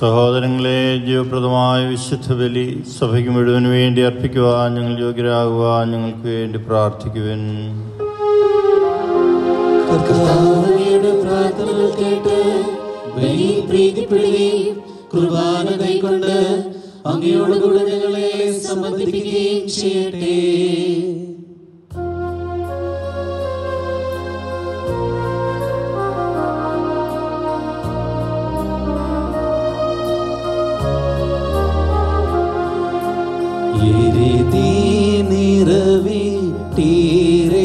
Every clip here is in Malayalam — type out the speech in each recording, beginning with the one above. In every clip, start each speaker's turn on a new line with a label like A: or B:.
A: സഹോദരങ്ങളെ ജീവപ്രദമായ വിശുദ്ധ ബലി സഭയ്ക്ക് മുഴുവന് വേണ്ടി അർപ്പിക്കുവാൻ ഞങ്ങൾ യോഗ്യരാകുവാൻ ഞങ്ങൾക്ക് വേണ്ടി പ്രാർത്ഥിക്കുവാൻ
B: കർത്താവയുടെ പ്രാർത്ഥനകൾ കേട്ട് ബലിയിൽ പ്രീതിപ്പെടുകയും കുർബാന കൈക്കൊണ്ട് അങ്ങയോടുകൂടെ ഞങ്ങളെ സംബന്ധിപ്പിക്കുകയും ചെയ്യട്ടെ എരിതീ നിറവിട്ടീരെ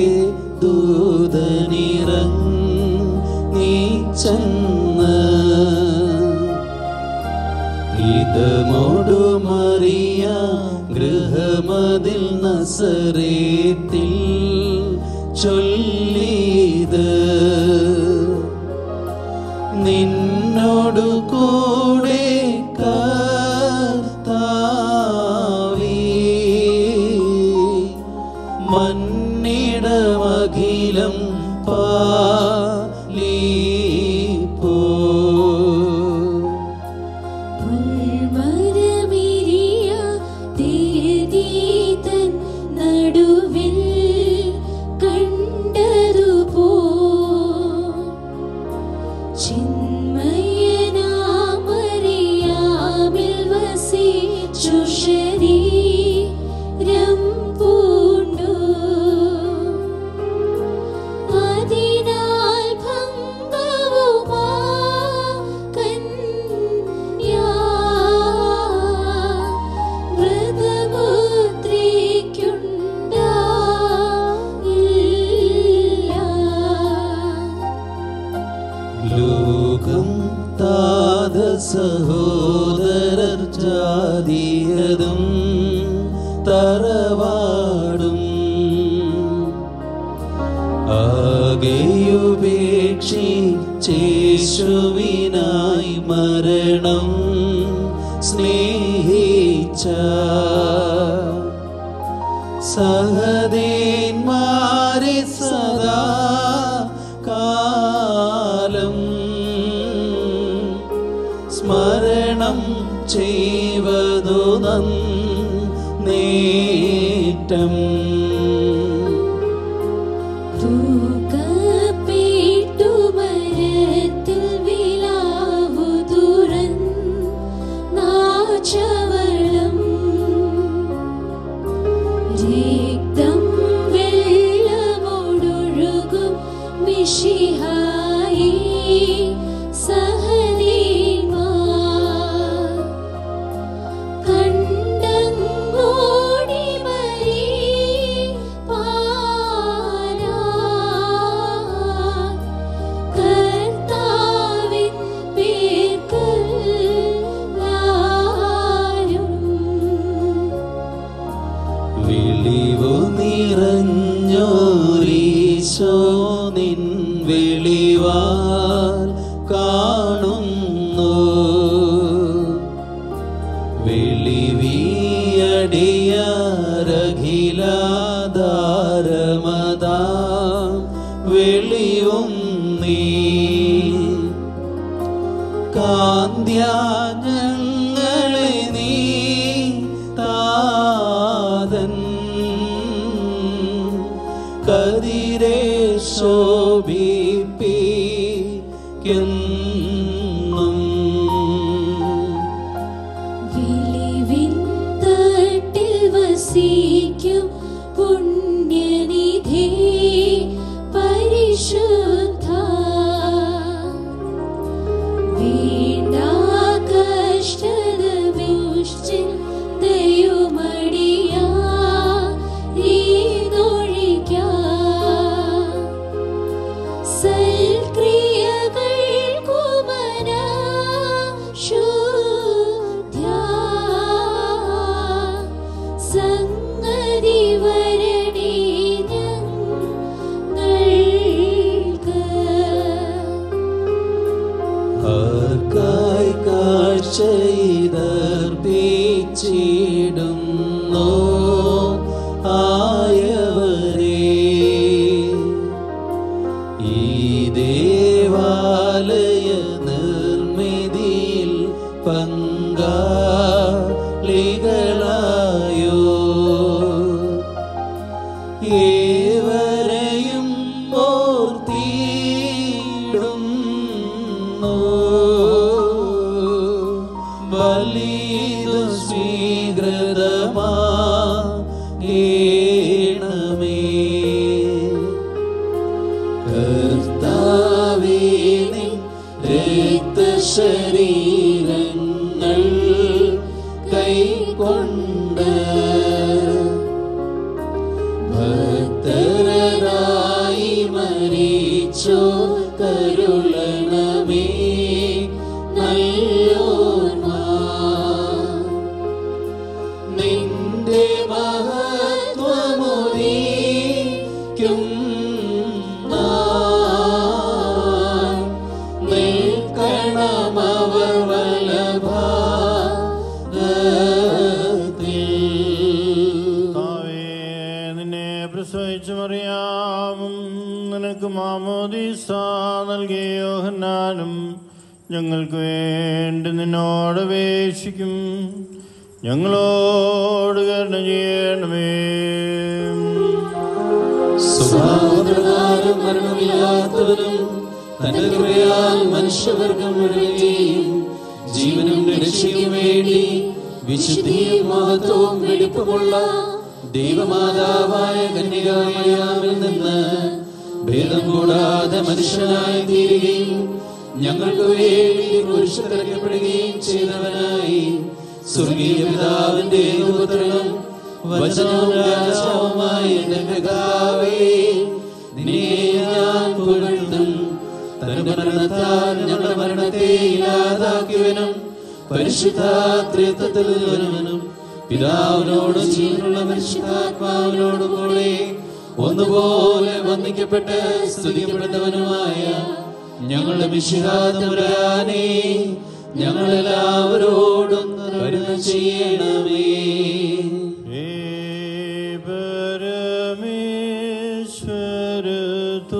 B: ദൂതനിറങ് നീ ചെന്ന് ഇതമോടു മറിയ ഗൃഹമതിൽ നസറേത്തിൽ ചൊല്ലിയത് നിന്നോടു കൂടെ കർത്താവേ മന്നിടമഖിലം പാലിപ്പോ
C: ഉൾമരമിരിയ തിരുതീതൻ നടുവിൽ കണ്ടതുപോ ചിന്മയനാമറിയാമിൽ വസിച്ചു ശരീരം പൂണ്ടു അതിനാൽ ഭംഗവുമാ കന്യാ വ്രതമുദ്രയ്ക്കുണ്ടായില്ല
B: ലോകം താത സഹോദരർ ജാതിയതും തറവാടും ആകെയുപേക്ഷിച്ചേശുവിനായി മരണം സ്നേഹിച്ച സഹദേന്മാരെ സദാ കാലം സ്മരണം ചെയ്വതു നേറ്റം
C: തൂക്കപ്പെട്ടു മരത്തിൽ വിലാവു തുറന്നാച്ചവളം രക്തം വെള്ളമോടൊഴുകും മിശിഹായി സഹനീമാ കണ്ടങ്ങോടി മരീ പാരാ കർത്താവിൻ പേർക്കല്ലാരും
B: വിളിവു നിറഞ്ഞോരീശോ നിൻ വിളിവാൽ കാണുന്നു വെളിവിയടിയാരഖിലാധാരമതാ വെളിവും നീ കാന്ത്യാഞ്ഞങ്ങളെ നീ താതൻ കതിരെ ശോഭിപ്പിക്കും
C: വിളിവിൻ തട്ടിൽ വസിക്കും പുണ്യനിധി പരിശുദ്ധ വീണ്ട കഷ്ടത ദയുമടിയാ ഈ നൊഴിക്കാ സൽക്രിയകൾ കുമന ശുദ്ധ്യാ സംഗതി വരണേ ഞങ്ങൾക്ക്
B: ആർക്കായി കാഴ്ചയിതർപ്പിച്ചിടുന്നു ആയവരെ ഈ ദേവാലയ നിർമ്മിതിയിൽ പങ്കാളികളായോ ഏവരെയും ഓർത്തിടുന്നു ബലിതു സ്വീകൃതമാ ഗേണമേ കർത്താവേ നിൻ രക്തശരീരങ്ങൾ കൈക്കൊണ്ട് ഭക്തരായി മരിച്ചോ കരുളണമേ നല്ലോർമ്മ നിന്റെ മഹത്വമൊരിക്കും നാൾ നിൽക്കണമവർ വലഭാഗത്തിൽ
A: കർത്താവേ, നിന്നെ പ്രസവിച്ചു മറിയാവും നിനക്ക് മാമോദീസ നൽകിയ യോഹന്നാനും ഞങ്ങൾക്ക് വേണ്ടി നിന്നോട് അപേക്ഷിക്കും ഞങ്ങളോട് കരുണ ചെയ്യണമേ
B: സ്വഭാവപ്രകാരം മരണമില്ലാത്തവനും തന്റെ കൃപയാൽ മനുഷ്യവർഗം മുഴുവനെയും ജീവനും രക്ഷയ്ക്കും വേണ്ടി വിശുദ്ധിയും മഹത്വവും വെടിപ്പുമുള്ള ദൈവമാതാവായ കന്യകാമയാമിൽ നിന്ന് ഭേദം കൂടാതെ മനുഷ്യനായി തീരുകയും ഞങ്ങൾക്ക് വേണ്ടി കുരിശിറക്കപ്പെടുകയും ചെയ്തവനായി സ്വർഗീയ പിതാവിന്റെ പുത്രനും വചനവും രാജാവുമായ എന്റെ പിതാവേ നിന്നെ ഞാൻ പുകഴ്ത്തും തന്റെ മരണത്താൽ ഞങ്ങളുടെ മരണത്തെ ഇല്ലാതാക്കിയവനും പരിശുദ്ധാത്രിത്വത്തിൽ ഒരുവനും പിതാവിനോട് ജീവനുള്ള പരിശുദ്ധാത്മാവിനോടും കൂടെ ഒന്നുപോലെ വന്ദിക്കപ്പെട്ട് സ്തുതിക്കപ്പെടുന്നവനുമായ ഞങ്ങളുടെ മിശിഹാതമുരാനെ ഞങ്ങളെല്ലാവരോടും കരുണ ചെയ്യണമേ
A: ഹേ പരമേശ്വര തൂ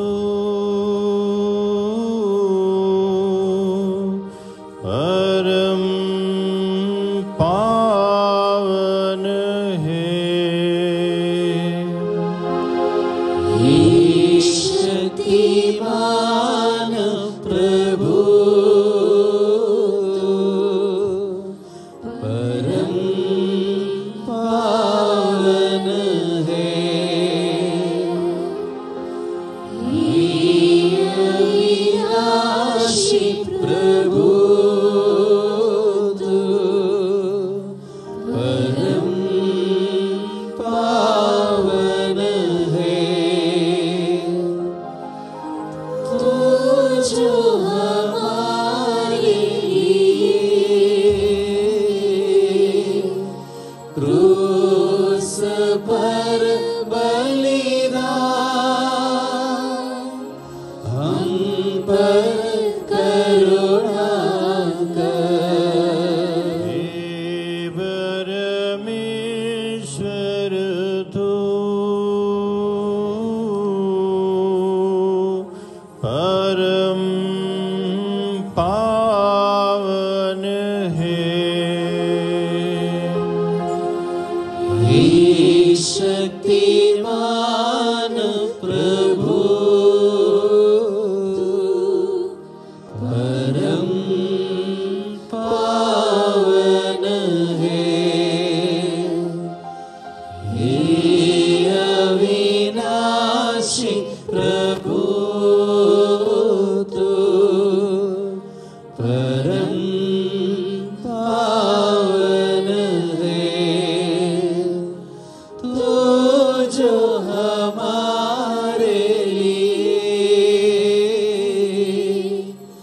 A: പരം പാവന ഹേ
B: ശക്തിമാൻ പ്രഭു പരം പാവന ഹേ വിനാശി പ്രഭു പരം പാവന ഹേ
C: जो हमारे
B: क्रूस पर बलिदान हम पर करुणा कर
A: हे परमेश्वर तू परम पावन है
B: हे शक्तिमान प्रभु परम पावन है हे अविनाशी प्रभु तू परम पावन है तो जो हमारे लिए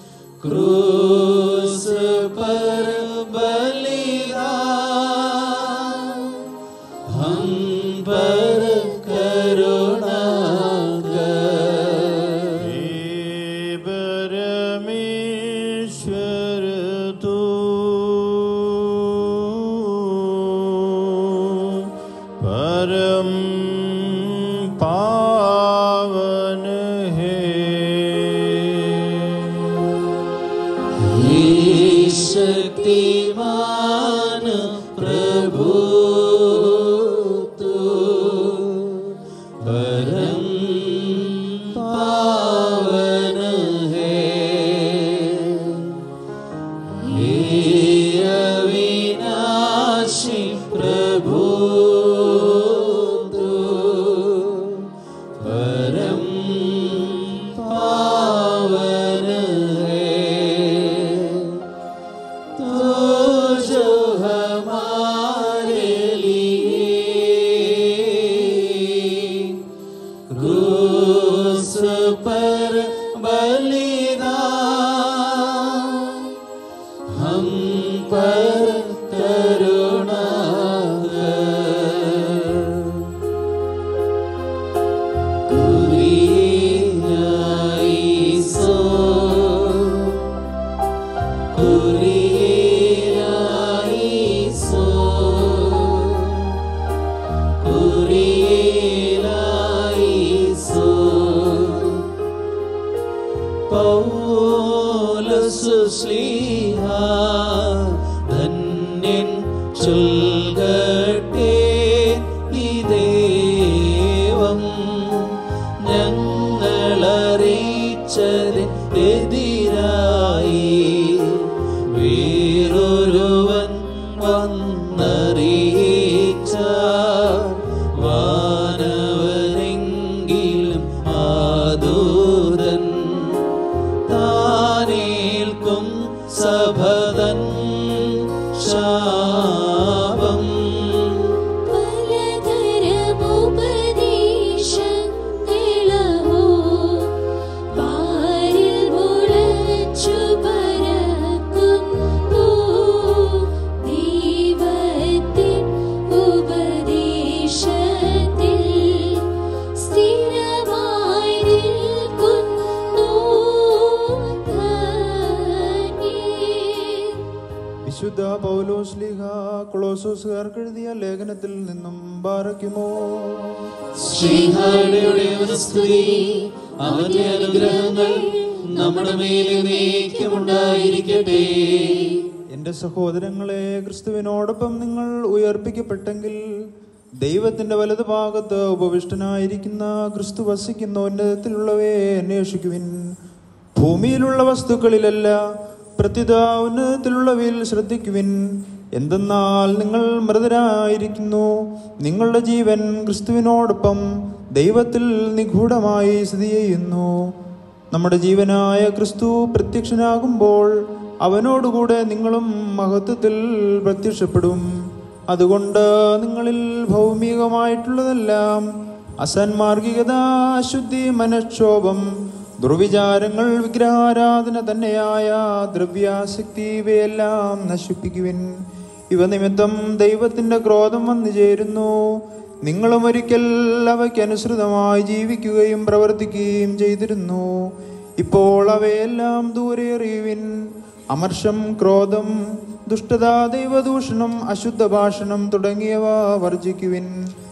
B: क्रूस पर बलिदान हम पर करुणा कर
A: हे परमेश्वर
B: शक्तिमान प्रभु तू परम पावन है हे अविनाशी प्रभु तू परम पावन है तो जो हमारे लिए क्रूस पर बलिदान हम पर करुणा कर कुरियाईसो कुरियाईसो കുരിയേലായിസോ പൗലോസ് ശ്ലീഹ ധന്യൻ ചൊൽകട്ടെ ഈ ദൈവം ഞങ്ങളറിയിച്ചതിനെതിരായി വേറൊരുവൻ വന്നറിയിച്ച വാനവരെങ്കിലും ആദൂതൻ താനേൽക്കും സഭതൻ ശാപം
C: പലതരമുപദേശങ്ങളോ പാരിൽ മുളച്ചു പരക്കുന്നു ദൈവത്തിൻ ഉപദേശത്തിൽ സ്ഥിരമായി നിൽക്കുന്നു ധന്യൻ
D: വിശുദ്ധ പൗലോസ്ലിഹ കൊളോസോസുകാർക്ക് എഴുതിയ ലേഖനത്തിൽ നിന്നും ബാറയ്ക്കുമോ
B: ശ്രീഹാരുടെ സ്തുതി അവന്റെ അനുഗ്രഹങ്ങൾ നമ്മുടെ മേലെ നീക്കമുണ്ടായിരിക്കട്ടെ
D: എന്റെ സഹോദരങ്ങളെ ക്രിസ്തുവിനോടൊപ്പം നിങ്ങൾ ഉയർപ്പിക്കപ്പെട്ടെങ്കിൽ ദൈവത്തിന്റെ വലതു ഭാഗത്ത് ഉപവിഷ്ടനായിരിക്കുന്ന ക്രിസ്തു വസിക്കുന്ന ഉന്നതത്തിലുള്ളവയെ അന്വേഷിക്കുവിൻ ഭൂമിയിലുള്ള വസ്തുക്കളിലല്ല പ്രത്യുത ഉന്നതത്തിലുള്ളവയിൽ ശ്രദ്ധിക്കുവിൻ എന്തെന്നാൽ നിങ്ങൾ മൃതരായിരിക്കുന്നു നിങ്ങളുടെ ജീവൻ ക്രിസ്തുവിനോടൊപ്പം ദൈവത്തിൽ നിഗൂഢമായി സ്ഥിതി ചെയ്യുന്നു നമ്മുടെ ജീവനായ ക്രിസ്തു പ്രത്യക്ഷനാകുമ്പോൾ അവനോടുകൂടെ നിങ്ങളും മഹത്വത്തിൽ പ്രത്യക്ഷപ്പെടും അതുകൊണ്ട് നിങ്ങളിൽ ഭൗമികമായിട്ടുള്ളതെല്ലാം അസന്മാർഗികത അശുദ്ധി മനക്ഷോഭം ദുർവിചാരങ്ങൾ വിഗ്രഹാരാധന തന്നെയായ ദ്രവ്യാസക്തി ഇവയെല്ലാം നശിപ്പിക്കുവിൻ ഇവ നിമിത്തം ദൈവത്തിന്റെ ക്രോധം വന്നു ചേരുന്നു നിങ്ങളും ഒരിക്കൽ അവയ്ക്ക് അനുസൃതമായി ജീവിക്കുകയും പ്രവർത്തിക്കുകയും ചെയ്തിരുന്നു ഇപ്പോൾ അവയെല്ലാം ദൂരെ എറിയുവിൻ അമർഷം ക്രോധം ദുഷ്ടത ദൈവദൂഷണം അശുദ്ധ ഭാഷണം തുടങ്ങിയവ വർജിക്കുവിൻ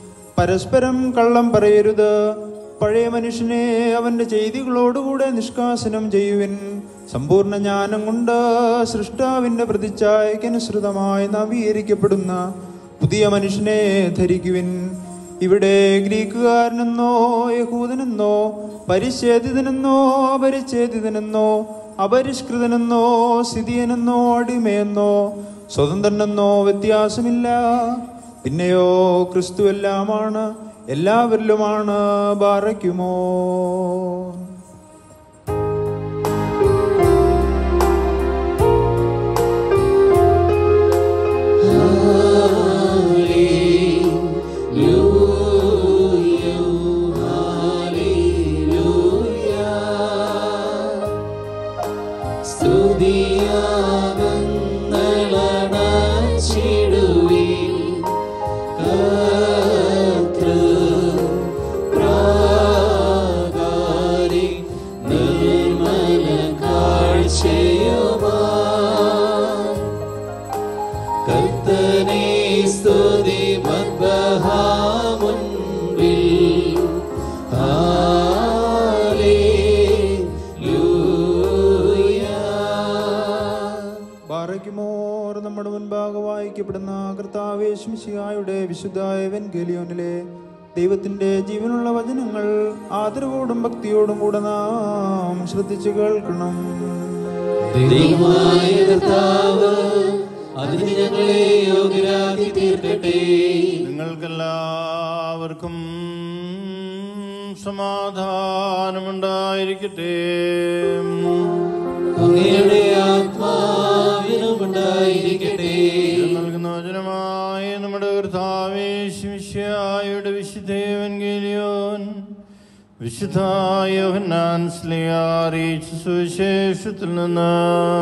D: പരസ്പരം കള്ളം പറയരുത് പഴയ മനുഷ്യനെ അവന്റെ ചെയ്തികളോടുകൂടെ നിഷ്കാസനം ചെയ്യുവിൻ സമ്പൂർണ്ണ ജ്ഞാനം കൊണ്ട് സൃഷ്ടാവിന്റെ പ്രതിച്ഛായക്കനുസൃതമായി നവീകരിക്കപ്പെടുന്ന പുതിയ മനുഷ്യനെ ധരിക്കുവിൻ ഇവിടെ ഗ്രീക്കുകാരനെന്നോ യഹൂദനെന്നോ പരിച്ഛേദിതനെന്നോ അപരിച്ഛേദിതനെന്നോ അപരിഷ്കൃതനെന്നോ സ്ഥിതിയനെന്നോ അടിമയെന്നോ സ്വതന്ത്രനെന്നോ വ്യത്യാസമില്ല പിന്നെയോ ക്രിസ്തു എല്ലാമാണ് എല്ലാവരിലുമാണ് ബാറയ്ക്കുമോ
B: പ്രാകാരിക
D: ബാറക്കുമോർ നമ്മുടെ മുൻപാകെ വായിക്കപ്പെടുന്ന കർത്താവേശ്മിശിയായുടെ വിശുദ്ധ എവൻഗേലിയോനിലെ ദൈവത്തിന്റെ ജീവനുള്ള വചനങ്ങൾ ആദരവോടും ഭക്തിയോടും കൂടെ നാം ശ്രദ്ധിച്ചു കേൾക്കണം
B: ദൈവമായ കർത്താവ് അതിന് ഞങ്ങളെ യോഗ്യരാക്കി തീർക്കട്ടെ
A: നിങ്ങൾക്കെല്ലാവർക്കും സമാധാനമുണ്ടായിരിക്കട്ടെ
B: അങ്ങയുടെ ആത്മാവിനും ഉണ്ടായിരിക്കട്ടെ
A: ഇത് നൽകുന്ന വചനമായ നമ്മുടെ കർത്താവേശിയായുടെ വിശുദ്ധേവൻഗേലിയോൻ വിശുദ്ധ യോഹന്നാൻ സ്ലിയാറിയിച്ച സുവിശേഷത്തിൽ നിന്ന്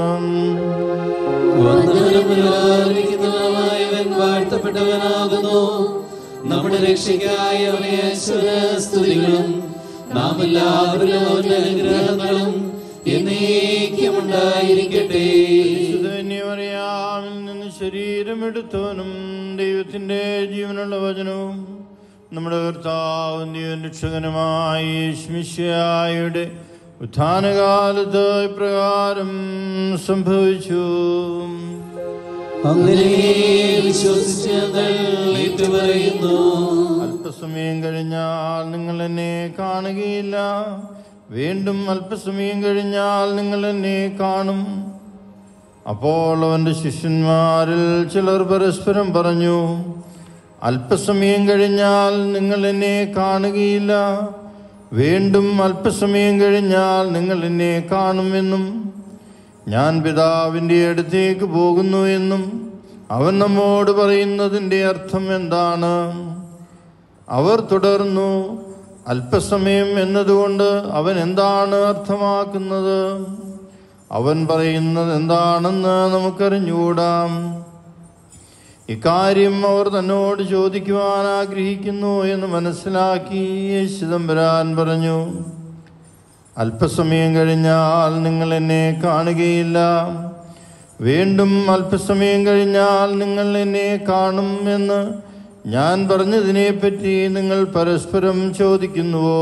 B: വന്ദനം പുനരാരംഭിക്കുന്നവനായവൻ വാഴ്ത്തപ്പെട്ടവനാകുന്നു നമ്മുടെ രക്ഷയ്ക്കായ അവനേശ്വര സ്തുതികളും നാം എല്ലാവരിലും അവന്റെ അനുഗ്രഹങ്ങളും എന്നേക്കും ഉണ്ടായിരിക്കട്ടെ
A: അറിയാമിൽ നിന്ന് ശരീരമെടുത്തവനും ദൈവത്തിന്റെ ജീവനുള്ള വചനവും നമ്മുടെ കർത്താവും ദൈവം രക്ഷകനുമായി ശ്മിഷ്യായുടെ ഉത്ഥാനകാലത്ത് ഇപ്രകാരം സംഭവിച്ചു
B: അങ്ങനെ വിശ്വസിച്ച് ഞങ്ങൾ ഏറ്റുപറയുന്നു
A: അല്പസമയം കഴിഞ്ഞാൽ നിങ്ങൾ എന്നെ കാണുകയില്ല വീണ്ടും അല്പസമയം കഴിഞ്ഞാൽ നിങ്ങൾ എന്നെ കാണും അപ്പോൾ അവന്റെ ശിഷ്യന്മാരിൽ ചിലർ പരസ്പരം പറഞ്ഞു അല്പസമയം കഴിഞ്ഞാൽ നിങ്ങൾ എന്നെ കാണുകയില്ല വീണ്ടും അല്പസമയം കഴിഞ്ഞാൽ നിങ്ങൾ എന്നെ കാണുമെന്നും ഞാൻ പിതാവിൻ്റെ അടുത്തേക്ക് പോകുന്നു എന്നും അവൻ നമ്മോട് പറയുന്നതിൻ്റെ അർത്ഥം എന്താണ് അവർ തുടർന്നു അല്പസമയം എന്നതുകൊണ്ട് അവൻ എന്താണ് അർത്ഥമാക്കുന്നത് അവൻ പറയുന്നത് എന്താണെന്ന് നമുക്കറിഞ്ഞുകൂടാം ഇക്കാര്യം അവർ തന്നോട് ചോദിക്കുവാൻ ആഗ്രഹിക്കുന്നു എന്ന് മനസ്സിലാക്കി യേശുദമ്പരാൻ പറഞ്ഞു അല്പസമയം കഴിഞ്ഞാൽ നിങ്ങൾ എന്നെ കാണുകയില്ല വീണ്ടും അല്പസമയം കഴിഞ്ഞാൽ നിങ്ങൾ എന്നെ കാണും എന്ന് ഞാൻ പറഞ്ഞതിനെപ്പറ്റി നിങ്ങൾ പരസ്പരം ചോദിക്കുന്നുവോ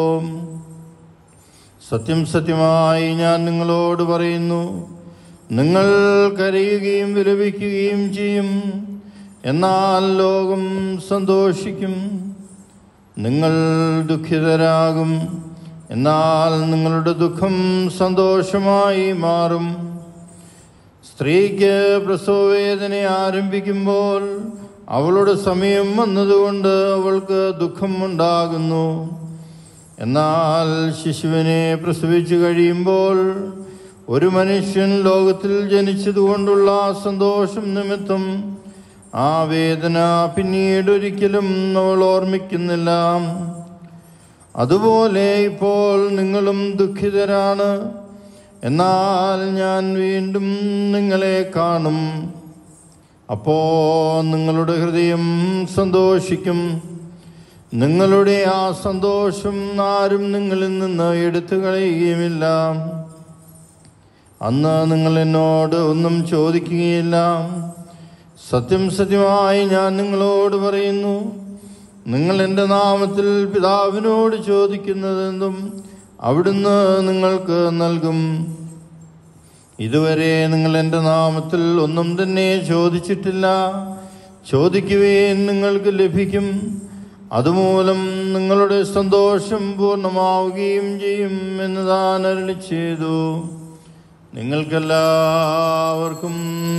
A: സത്യം സത്യമായി ഞാൻ നിങ്ങളോട് പറയുന്നു നിങ്ങൾ കരയുകയും വിലപിക്കുകയും ചെയ്യും എന്നാൽ ലോകം സന്തോഷിക്കും നിങ്ങൾ ദുഃഖിതരാകും എന്നാൽ നിങ്ങളുടെ ദുഃഖം സന്തോഷമായി മാറും സ്ത്രീക്ക് പ്രസവവേദന ആരംഭിക്കുമ്പോൾ അവളുടെ സമയം വന്നതുകൊണ്ട് അവൾക്ക് ദുഃഖം ഉണ്ടാകുന്നു എന്നാൽ ശിശുവിനെ പ്രസവിച്ചു കഴിയുമ്പോൾ ഒരു മനുഷ്യൻ ലോകത്തിൽ ജനിച്ചതുകൊണ്ടുള്ള സന്തോഷം നിമിത്തം ആ വേദന പിന്നീട് ഒരിക്കലും അവൾ ഓർമ്മിക്കുന്നില്ല അതുപോലെ ഇപ്പോൾ നിങ്ങളും ദുഃഖിതരാണ് എന്നാൽ ഞാൻ വീണ്ടും നിങ്ങളെ കാണും അപ്പോ നിങ്ങളുടെ ഹൃദയം സന്തോഷിക്കും നിങ്ങളുടെ ആ സന്തോഷം ആരും നിങ്ങളിൽ നിന്ന് എടുത്തു കളയുകയുമില്ല അന്ന് നിങ്ങൾ എന്നോട് ഒന്നും ചോദിക്കുകയില്ല സത്യം സത്യമായി ഞാൻ നിങ്ങളോട് പറയുന്നു നിങ്ങൾ എൻ്റെ നാമത്തിൽ പിതാവിനോട് ചോദിക്കുന്നതെന്തും അവിടുന്ന് നിങ്ങൾക്ക് നൽകും ഇതുവരെ നിങ്ങൾ എൻ്റെ നാമത്തിൽ ഒന്നും തന്നെ ചോദിച്ചിട്ടില്ല ചോദിക്കുവേൻ നിങ്ങൾക്ക് ലഭിക്കും അതുമൂലം നിങ്ങളുടെ സന്തോഷം പൂർണ്ണമാവുകയും ചെയ്യും എന്ന് താൻ അരുളി ചെയ്തു നിങ്ങൾക്കെല്ലാവർക്കും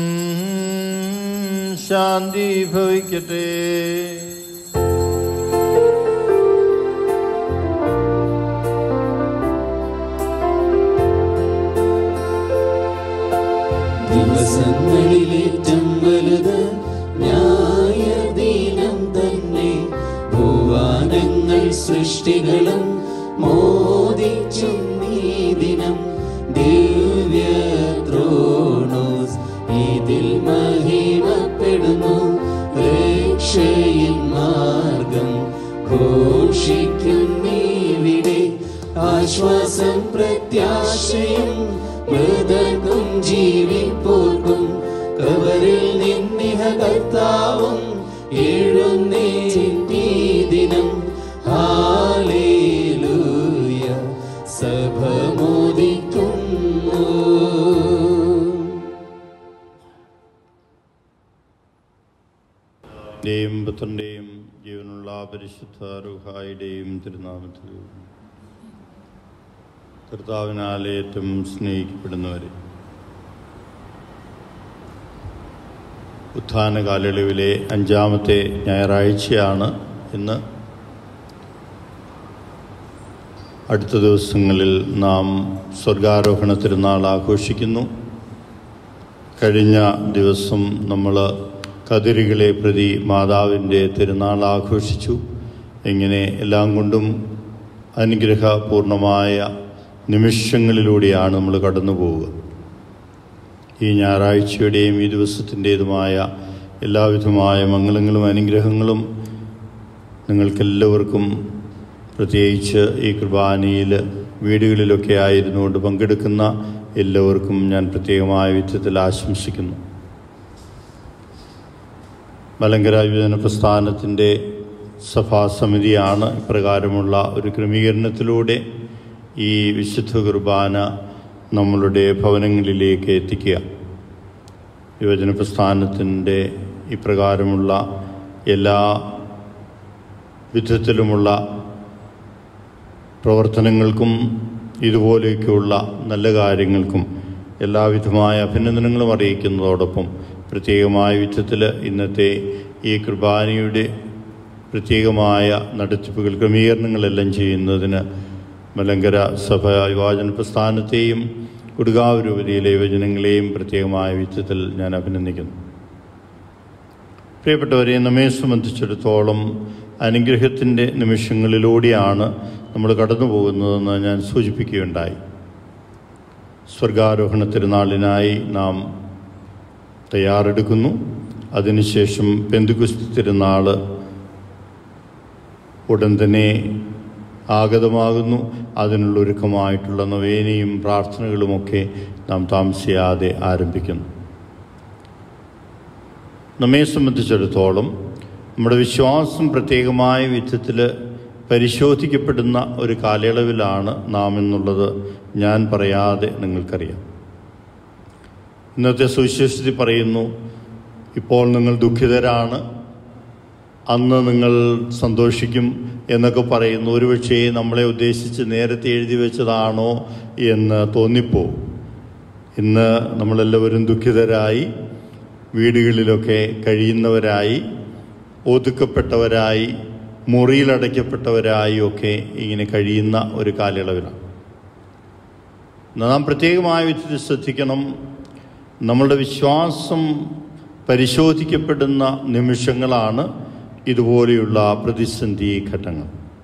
A: ശാന്തി ഭവിക്കട്ടെ
B: ദിവസങ്ങളിലേറ്റം വലുത് ഞായർ ദിനം തന്നെ ഭൂവാനങ്ങൾ സൃഷ്ടികളും മോദിച്ചും നീ ദിനം ദിവ്യ ത്രോണോസ് ഇതിൽ മഹിമപ്പെടുന്നു രക്ഷയിൻ മാർഗം ഘോഷിക്കും നീവിടെ ആശ്വാസം പ്രത്യാശയും മൃതർക്കും ജീവിപ്പോർക്കും കവറിൽ നിന്നിഹ കർത്താവും എഴുന്നേറ്റി ദിനം ഹാലേലൂയ സഭ മോദിക്കുന്നു
A: പിതാവിൻ്റെയും പുത്രൻ്റെയും ജീവനുള്ള പരിശുദ്ധ റുഹായുടെയും തിരുനാമത്തിൽ കർത്താവിനാൽ ഏറ്റവും സ്നേഹിക്കപ്പെടുന്നവരെ ഉത്ഥാന കാലയളവിലെ അഞ്ചാമത്തെ ഞായറാഴ്ചയാണ് ഇന്ന് അടുത്ത ദിവസങ്ങളിൽ നാം സ്വർഗാരോഹണ തിരുനാൾ ആഘോഷിക്കുന്നു കഴിഞ്ഞ ദിവസം നമ്മൾ കതിരുകളെ പ്രതി മാതാവിൻ്റെ തിരുനാൾ ആഘോഷിച്ചു ഇങ്ങനെ എല്ലാം കൊണ്ടും അനുഗ്രഹപൂർണമായ നിമിഷങ്ങളിലൂടെയാണ് നമ്മൾ കടന്നു പോവുക ഈ ഞായറാഴ്ചയുടെയും ഈ ദിവസത്തിൻ്റേതുമായ എല്ലാവിധമായ മംഗളങ്ങളും അനുഗ്രഹങ്ങളും നിങ്ങൾക്കെല്ലാവർക്കും പ്രത്യേകിച്ച് ഈ കുർബാനയിൽ വീടുകളിലൊക്കെ ആയിരുന്നുകൊണ്ട് പങ്കെടുക്കുന്ന എല്ലാവർക്കും ഞാൻ പ്രത്യേകമായ വിധത്തിൽ ആശംസിക്കുന്നു മലങ്കര യുവജന പ്രസ്ഥാനത്തിൻ്റെ സഭാസമിതിയാണ് ഇപ്രകാരമുള്ള ഒരു ക്രമീകരണത്തിലൂടെ ഈ വിശുദ്ധ കുർബാന നമ്മളുടെ ഭവനങ്ങളിലേക്ക് എത്തിക്കുക യുവജന പ്രസ്ഥാനത്തിൻ്റെ ഇപ്രകാരമുള്ള എല്ലാ വിധത്തിലുമുള്ള പ്രവർത്തനങ്ങൾക്കും ഇതുപോലെയൊക്കെയുള്ള നല്ല കാര്യങ്ങൾക്കും എല്ലാവിധമായ അഭിനന്ദനങ്ങളും അറിയിക്കുന്നതോടൊപ്പം പ്രത്യേകമായ വിധത്തിൽ ഇന്നത്തെ ഈ കുർബാനയുടെ പ്രത്യേകമായ നടത്തിപ്പുകൾ ക്രമീകരണങ്ങളെല്ലാം ചെയ്യുന്നതിന് മലങ്കര സഭ യുവജന പ്രസ്ഥാനത്തെയും കൊടുകാവ് രൂപതയിലെ യുവജനങ്ങളെയും പ്രത്യേകമായ വിധത്തിൽ ഞാൻ അഭിനന്ദിക്കുന്നു പ്രിയപ്പെട്ടവരെ നമ്മെ സംബന്ധിച്ചിടത്തോളം അനുഗ്രഹത്തിൻ്റെ നിമിഷങ്ങളിലൂടെയാണ് നമ്മൾ കടന്നു പോകുന്നതെന്ന് ഞാൻ സൂചിപ്പിക്കുകയുണ്ടായി സ്വർഗാരോഹണ തിരുനാളിനായി നാം തയ്യാറെടുക്കുന്നു അതിനുശേഷം പെന്തുകുസ്തി തിരുനാൾ ഉടൻ തന്നെ ആഗതമാകുന്നു അതിനുള്ള ഒരുക്കമായിട്ടുള്ള നവേനയും പ്രാർത്ഥനകളുമൊക്കെ നാം താമസിയാതെ ആരംഭിക്കുന്നു നമ്മെ സംബന്ധിച്ചിടത്തോളം നമ്മുടെ വിശ്വാസം പ്രത്യേകമായ വിധത്തിൽ പരിശോധിക്കപ്പെടുന്ന ഒരു കാലയളവിലാണ് നാം എന്നുള്ളത് ഞാൻ പറയാതെ നിങ്ങൾക്കറിയാം ഇന്നത്തെ സുവിശേഷത്തിൽ പറയുന്നു ഇപ്പോൾ നിങ്ങൾ ദുഃഖിതരാണ് അന്ന് നിങ്ങൾ സന്തോഷിക്കും എന്നൊക്കെ പറയുന്നു ഒരുപക്ഷേ നമ്മളെ ഉദ്ദേശിച്ച് നേരത്തെ എഴുതി വെച്ചതാണോ എന്ന് തോന്നിപ്പോവും ഇന്ന് നമ്മളെല്ലാവരും ദുഃഖിതരായി വീടുകളിലൊക്കെ കഴിയുന്നവരായി ഒതുക്കപ്പെട്ടവരായി മുറിയിലടയ്ക്കപ്പെട്ടവരായി ഒക്കെ ഇങ്ങനെ കഴിയുന്ന ഒരു കാലയളവിലാണ് നാം പ്രത്യേകമായ വിധത്തിൽ ശ്രദ്ധിക്കണം നമ്മളുടെ വിശ്വാസം പരിശോധിക്കപ്പെടുന്ന നിമിഷങ്ങളാണ് ഇതുപോലെയുള്ള പ്രതിസന്ധി ഘട്ടങ്ങൾ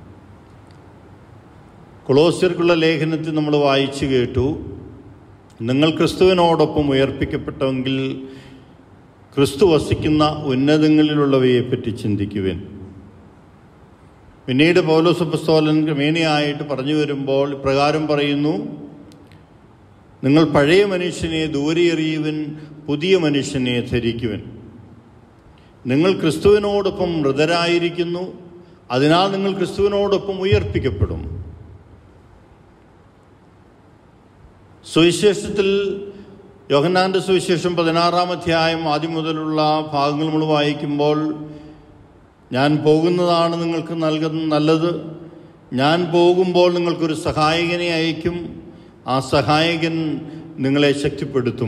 A: കൊളോസ്യർക്കുള്ള ലേഖനത്തിൽ നമ്മൾ വായിച്ചു കേട്ടു നിങ്ങൾ ക്രിസ്തുവിനോടൊപ്പം ഉയർപ്പിക്കപ്പെട്ടെങ്കിൽ ക്രിസ്തു വസിക്കുന്ന ഉന്നതങ്ങളിലുള്ളവയെപ്പറ്റി ചിന്തിക്കുവിൻ പിന്നീട് പൗലോസ് പുസ്തോലൻ ക്രമേണയായിട്ട് പറഞ്ഞു വരുമ്പോൾ ഇപ്രകാരം പറയുന്നു നിങ്ങൾ പഴയ മനുഷ്യനെ ദൂരെയെറിയുവിൻ പുതിയ മനുഷ്യനെ ധരിക്കുവിൻ നിങ്ങൾ ക്രിസ്തുവിനോടൊപ്പം മൃതരായിരിക്കുന്നു അതിനാൽ നിങ്ങൾ ക്രിസ്തുവിനോടൊപ്പം ഉയർപ്പിക്കപ്പെടും സുവിശേഷത്തിൽ യോഹന്നാന്റെ സുവിശേഷം പതിനാറാം അധ്യായം ആദ്യം മുതലുള്ള ഭാഗങ്ങൾ നമ്മൾ വായിക്കുമ്പോൾ ഞാൻ പോകുന്നതാണ് നിങ്ങൾക്ക് നൽകുന്ന നല്ലത് ഞാൻ പോകുമ്പോൾ നിങ്ങൾക്കൊരു സഹായകനെ അയക്കും ആ സഹായകൻ നിങ്ങളെ ശക്തിപ്പെടുത്തും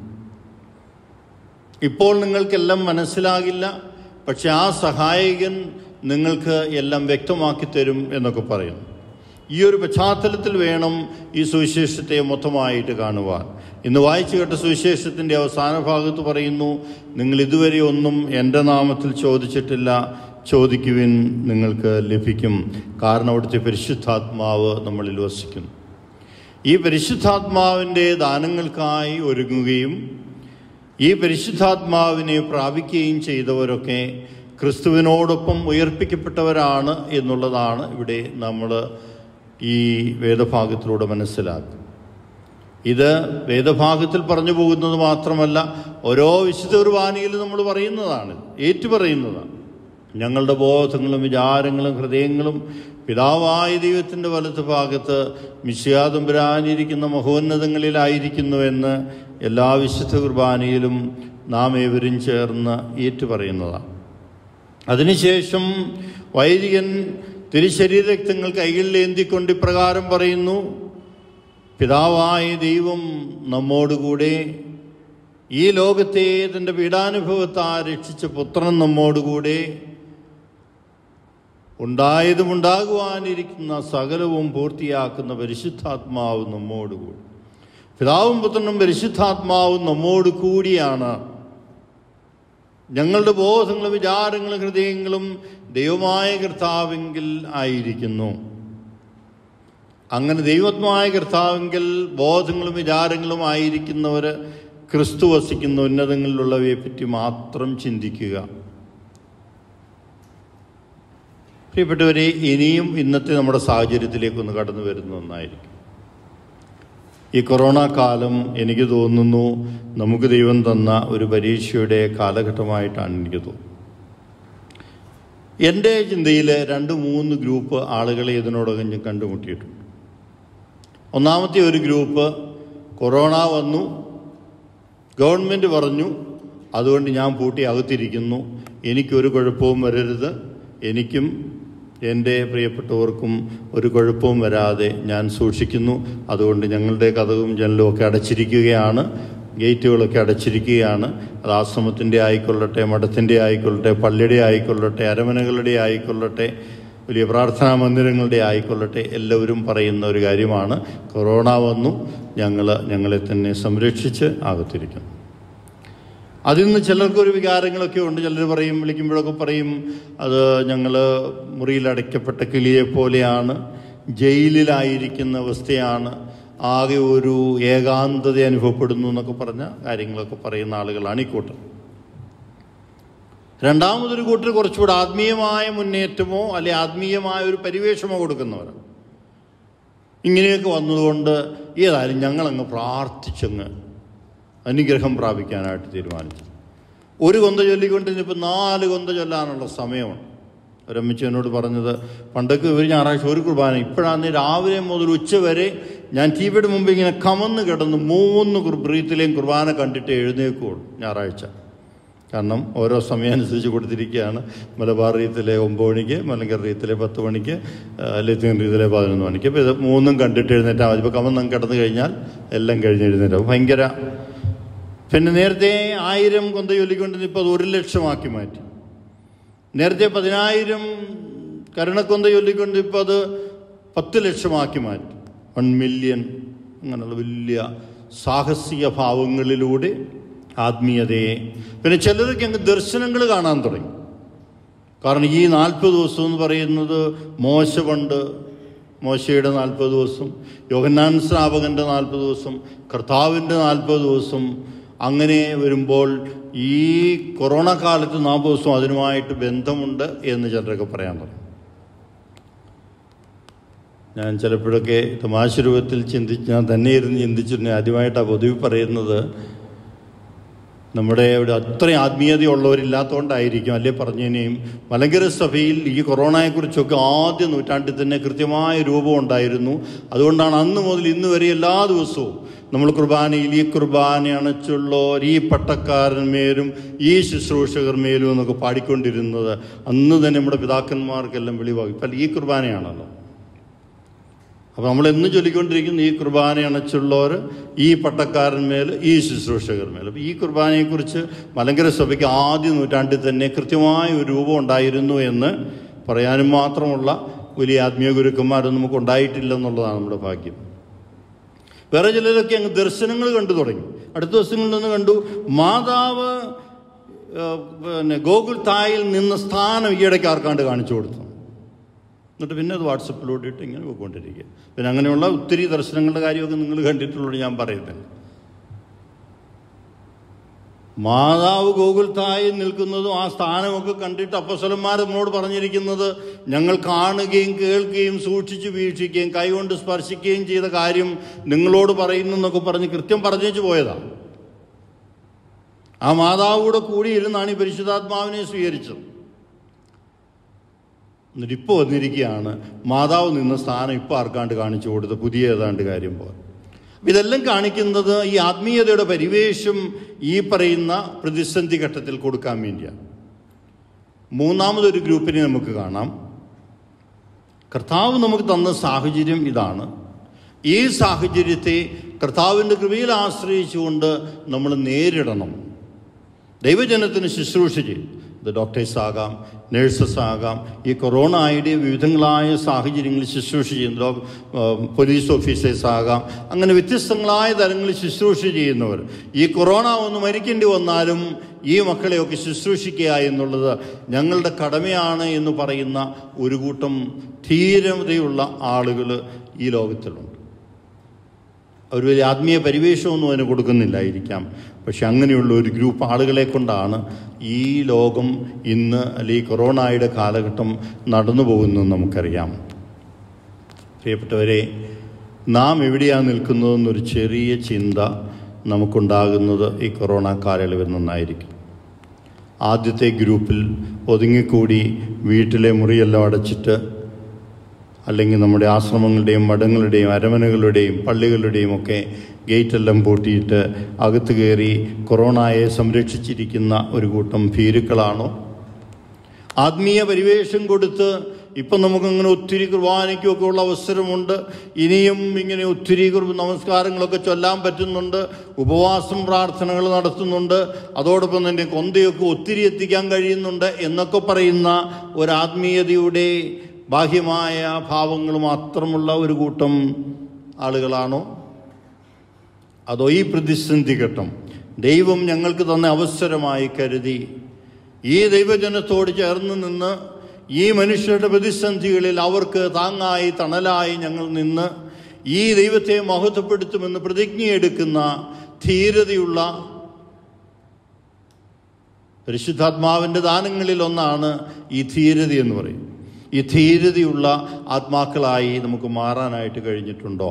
A: ഇപ്പോൾ നിങ്ങൾക്കെല്ലാം മനസ്സിലാകില്ല പക്ഷെ ആ സഹായകൻ നിങ്ങൾക്ക് എല്ലാം വ്യക്തമാക്കി തരും എന്നൊക്കെ പറയുന്നു ഈ ഒരു പശ്ചാത്തലത്തിൽ വേണം ഈ സുവിശേഷത്തെ മൊത്തമായിട്ട് കാണുവാൻ ഇന്ന് വായിച്ചു കേട്ട സുവിശേഷത്തിൻ്റെ അവസാന ഭാഗത്ത് പറയുന്നു നിങ്ങൾ ഇതുവരെ ഒന്നും എൻ്റെ നാമത്തിൽ ചോദിച്ചിട്ടില്ല ചോദിക്കുവിൻ നിങ്ങൾക്ക് ലഭിക്കും കാരണം അവിടുത്തെ പരിശുദ്ധാത്മാവ് നമ്മളിൽ വസിക്കുന്നു ഈ പരിശുദ്ധാത്മാവിൻ്റെ ദാനങ്ങൾക്കായി ഒരുങ്ങുകയും ഈ പരിശുദ്ധാത്മാവിനെ പ്രാപിക്കുകയും ചെയ്തവരൊക്കെ ക്രിസ്തുവിനോടൊപ്പം ഉയർപ്പിക്കപ്പെട്ടവരാണ് എന്നുള്ളതാണ് ഇവിടെ നമ്മൾ ഈ വേദഭാഗത്തിലൂടെ മനസ്സിലാക്കുക ഇത് വേദഭാഗത്തിൽ പറഞ്ഞു പോകുന്നത് മാത്രമല്ല ഓരോ വിശുദ്ധ കുർബാനയിലും നമ്മൾ പറയുന്നതാണ് ഏറ്റുപറയുന്നതാണ് ഞങ്ങളുടെ ബോധങ്ങളും വിചാരങ്ങളും ഹൃദയങ്ങളും പിതാവായ ദൈവത്തിൻ്റെ വലത്ത് ഭാഗത്ത് മിശ്യാതുമ്പരാനിരിക്കുന്ന മഹോന്നതങ്ങളിലായിരിക്കുന്നുവെന്ന് എല്ലാ വിശുദ്ധ കുർബാനയിലും നാം ഏവരും ചേർന്ന് ഏറ്റുപറയുന്നതാണ് അതിനുശേഷം വൈദികൻ തിരുശരീരക്തങ്ങൾ കൈകളിൽ ഏന്തിക്കൊണ്ട് ഇപ്രകാരം പറയുന്നു പിതാവായ ദൈവം നമ്മോടുകൂടെ ഈ ലോകത്തെ തൻ്റെ പീഡാനുഭവത്താൽ രക്ഷിച്ച പുത്രൻ നമ്മോടുകൂടെ ഉണ്ടായതും ഉണ്ടാകുവാനിരിക്കുന്ന സകലവും പൂർത്തിയാക്കുന്ന പരിശുദ്ധാത്മാവ് നമ്മോടുകൂടി പിതാവും പുത്രനും പരിശുദ്ധാത്മാവും നമ്മോട് കൂടിയാണ് ഞങ്ങളുടെ ബോധങ്ങളും വിചാരങ്ങളും ഹൃദയങ്ങളും ദൈവമായ കർത്താവെങ്കിൽ ആയിരിക്കുന്നു അങ്ങനെ ദൈവത്വമായ കർത്താവെങ്കിൽ ബോധങ്ങളും വിചാരങ്ങളും ആയിരിക്കുന്നവർ ക്രിസ്തു വസിക്കുന്ന ഉന്നതങ്ങളിലുള്ളവയെ പറ്റി മാത്രം ചിന്തിക്കുക പ്രിയപ്പെട്ടവരെ ഇനിയും ഇന്നത്തെ നമ്മുടെ സാഹചര്യത്തിലേക്കൊന്ന് കടന്നു വരുന്ന ഒന്നായിരിക്കും ഈ കൊറോണ കാലം എനിക്ക് തോന്നുന്നു നമുക്ക് ദൈവം തന്ന ഒരു പരീക്ഷയുടെ കാലഘട്ടമായിട്ടാണ് എനിക്ക് തോന്നുന്നത് എൻ്റെ ചിന്തയിൽ രണ്ട് മൂന്ന് ഗ്രൂപ്പ് ആളുകളെ ഇതിനോടകം ഞാൻ കണ്ടുമുട്ടിയിട്ടുണ്ട് ഒന്നാമത്തെ ഒരു ഗ്രൂപ്പ് കൊറോണ വന്നു ഗവൺമെൻറ് പറഞ്ഞു അതുകൊണ്ട് ഞാൻ പൂട്ടി അകത്തിരിക്കുന്നു എനിക്കൊരു കുഴപ്പവും വരരുത് എനിക്കും എൻ്റെ പ്രിയപ്പെട്ടവർക്കും ഒരു കുഴപ്പവും വരാതെ ഞാൻ സൂക്ഷിക്കുന്നു അതുകൊണ്ട് ഞങ്ങളുടെ കഥവും ജനലും ഒക്കെ അടച്ചിരിക്കുകയാണ് ഗേറ്റുകളൊക്കെ അടച്ചിരിക്കുകയാണ് അത് ആശ്രമത്തിൻ്റെ ആയിക്കൊള്ളട്ടെ മഠത്തിൻ്റെ ആയിക്കൊള്ളട്ടെ പള്ളിയുടെ ആയിക്കൊള്ളട്ടെ അരമനകളുടെ ആയിക്കൊള്ളട്ടെ വലിയ പ്രാർത്ഥനാ മന്ദിരങ്ങളുടെ ആയിക്കൊള്ളട്ടെ എല്ലാവരും പറയുന്ന ഒരു കാര്യമാണ് കൊറോണ വന്നു ഞങ്ങൾ ഞങ്ങളെ തന്നെ സംരക്ഷിച്ച് അകത്തിരിക്കുന്നു അതിൽ നിന്ന് ചിലർക്കൊരു വികാരങ്ങളൊക്കെ ഉണ്ട് ചിലർ പറയും വിളിക്കുമ്പോഴൊക്കെ പറയും അത് ഞങ്ങൾ മുറിയിൽ അടയ്ക്കപ്പെട്ട കിളിയെ പോലെയാണ് ജയിലിലായിരിക്കുന്ന അവസ്ഥയാണ് ആകെ ഒരു ഏകാന്തത അനുഭവപ്പെടുന്നു എന്നൊക്കെ പറഞ്ഞ കാര്യങ്ങളൊക്കെ പറയുന്ന ആളുകളാണ് ഈ കൂട്ടം രണ്ടാമതൊരു കൂട്ടർ കുറച്ചുകൂടെ ആത്മീയമായ മുന്നേറ്റമോ അല്ലെ ആത്മീയമായ ഒരു പരിവേഷമോ കൊടുക്കുന്നവരാണ് ഇങ്ങനെയൊക്കെ വന്നതുകൊണ്ട് ഏതായാലും ഞങ്ങളങ്ങ് പ്രാർത്ഥിച്ചങ്ങ് അനുഗ്രഹം പ്രാപിക്കാനായിട്ട് തീരുമാനിച്ചു ഒരു കൊന്ത ചൊല്ലിക്കൊണ്ട് ഇനിയിപ്പോൾ നാല് കൊന്ത ചൊല്ലാനുള്ള സമയമാണ് ഒരമ്മച്ചി എന്നോട് പറഞ്ഞത് പണ്ടൊക്കെ ഒരു ഞായറാഴ്ച ഒരു കുർബാന ഇപ്പോഴാണ് രാവിലെ മുതൽ ഉച്ച വരെ ഞാൻ ടി വിയുടെ മുമ്പ് ഇങ്ങനെ കമന്ന് കിടന്ന് മൂന്ന് ബ്രീത്തിലെയും കുർബാന കണ്ടിട്ട് എഴുന്നേക്കുള്ളൂ ഞായറാഴ്ച കാരണം ഓരോ സമയമനുസരിച്ച് കൊടുത്തിരിക്കുകയാണ് മലബാർ റീത്തിലെ ഒമ്പത് മണിക്ക് മലങ്കർ റീത്തിലെ പത്ത് മണിക്ക് ലത്തീൻ റീത്തിലെ പതിനൊന്ന് മണിക്ക് അപ്പോൾ ഇത് മൂന്നും കണ്ടിട്ട് എഴുന്നേറ്റാൽ മതി ഇപ്പോൾ കമന്ന് കിടന്നു കഴിഞ്ഞാൽ എല്ലാം കഴിഞ്ഞ് എഴുന്നേറ്റാവും ഭയങ്കര പിന്നെ നേരത്തെ ആയിരം കൊന്ത ചൊല്ലിക്കൊണ്ടിരുന്ന ഇപ്പോൾ അത് ഒരു ലക്ഷമാക്കി മാറ്റി നേരത്തെ പതിനായിരം കരുണക്കൊന്ത ചൊല്ലിക്കൊണ്ട് ഇപ്പോൾ അത് പത്ത് ലക്ഷമാക്കി മാറ്റി വൺ മില്യൺ അങ്ങനെയുള്ള വലിയ സാഹസിക ഭാവങ്ങളിലൂടെ ആത്മീയതയെ പിന്നെ ചിലരൊക്കെ അങ്ങ് ദർശനങ്ങൾ കാണാൻ തുടങ്ങി കാരണം ഈ നാൽപ്പത് ദിവസം എന്ന് പറയുന്നത് മോശ പണ്ട് മോശയുടെ നാൽപ്പത് ദിവസം യോഹന്നാൻ സ്നാപകൻ്റെ നാൽപ്പത് ദിവസം കർത്താവിൻ്റെ നാൽപ്പത് ദിവസം അങ്ങനെ വരുമ്പോൾ ഈ കൊറോണ കാലത്ത് നാൽപ്പത് ദിവസം അതിനുമായിട്ട് ബന്ധമുണ്ട് എന്ന് ചിലരൊക്കെ പറയാൻ തുടങ്ങി ഞാൻ ചിലപ്പോഴൊക്കെ തമാശ രൂപത്തിൽ ചിന്തിച്ച് ഞാൻ തന്നെ ഇരുന്ന് ചിന്തിച്ചിരുന്നു ആദ്യമായിട്ടാണ് പൊതുവെ പറയുന്നത് നമ്മുടെ ഇവിടെ അത്രയും ആത്മീയതയുള്ളവരില്ലാത്തതുകൊണ്ടായിരിക്കും അല്ലേ പറഞ്ഞതിനെയും മലങ്കര സഭയിൽ ഈ കൊറോണയെക്കുറിച്ചൊക്കെ ആദ്യ നൂറ്റാണ്ടിൽ തന്നെ കൃത്യമായ രൂപം ഉണ്ടായിരുന്നു അതുകൊണ്ടാണ് അന്ന് മുതൽ ഇന്ന് വരെ എല്ലാ ദിവസവും നമ്മൾ കുർബാനയിൽ ഈ കുർബാന അണച്ചുള്ളോർ ഈ പട്ടക്കാരന്മേലും ഈ ശുശ്രൂഷകർ മേലും എന്നൊക്കെ പാടിക്കൊണ്ടിരുന്നത് അന്ന് തന്നെ നമ്മുടെ പിതാക്കന്മാർക്കെല്ലാം വെളിവാക്കി ഇപ്പം ഈ കുർബാനയാണല്ലോ അപ്പോൾ നമ്മൾ എന്ന് ചൊല്ലിക്കൊണ്ടിരിക്കുന്ന ഈ കുർബാന അണച്ചുള്ളവർ ഈ പട്ടക്കാരന്മേൽ ഈ ശുശ്രൂഷകർമേൽ അപ്പോൾ ഈ കുർബാനയെക്കുറിച്ച് മലങ്കര സഭയ്ക്ക് ആദ്യ നൂറ്റാണ്ടിൽ തന്നെ കൃത്യമായ ഒരു രൂപം ഉണ്ടായിരുന്നു എന്ന് പറയാനും മാത്രമുള്ള വലിയ ആത്മീയ ഗുരുക്കന്മാരൊന്നും നമുക്ക് ഉണ്ടായിട്ടില്ല എന്നുള്ളതാണ് നമ്മുടെ ഭാഗ്യം വേറെ ചിലരൊക്കെ അങ്ങ് ദർശനങ്ങൾ കണ്ടു തുടങ്ങി അടുത്ത ദിവസങ്ങളിൽ നിന്ന് കണ്ടു മാതാവ് ഏഹ്, പിന്നെ ഗോകുൽ തായിൽ നിന്ന സ്ഥാനം ഈയിടയ്ക്ക് ആർക്കാണ്ട് കാണിച്ചു കൊടുത്തു എന്നിട്ട് പിന്നെ അത് വാട്സപ്പിലൂടെ ഇട്ട് ഇങ്ങനെ പോയിക്കൊണ്ടിരിക്കുക പിന്നെ അങ്ങനെയുള്ള ഒത്തിരി ദർശനങ്ങളുടെ കാര്യമൊക്കെ നിങ്ങൾ കണ്ടിട്ടുള്ളത് ഞാൻ പറയുന്നില്ല മാതാവ് ഗോകുൽത്തായി നിൽക്കുന്നതും ആ സ്ഥാനമൊക്കെ കണ്ടിട്ട് അപ്പസ്വലന്മാർ നമ്മളോട് പറഞ്ഞിരിക്കുന്നത് ഞങ്ങൾ കാണുകയും കേൾക്കുകയും സൂക്ഷിച്ച് വീക്ഷിക്കുകയും കൈകൊണ്ട് സ്പർശിക്കുകയും ചെയ്ത കാര്യം നിങ്ങളോട് പറയുന്നു എന്നൊക്കെ പറഞ്ഞ് കൃത്യം പറഞ്ഞേച്ച് പോയതാണ് ആ മാതാവൂടെ കൂടിയിരുന്നാണ് ഈ പരിശുദ്ധാത്മാവിനെ സ്വീകരിച്ചത് എന്നിട്ട് ഇപ്പോൾ വന്നിരിക്കുകയാണ് മാതാവ് നിന്ന സ്ഥാനം ഇപ്പോൾ ആർക്കാണ്ട് കാണിച്ചു കൊടുത്ത് പുതിയ ഏതാണ്ട് കാര്യം പോലെ ഇതെല്ലാം കാണിക്കുന്നത് ഈ ആത്മീയതയുടെ പരിവേഷം ഈ പറയുന്ന പ്രതിസന്ധി ഘട്ടത്തിൽ കൊടുക്കാൻ വേണ്ടിയാണ് മൂന്നാമതൊരു ഗ്രൂപ്പിനെ നമുക്ക് കാണാം കർത്താവ് നമുക്ക് തന്ന സാഹചര്യം ഇതാണ് ഈ സാഹചര്യത്തെ കർത്താവിൻ്റെ കൃപയിൽ ആശ്രയിച്ചുകൊണ്ട് നമ്മൾ നേരിടണം ദൈവജനത്തിന് ശുശ്രൂഷ ചെയ്യും ഇത് ഡോക്ടേഴ്സ് ആകാം നേഴ്സസ് ആകാം ഈ കൊറോണയുടെ വിവിധങ്ങളായ സാഹചര്യങ്ങളിൽ ശുശ്രൂഷ ചെയ്യുന്ന ഡോ- ഏഹ് പോലീസ് ഓഫീസേഴ്സ് ആകാം അങ്ങനെ വ്യത്യസ്തങ്ങളായ തലങ്ങളിൽ ശുശ്രൂഷ ചെയ്യുന്നവർ ഈ കൊറോണ ഒന്ന് മരിക്കേണ്ടി വന്നാലും ഈ മക്കളെയൊക്കെ ശുശ്രൂഷിക്കുക എന്നുള്ളത് ഞങ്ങളുടെ കടമയാണ് എന്ന് പറയുന്ന ഒരു കൂട്ടം ധീരതയുള്ള ആളുകൾ ഈ ലോകത്തിലുണ്ട് അവർ വലിയ ആത്മീയ പരിവേഷമൊന്നും അതിന് കൊടുക്കുന്നില്ലായിരിക്കാം പക്ഷെ അങ്ങനെയുള്ള ഒരു ഗ്രൂപ്പ് ആളുകളെ കൊണ്ടാണ് ഈ ലോകം ഇന്ന് അല്ലെങ്കിൽ കൊറോണയുടെ കാലഘട്ടം നടന്നു പോകുന്നതെന്ന് നമുക്കറിയാം പ്രിയപ്പെട്ടവരെ നാം എവിടെയാണ് നിൽക്കുന്നതെന്നൊരു ചെറിയ ചിന്ത നമുക്കുണ്ടാകുന്നത് ഈ കൊറോണ കാലയളവിൽ നിന്നായിരിക്കും ആദ്യത്തെ ഗ്രൂപ്പിൽ ഒതുങ്ങിക്കൂടി വീട്ടിലെ മുറിയെല്ലാം അടച്ചിട്ട് അല്ലെങ്കിൽ നമ്മുടെ ആശ്രമങ്ങളുടെയും മഠങ്ങളുടെയും അരമനകളുടെയും പള്ളികളുടെയും ഒക്കെ ഗേറ്റെല്ലാം പൂട്ടിയിട്ട് അകത്ത് കയറി കൊറോണയെ സംരക്ഷിച്ചിരിക്കുന്ന ഒരു കൂട്ടം ഭീരുക്കളാണോ ആത്മീയ പരിവേഷം കൊടുത്ത് ഇപ്പം നമുക്കങ്ങനെ ഒത്തിരി കുർബാനയ്ക്കുമൊക്കെ ഉള്ള അവസരമുണ്ട് ഇനിയും ഇങ്ങനെ ഒത്തിരി കുർബ നമസ്കാരങ്ങളൊക്കെ ചൊല്ലാൻ പറ്റുന്നുണ്ട് ഉപവാസം പ്രാർത്ഥനകൾ നടത്തുന്നുണ്ട് അതോടൊപ്പം തന്നെ കൊന്തയൊക്കെ ഒത്തിരി എത്തിക്കാൻ കഴിയുന്നുണ്ട് എന്നൊക്കെ പറയുന്ന ഒരു ആത്മീയതയുടെ ബാഹ്യമായ ഭാവങ്ങൾ മാത്രമുള്ള ഒരു കൂട്ടം ആളുകളാണോ അതോ ഈ പ്രതിസന്ധി ഘട്ടം ദൈവം ഞങ്ങൾക്ക് തന്ന അവസരമായി കരുതി ഈ ദൈവജനത്തോട് ചേർന്ന് നിന്ന് ഈ മനുഷ്യരുടെ പ്രതിസന്ധികളിൽ അവർക്ക് താങ്ങായി തണലായി ഞങ്ങൾ നിന്ന് ഈ ദൈവത്തെ മഹത്വപ്പെടുത്തുമെന്ന് പ്രതിജ്ഞയെടുക്കുന്ന ധീരതയുള്ള പരിശുദ്ധാത്മാവിൻ്റെ ദാനങ്ങളിൽ ഒന്നാണ് ഈ ധീരത എന്ന് പറയും ഈ ധീരതയുള്ള ആത്മാക്കളായി നമുക്ക് മാറാനായിട്ട് കഴിഞ്ഞിട്ടുണ്ടോ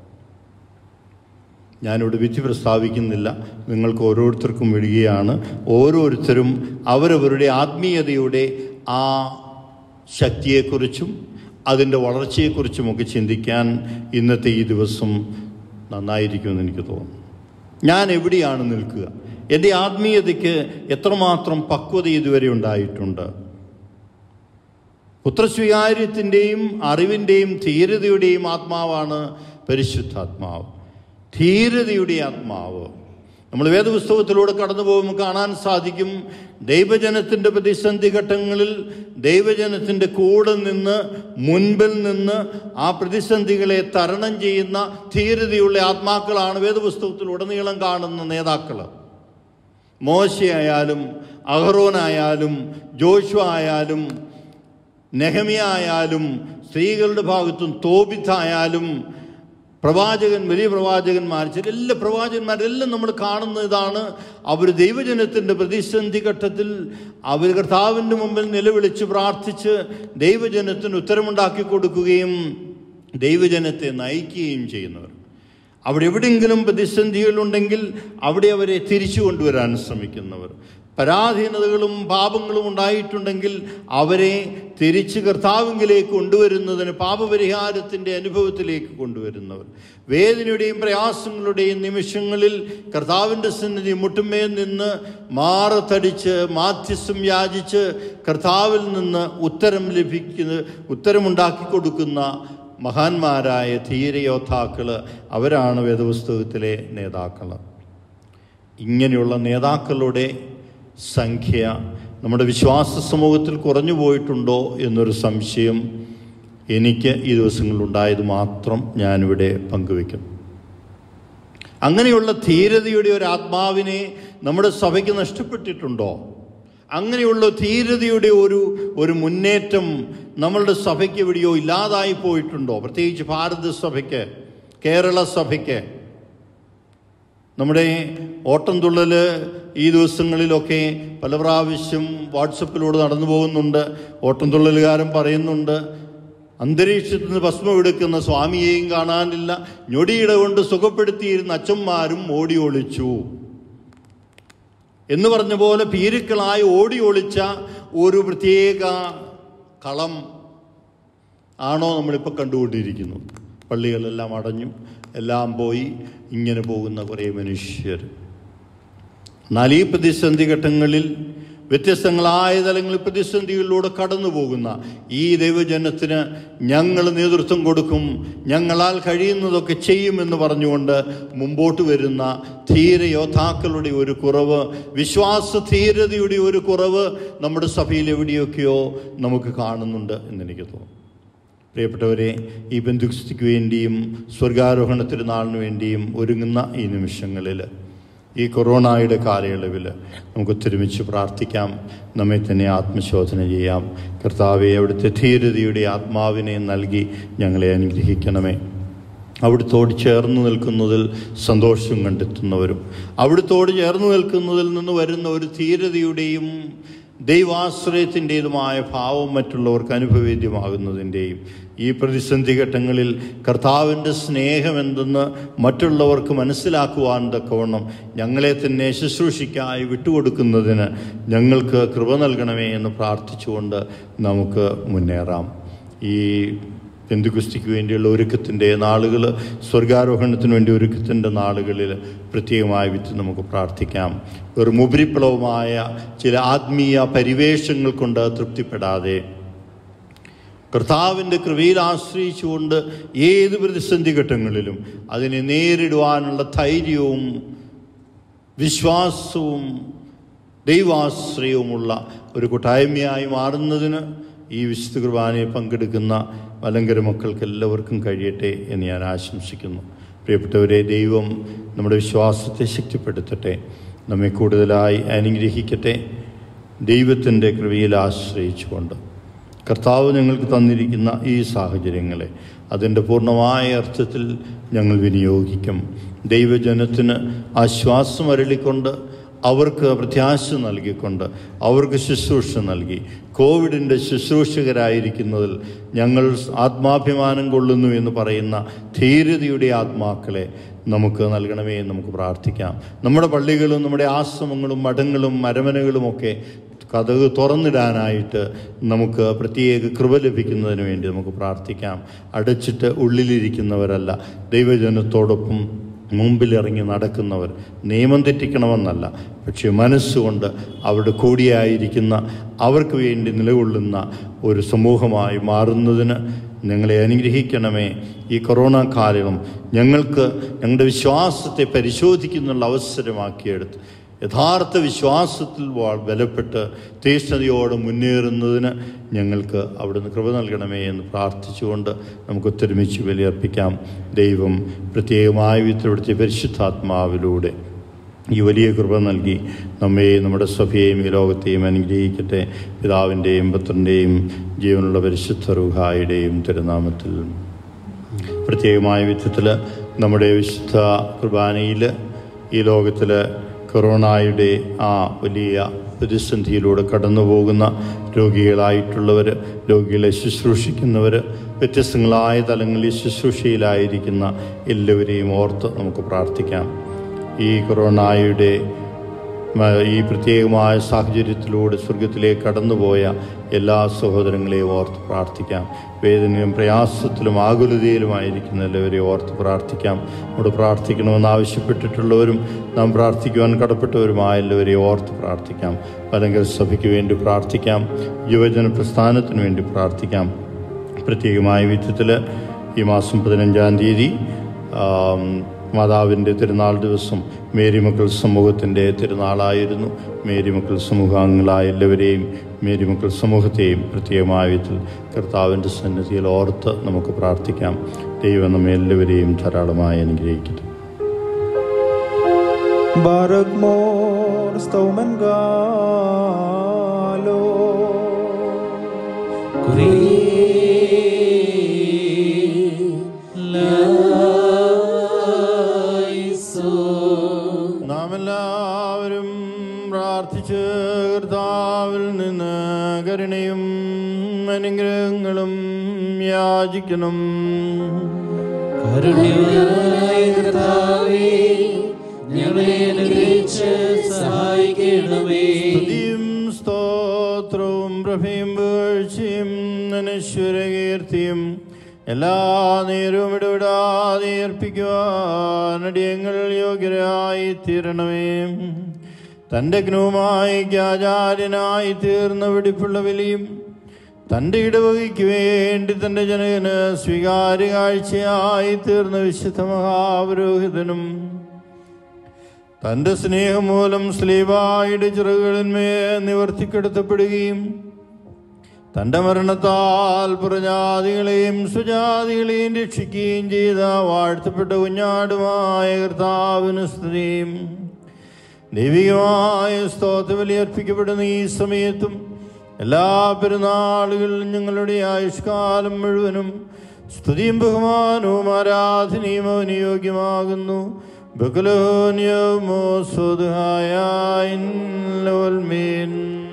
A: ഞാനിവിടെ വിധി പ്രസ്താവിക്കുന്നില്ല നിങ്ങൾക്ക് ഓരോരുത്തർക്കും വിടുകയാണ് ഓരോരുത്തരും അവരവരുടെ ആത്മീയതയുടെ ആ ശക്തിയെക്കുറിച്ചും അതിൻ്റെ വളർച്ചയെക്കുറിച്ചുമൊക്കെ ചിന്തിക്കാൻ ഇന്നത്തെ ഈ ദിവസം നന്നായിരിക്കുമെന്ന് എനിക്ക് തോന്നുന്നു ഞാൻ എവിടെയാണ് നിൽക്കുക എൻ്റെ ആത്മീയതയ്ക്ക് എത്രമാത്രം പക്വത ഇതുവരെ ഉണ്ടായിട്ടുണ്ട് പുത്രസ്വീകാര്യത്തിൻ്റെയും അറിവിൻ്റെയും ധീരതയുടെയും ആത്മാവാണ് പരിശുദ്ധാത്മാവ് ധീരതയുടെ ആത്മാവ് നമ്മൾ വേദപുസ്തകത്തിലൂടെ കടന്നു പോകുമ്പോൾ കാണാൻ സാധിക്കും ദൈവജനത്തിൻ്റെ പ്രതിസന്ധി ഘട്ടങ്ങളിൽ ദൈവജനത്തിൻ്റെ കൂടെ നിന്ന് മുൻപിൽ നിന്ന് ആ പ്രതിസന്ധികളെ തരണം ചെയ്യുന്ന ധീരതയുള്ള ആത്മാക്കളാണ് വേദപുസ്തകത്തിലുടനീളം കാണുന്ന നേതാക്കൾ മോശയായാലും അഹറോനായാലും ജോഷു ആയാലും നെഹമിയ ആയാലും സ്ത്രീകളുടെ ഭാഗത്തും തോബിത്തായാലും പ്രവാചകൻ വലിയ പ്രവാചകന്മാർ ചില എല്ലാ പ്രവാചകന്മാരെല്ലാം നമ്മൾ കാണുന്ന ഇതാണ് അവർ ദൈവജനത്തിൻ്റെ പ്രതിസന്ധി ഘട്ടത്തിൽ അവർ കർത്താവിൻ്റെ മുമ്പിൽ നിലവിളിച്ച് പ്രാർത്ഥിച്ച് ദൈവജനത്തിന് ഉത്തരമുണ്ടാക്കി കൊടുക്കുകയും ദൈവജനത്തെ നയിക്കുകയും ചെയ്യുന്നവർ അവിടെ എവിടെയെങ്കിലും പ്രതിസന്ധികളുണ്ടെങ്കിൽ അവിടെ അവരെ തിരിച്ചു കൊണ്ടുവരാൻ ശ്രമിക്കുന്നവർ പരാധീനതകളും പാപങ്ങളും ഉണ്ടായിട്ടുണ്ടെങ്കിൽ അവരെ തിരിച്ച് കർത്താവിങ്കിലേക്ക് കൊണ്ടുവരുന്നതിന് പാപപരിഹാരത്തിൻ്റെ അനുഭവത്തിലേക്ക് കൊണ്ടുവരുന്നവർ വേദനയുടെയും പ്രയാസങ്ങളുടെയും നിമിഷങ്ങളിൽ കർത്താവിൻ്റെ സന്നിധി മുട്ടുമേൽ നിന്ന് മാറത്തടിച്ച് മാധ്യസ്ഥം യാചിച്ച് കർത്താവിൽ നിന്ന് ഉത്തരം ലഭിക്കുന്ന ഉത്തരമുണ്ടാക്കി കൊടുക്കുന്ന മഹാന്മാരായ ധീരയോദ്ധാക്കൾ അവരാണ് വേദപുസ്തകത്തിലെ നേതാക്കൾ ഇങ്ങനെയുള്ള നേതാക്കളുടെ സംഖ്യ നമ്മുടെ വിശ്വാസ സമൂഹത്തിൽ കുറഞ്ഞു പോയിട്ടുണ്ടോ എന്നൊരു സംശയം എനിക്ക് ഈ ദിവസങ്ങളിലുണ്ടായത് മാത്രം ഞാനിവിടെ പങ്കുവയ്ക്കും അങ്ങനെയുള്ള ധീരതയുടെ ഒരു ആത്മാവിനെ നമ്മുടെ സഭയ്ക്ക് നഷ്ടപ്പെട്ടിട്ടുണ്ടോ അങ്ങനെയുള്ള ധീരതയുടെ ഒരു ഒരു മുന്നേറ്റം നമ്മളുടെ സഭയ്ക്ക് എവിടെയോ ഇല്ലാതായി പോയിട്ടുണ്ടോ പ്രത്യേകിച്ച് ഭാരത സഭയ്ക്ക് കേരള സഭയ്ക്ക് നമ്മുടെ ഓട്ടംതുള്ളൽ ഈ ദിവസങ്ങളിലൊക്കെ പല പ്രാവശ്യം വാട്സപ്പിലൂടെ നടന്നു പോകുന്നുണ്ട് ഓട്ടംതുള്ളലുകാരൻ പറയുന്നുണ്ട് അന്തരീക്ഷത്തിൽ നിന്ന് ഭസ്മം എടുക്കുന്ന സ്വാമിയെയും കാണാനില്ല ഞൊടിയിട കൊണ്ട് സുഖപ്പെടുത്തിയിരുന്ന അച്ഛന്മാരും ഓടി ഒളിച്ചു എന്ന് പറഞ്ഞ പോലെ ഭീരുക്കളായി ഓടി ഒളിച്ച ഒരു പ്രത്യേക കളം ആണോ നമ്മളിപ്പോൾ കണ്ടുകൊണ്ടിരിക്കുന്നു പള്ളികളെല്ലാം അടഞ്ഞു എല്ലാം പോയി ഇങ്ങനെ പോകുന്ന കുറേ മനുഷ്യർ എന്നാൽ ഈ പ്രതിസന്ധി ഘട്ടങ്ങളിൽ വ്യത്യസ്തങ്ങളായ തലങ്ങളിൽ പ്രതിസന്ധികളിലൂടെ കടന്നു പോകുന്ന ഈ ദൈവജനത്തിന് ഞങ്ങൾ നേതൃത്വം കൊടുക്കും ഞങ്ങളാൽ കഴിയുന്നതൊക്കെ ചെയ്യുമെന്ന് പറഞ്ഞുകൊണ്ട് മുമ്പോട്ട് വരുന്ന ധീര യോദ്ധാക്കളുടെ ഒരു കുറവ് വിശ്വാസ ധീരതയുടെ ഒരു കുറവ് നമ്മുടെ സഭയിൽ എവിടെയൊക്കെയോ നമുക്ക് കാണുന്നുണ്ട് എന്നെനിക്ക് തോന്നുന്നു പ്രിയപ്പെട്ടവരെ ഈ ബന്ധുസ്ഥിക്ക് വേണ്ടിയും സ്വർഗാരോഹണ തിരുനാളിന് വേണ്ടിയും ഒരുങ്ങുന്ന ഈ നിമിഷങ്ങളിൽ ഈ കൊറോണയുടെ കാലയളവിൽ നമുക്ക് ഒത്തൊരുമിച്ച് പ്രാർത്ഥിക്കാം നമ്മെ തന്നെ ആത്മശോധന ചെയ്യാം കർത്താവെ അവിടുത്തെ ധീരതയുടെ ആത്മാവിനെ നൽകി ഞങ്ങളെ അനുഗ്രഹിക്കണമേ അവിടുത്തോട് ചേർന്ന് നിൽക്കുന്നതിൽ സന്തോഷം കണ്ടെത്തുന്നവരും അവിടുത്തോട് ചേർന്ന് നിൽക്കുന്നതിൽ നിന്ന് വരുന്ന ഒരു ധീരതയുടെയും ദൈവാശ്രയത്തിൻ്റെതുമായ ഭാവം മറ്റുള്ളവർക്ക് അനുഭവേദ്യമാകുന്നതിൻ്റെയും ഈ പ്രതിസന്ധി ഘട്ടങ്ങളിൽ കർത്താവിൻ്റെ സ്നേഹം എന്തെന്ന് മറ്റുള്ളവർക്ക് മനസ്സിലാക്കുവാൻ തക്കവണ്ണം ഞങ്ങളെ തന്നെ ശുശ്രൂഷിക്കായി വിട്ടുകൊടുക്കുന്നതിന് ഞങ്ങൾക്ക് കൃപ നൽകണമേ എന്ന് പ്രാർത്ഥിച്ചുകൊണ്ട് നമുക്ക് മുന്നേറാം ഈ പെന്തുകുസ്തിക്ക് വേണ്ടിയുള്ള ഒരുക്കത്തിൻ്റെ നാളുകൾ സ്വർഗാരോഹണത്തിന് വേണ്ടി ഒരുക്കത്തിൻ്റെ നാളുകളിൽ പ്രത്യേകമായ വിത്ത് നമുക്ക് പ്രാർത്ഥിക്കാം ഒരു മുപരിപ്ലവമായ ചില ആത്മീയ പരിവേഷങ്ങൾ കൊണ്ട് തൃപ്തിപ്പെടാതെ കർത്താവിൻ്റെ കൃപയിൽ ആശ്രയിച്ചുകൊണ്ട് ഏത് പ്രതിസന്ധി ഘട്ടങ്ങളിലും അതിനെ നേരിടുവാനുള്ള ധൈര്യവും വിശ്വാസവും ദൈവാശ്രയവുമുള്ള ഒരു കൂട്ടായ്മയായി മാറുന്നതിന് ഈ വിശുദ്ധ കുർബാനയിൽ പങ്കെടുക്കുന്ന മലങ്കര മക്കൾക്ക് എല്ലാവർക്കും കഴിയട്ടെ എന്ന് ഞാൻ ആശംസിക്കുന്നു പ്രിയപ്പെട്ടവരെ ദൈവം നമ്മുടെ വിശ്വാസത്തെ ശക്തിപ്പെടുത്തട്ടെ നമ്മെ കൂടുതലായി അനുഗ്രഹിക്കട്ടെ ദൈവത്തിൻ്റെ കൃപയിൽ ആശ്രയിച്ചുകൊണ്ട് കർത്താവ് ഞങ്ങൾക്ക് തന്നിരിക്കുന്ന ഈ സാഹചര്യങ്ങളെ അതിൻ്റെ പൂർണ്ണമായ അർത്ഥത്തിൽ ഞങ്ങൾ വിനിയോഗിക്കും ദൈവജനത്തിന് ആശ്വാസം അരളിക്കൊണ്ട് അവർക്ക് പ്രത്യാശ നൽകിക്കൊണ്ട് അവർക്ക് ശുശ്രൂഷ നൽകി കോവിഡിൻ്റെ ശുശ്രൂഷകരായിരിക്കുന്നതിൽ ഞങ്ങൾ ആത്മാഭിമാനം കൊള്ളുന്നു എന്ന് പറയുന്ന ധീരതയുടെ ആത്മാക്കളെ നമുക്ക് നൽകണമേ എന്ന് നമുക്ക് പ്രാർത്ഥിക്കാം നമ്മുടെ പള്ളികളും നമ്മുടെ ആശ്രമങ്ങളും മഠങ്ങളും മരമനകളുമൊക്കെ കഥക് തുറന്നിടാനായിട്ട് നമുക്ക് പ്രത്യേക കൃപ ലഭിക്കുന്നതിന് വേണ്ടി നമുക്ക് പ്രാർത്ഥിക്കാം അടച്ചിട്ട് ഉള്ളിലിരിക്കുന്നവരല്ല ദൈവജനത്തോടൊപ്പം മുമ്പിലിറങ്ങി നടക്കുന്നവർ നിയമം തെറ്റിക്കണമെന്നല്ല പക്ഷെ മനസ്സുകൊണ്ട് അവിടെ കൂടിയായിരിക്കുന്ന അവർക്ക് വേണ്ടി നിലകൊള്ളുന്ന ഒരു സമൂഹമായി മാറുന്നതിന് ഞങ്ങളെ അനുഗ്രഹിക്കണമേ ഈ കൊറോണ കാലം ഞങ്ങൾക്ക് ഞങ്ങളുടെ വിശ്വാസത്തെ പരിശോധിക്കുന്നുള്ള അവസരമാക്കിയെടുത്ത് യഥാർത്ഥ വിശ്വാസത്തിൽ വാ- ബലപ്പെട്ട് തീഷ്ണതയോടെ മുന്നേറുന്നതിന് ഞങ്ങൾക്ക് അവിടുന്ന് കൃപ നൽകണമേ എന്ന് പ്രാർത്ഥിച്ചുകൊണ്ട് നമുക്ക് ഒത്തൊരുമിച്ച് ബലിയർപ്പിക്കാം ദൈവം പ്രത്യേകമായ വിധത്തിലൂടെ പരിശുദ്ധാത്മാവിലൂടെ ഈ വലിയ കൃപ നൽകി നമ്മെ നമ്മുടെ സഭയെയും ഈ ലോകത്തെയും അനുഗ്രഹിക്കട്ടെ പിതാവിൻ്റെയും പുത്രൻ്റെയും ജീവനുള്ള പരിശുദ്ധ റുഹായുടെയും തിരുനാമത്തിൽ പ്രത്യേകമായ വിധത്തിൽ നമ്മുടെ വിശുദ്ധ കുർബാനയിൽ ഈ ലോകത്തിൽ കൊറോണയുടെ ആ വലിയ പ്രതിസന്ധിയിലൂടെ കടന്നു പോകുന്ന രോഗികളായിട്ടുള്ളവർ രോഗികളെ ശുശ്രൂഷിക്കുന്നവർ വ്യത്യസ്തങ്ങളായ തലങ്ങളിൽ ശുശ്രൂഷയിലായിരിക്കുന്ന എല്ലാവരെയും ഓർത്ത് നമുക്ക് പ്രാർത്ഥിക്കാം ഈ കൊറോണയുടെ മ- ഈ പ്രത്യേകമായ സാഹചര്യത്തിലൂടെ സ്വർഗത്തിലേക്ക് കടന്നുപോയ എല്ലാ സഹോദരങ്ങളെയും ഓർത്ത് പ്രാർത്ഥിക്കാം വേദനയും പ്രയാസത്തിലും ആകുലതയിലുമായിരിക്കുന്ന എല്ലാവരെയും ഓർത്ത് പ്രാർത്ഥിക്കാം അവിടെ പ്രാർത്ഥിക്കണമെന്ന് ആവശ്യപ്പെട്ടിട്ടുള്ളവരും നാം പ്രാർത്ഥിക്കുവാൻ കടപ്പെട്ടവരുമായ എല്ലാവരെയും ഓർത്ത് പ്രാർത്ഥിക്കാം അല്ലെങ്കിൽ സഭയ്ക്ക് വേണ്ടി പ്രാർത്ഥിക്കാം യുവജന പ്രസ്ഥാനത്തിന് വേണ്ടി പ്രാർത്ഥിക്കാം പ്രത്യേകമായ വിധത്തിൽ ഈ മാസം പതിനഞ്ചാം തീയതി ആം, മാതാവിൻ്റെ തിരുനാൾ ദിവസം മേരി മക്കൾ സമൂഹത്തിൻ്റെ തിരുനാളായിരുന്നു മേരി മക്കൾ സമൂഹാംഗങ്ങളായ എല്ലാവരെയും മേരി മക്കൾ സമൂഹത്തെയും പ്രത്യേകമായ വിധത്തിൽ കർത്താവിൻ്റെ സന്നിധിയിൽ ഓർത്ത് നമുക്ക് പ്രാർത്ഥിക്കാം ദൈവം നമ്മെ എല്ലാവരെയും ധാരാളമായി അനുഗ്രഹിക്കട്ടെ
D: Barak mor staumen galo
A: നാം എല്ലാവരും പ്രാർത്ഥിച്ച് കർത്താവിൽ നിന്ന് കരുണയും അനുഗ്രഹങ്ങളും യാചിക്കണം
B: കരുണ്യവാനായ കർത്താവേ ഞങ്ങളെ അനുഗ്രഹിച്ച് സഹായിക്കണമേ
A: സ്തുതിയും സ്തോത്രവും പ്രഭയും വീഴ്ചയും അനശ്വരകീർത്തിയും എല്ലാ നേരവും ഇടപെടാതെ അർപ്പിക്കുവാൻ അടിയങ്ങൾ യോഗ്യരായി തീരണമേ തൻ്റെ ഗ്നൂമായിക്ക് ആചാര്യനായി തീർന്ന വെടിപ്പുള്ള വിലയും തൻ്റെ ഇടവകയ്ക്ക് വേണ്ടി തൻ്റെ ജനകന് സ്വീകാര്യ കാഴ്ചയായി തീർന്ന വിശുദ്ധ മഹാപുരോഹിതനും തൻ്റെ സ്നേഹം മൂലം സ്ലീവായുടെ ചിറകുകളിന്മേൽ നിവർത്തിക്കെടുത്തപ്പെടുകയും തൻ്റെ മരണത്താൽ പ്രജാതികളെയും സുജാതികളെയും രക്ഷിക്കുകയും ചെയ്ത വാഴ്ത്തപ്പെട്ട കുഞ്ഞാടുമായ കർത്താവിന് സ്തുതിയും ദൈവികമായ സ്തോത്രബലി അർപ്പിക്കപ്പെടുന്ന ഈ സമയത്തും എല്ലാ പെരുന്നാളുകളിലും ഞങ്ങളുടെ ആയുഷ്കാലം മുഴുവനും സ്തുതിയും ബഹുമാനവും ആരാധനയും അവന് യോഗ്യമാകുന്നു ബഹുലോന്യമോ സ്വതുഹായ ലോൽമീൻ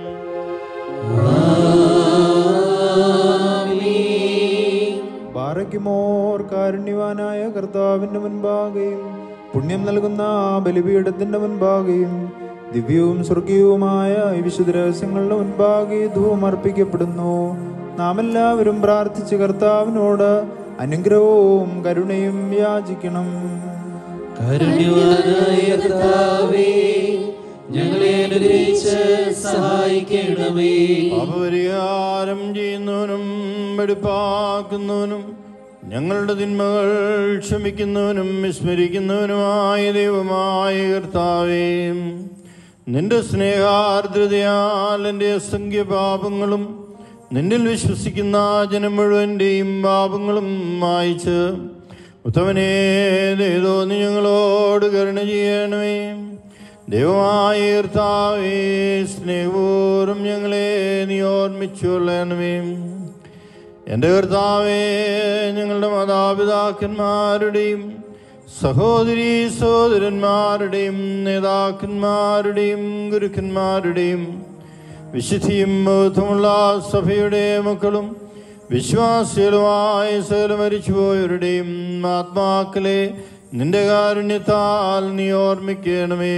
D: ബാറയ്ക്കുമോർ കാരുണ്യവാനായ കർത്താവിന്റെ മുൻപാകെയും പുണ്യം നൽകുന്ന ആ ബലിപീഠത്തിന്റെ മുൻപാകെയും ദിവ്യവും സ്വർഗീയവുമായ ഈ വിശുദ്ധ രഹസ്യങ്ങളുടെ മുൻപാകെ ധൂപം അർപ്പിക്കപ്പെടുന്നു നാം എല്ലാവരും പ്രാർത്ഥിച്ച് കർത്താവിനോട് അനുഗ്രഹവും കരുണയും യാചിക്കണം
B: കരുണ്യവാനായ കർത്താവേ ഞങ്ങളെ അനുഗ്രഹിച്ച് സഹായിക്കണമേ
A: പാപപരിഹാരം ചെയ്യുന്നവനും വെടിപ്പാക്കുന്നവനും ഞങ്ങളുടെ തിന്മകൾ ക്ഷമിക്കുന്നവനും വിസ്മരിക്കുന്നവനുമായ ദൈവമായ കർത്താവേ നിന്റെ സ്നേഹാർദ്രതയാൽ എൻ്റെ അസംഖ്യ പാപങ്ങളും നിന്നിൽ വിശ്വസിക്കുന്ന ജനം മുഴുവൻ്റെയും പാപങ്ങളും മായിച്ച് ഉത്തമനേ ദൈതോ നീ ഞങ്ങളോട് കരുണ ചെയ്യണമേ ദൈവമായ കർത്താവേ സ്നേഹപൂർവ്വം ഞങ്ങളെ നീ ഓർമ്മിച്ചുകൊള്ളണമേ എൻ്റെ കർത്താവേ ഞങ്ങളുടെ മാതാപിതാക്കന്മാരുടെയും സഹോദരി സഹോദരന്മാരുടെയും നേതാക്കന്മാരുടെയും ഗുരുക്കന്മാരുടെയും വിശുദ്ധിയും ബോധമുള്ള സഭയുടെ മക്കളും വിശ്വാസികളുമായ സകല മരിച്ചുപോയവരുടെയും ആത്മാക്കളെ നിന്റെ കാരുണ്യത്താൽ നീ ഓർമ്മിക്കണമേ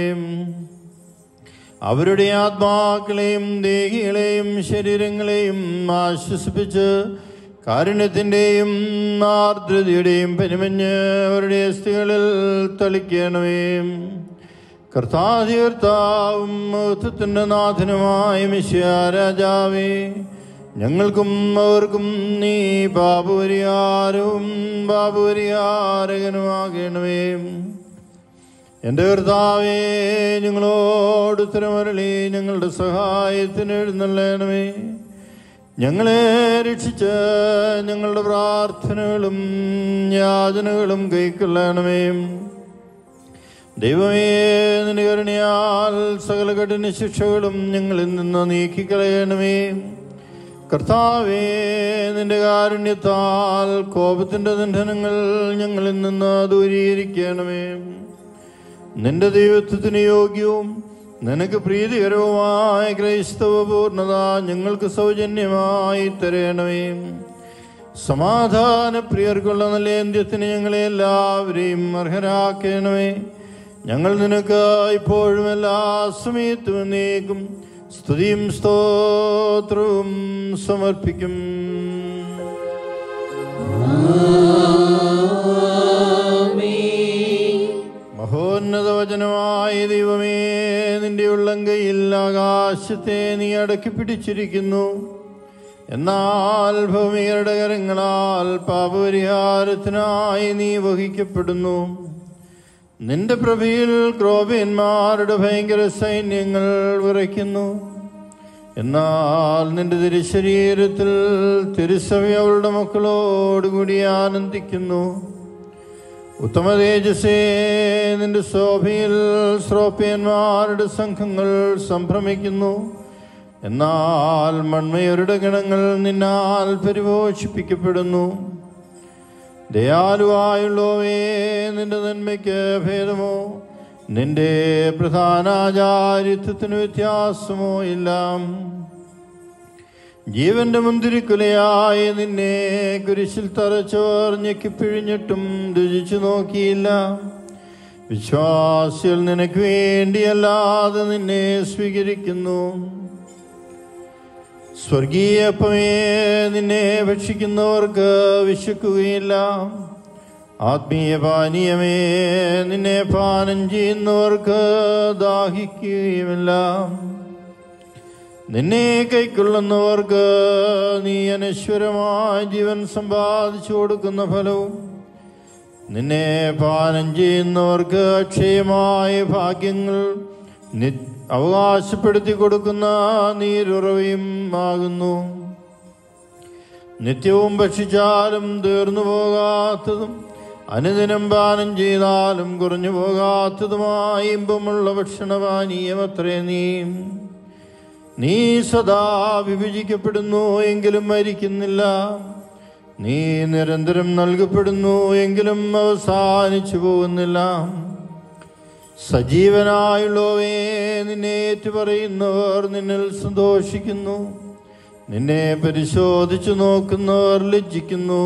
A: അവരുടെ ആത്മാക്കളെയും ദേഹികളെയും ശരീരങ്ങളെയും ആശ്വസിപ്പിച്ച് കാരുണ്യത്തിൻ്റെയും ആർദ്രതയുടെയും പെരുമഞ്ഞ് അവരുടെ അസ്ഥികളിൽ തളിക്കണമേ കർത്താതീർത്താവും മഹത്വത്തിൻ്റെ നാഥനുമായ മിശ്യ രാജാവേ ഞങ്ങൾക്കും അവർക്കും നീ പാപപരിഹാരവും പാപപരിഹാരകനുമാകണമേ എൻ്റെ കർത്താവേ ഞങ്ങളോട് ഉത്തരമരളി ഞങ്ങളുടെ സഹായത്തിന് എഴുന്നള്ളണമേ ഞങ്ങളെ രക്ഷിച്ച് ഞങ്ങളുടെ പ്രാർത്ഥനകളും യാചനകളും കൈക്കൊള്ളണമേ ദൈവമേ നിന്റെ കരുണയാൽ സകല കഠിന ശിക്ഷകളും ഞങ്ങളിൽ നിന്ന് നീക്കിക്കളയണമേ കർത്താവേ നിന്റെ കാരുണ്യത്താൽ കോപത്തിന്റെ ബന്ധനങ്ങൾ ഞങ്ങളിൽ നിന്ന് ദൂരീകരിക്കണമേ നിന്റെ ദൈവത്വത്തിന് യോഗ്യവും നിനക്ക് പ്രീതികരവുമായ ക്രൈസ്തവ പൂർണ്ണത ഞങ്ങൾക്ക് സൗജന്യമായി തരണമേ സമാധാന പ്രിയർക്കുള്ള നല്ല അന്ത്യത്തിന് ഞങ്ങളെ എല്ലാവരെയും അർഹരാക്കണമേ ഞങ്ങൾ നിനക്ക് ഇപ്പോഴും എല്ലാ സമയത്തും എന്നേക്കും സ്തുതിയും സ്തോത്രവും സമർപ്പിക്കും മഹോന്നത വചനമായ ദൈവമേ നിന്റെ ഉള്ളങ്കയിൽ ആകാശത്തെ നീ അടക്കി പിടിച്ചിരിക്കുന്നു എന്നാൽ ഭൂമിയുടെ കരങ്ങളാൽ പാപപരിഹാരത്തിനായി നീ വഹിക്കപ്പെടുന്നു നിന്റെ പ്രഭയിൽ ക്രോപ്യന്മാരുടെ ഭയങ്കര സൈന്യങ്ങൾ വിറയ്ക്കുന്നു എന്നാൽ നിന്റെ തിരുശരീരത്തിൽ തിരുസഭ അവളുടെ മക്കളോടുകൂടി ആനന്ദിക്കുന്നു ഉത്തമ തേജസ്സേ നിന്റെ ശോഭയിൽ ശ്രോപ്യന്മാരുടെ സംഘങ്ങൾ സംഭ്രമിക്കുന്നു എന്നാൽ മൺമയരുടെ ഗണങ്ങൾ നിന്നാൽ പരിപോഷിപ്പിക്കപ്പെടുന്നു ദയാലുവായുള്ളവേ നിന്റെ നന്മയ്ക്ക് ഭേദമോ നിന്റെ പ്രധാനാചാരിത്വത്തിന് വ്യത്യാസമോ ഇല്ല ജീവന്റെ മുന്തിരിക്കുലയായ നിന്നെ കുരിശിൽ തറച്ചോർ ഞെക്കിപ്പിഴിഞ്ഞിട്ടും രുചിച്ചു നോക്കിയില്ല വിശ്വാസികൾ നിനക്ക് വേണ്ടിയല്ലാതെ നിന്നെ സ്വീകരിക്കുന്നു സ്വർഗീയപ്പമേ നിന്നെ ഭക്ഷിക്കുന്നവർക്ക് വിശക്കുകയില്ല ആത്മീയ പാനീയമേ നിന്നെ പാനം ചെയ്യുന്നവർക്ക് ദാഹിക്കുകയുമില്ല നിന്നെ കൈക്കൊള്ളുന്നവർക്ക് നീ അനശ്വരമായ ജീവൻ സമ്പാദിച്ചു കൊടുക്കുന്ന ഫലവും നിന്നെ പാനം ചെയ്യുന്നവർക്ക് അക്ഷയമായ ഭാഗ്യങ്ങൾ നി അവകാശപ്പെടുത്തി കൊടുക്കുന്ന നീരുറവയും ആകുന്നു നിത്യവും ഭക്ഷിച്ചാലും തീർന്നു പോകാത്തതും അനുദിനം പാനം ചെയ്താലും കുറഞ്ഞു പോകാത്തതുമായ ഇമ്പമുള്ള ഭക്ഷണപാനീയമത്രേ നീ നീ സദാ വിഭജിക്കപ്പെടുന്നു എങ്കിലും മരിക്കുന്നില്ല നീ നിരന്തരം നൽകപ്പെടുന്നു എങ്കിലും അവസാനിച്ചു പോകുന്നില്ല സജീവനായുള്ളവേ നിന്നെ ഏറ്റുപറയുന്നവർ നിന്നിൽ സന്തോഷിക്കുന്നു നിന്നെ പരിശോധിച്ചു നോക്കുന്നവർ ലജ്ജിക്കുന്നു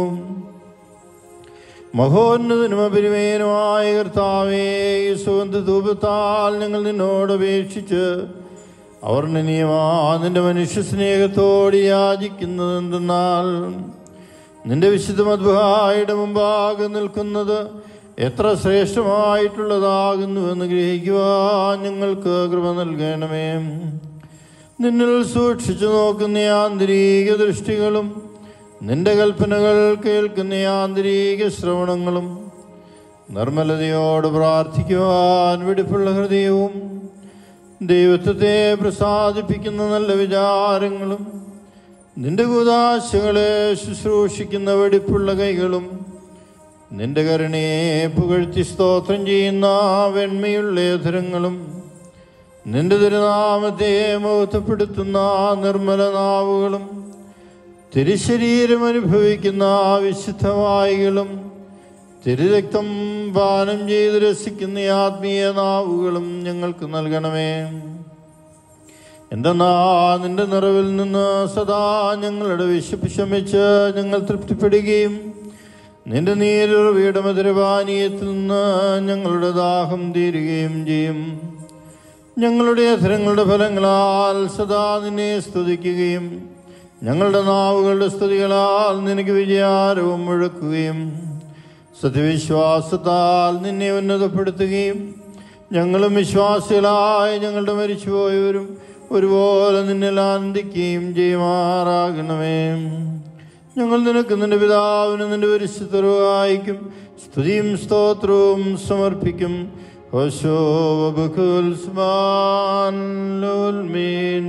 A: മഹോന്നതനും അപരിമേനുമായ കർത്താവേ ഈ സുഗന്ധധൂപത്താൽ ഞങ്ങൾ നിന്നോട് അപേക്ഷിച്ച് അവർ നിനിയമാ നിന്റെ മനുഷ്യ സ്നേഹത്തോട് യാചിക്കുന്നത് എന്തെന്നാൽ നിന്റെ വിശുദ്ധ മധുഹായുടെ മുമ്പാകെ നിൽക്കുന്നത് എത്ര ശ്രേഷ്ഠമായിട്ടുള്ളതാകുന്നു എന്ന് ഗ്രഹിക്കുവാൻ ഞങ്ങൾക്ക് കൃപ നൽകണമേ നിന്നിൽ സൂക്ഷിച്ചു നോക്കുന്ന ആന്തരിക ദൃഷ്ടികളും നിന്റെ കൽപ്പനകൾ കേൾക്കുന്ന ആന്തരിക ശ്രവണങ്ങളും നിർമ്മലതയോട് പ്രാർത്ഥിക്കുവാൻ വെടിപ്പുള്ള ഹൃദയവും ദൈവത്വത്തെ പ്രസാദിപ്പിക്കുന്ന നല്ല വിചാരങ്ങളും നിന്റെ കുതാശകളെ ശുശ്രൂഷിക്കുന്ന വെടിപ്പുള്ള കൈകളും നിന്റെ കരുണയെ പുകഴ്ത്തി സ്തോത്രം ചെയ്യുന്ന വെണ്മയുള്ള അധരങ്ങളും നിന്റെ തിരുനാമത്തെ മഹത്വപ്പെടുത്തുന്ന നിർമ്മല നാവുകളും തിരുശരീരം അനുഭവിക്കുന്ന വിശുദ്ധവായികളും തിരുരക്തം പാനം ചെയ്ത് രസിക്കുന്ന ആത്മീയ നാവുകളും ഞങ്ങൾക്ക് നൽകണമേ എന്തെന്നാ നിന്റെ നിറവിൽ നിന്ന് സദാ ഞങ്ങളുടെ വിശപ്പ് ശമിച്ച് ഞങ്ങൾ തൃപ്തിപ്പെടുകയും നിന്റെ നീരുറവിയുടെ മധുരപാനീയത്തിൽ നിന്ന് ഞങ്ങളുടെ ദാഹം തീരുകയും ചെയ്യും ഞങ്ങളുടെ അധരങ്ങളുടെ ഫലങ്ങളാൽ സദാ നിന്നെ സ്തുതിക്കുകയും ഞങ്ങളുടെ നാവുകളുടെ സ്തുതികളാൽ നിനക്ക് വിജയാരവും മുഴക്കുകയും സത്യവിശ്വാസത്താൽ നിന്നെ ഉന്നതപ്പെടുത്തുകയും ഞങ്ങളും വിശ്വാസികളായ ഞങ്ങളുടെ മരിച്ചുപോയവരും ഒരുപോലെ നിന്നിൽ ആനന്ദിക്കുകയും ചെയ്യുമാറാകണമേ ഞങ്ങൾ നിനക്ക് നിന്റെ പിതാവിന് നിന്റെ പരിശുദ്ധരുവായിക്കും സ്തുതിയും സ്തോത്രവും സമർപ്പിക്കും ഹോശോ ബഖുൽസ്മാൻ ലോൽമീൻ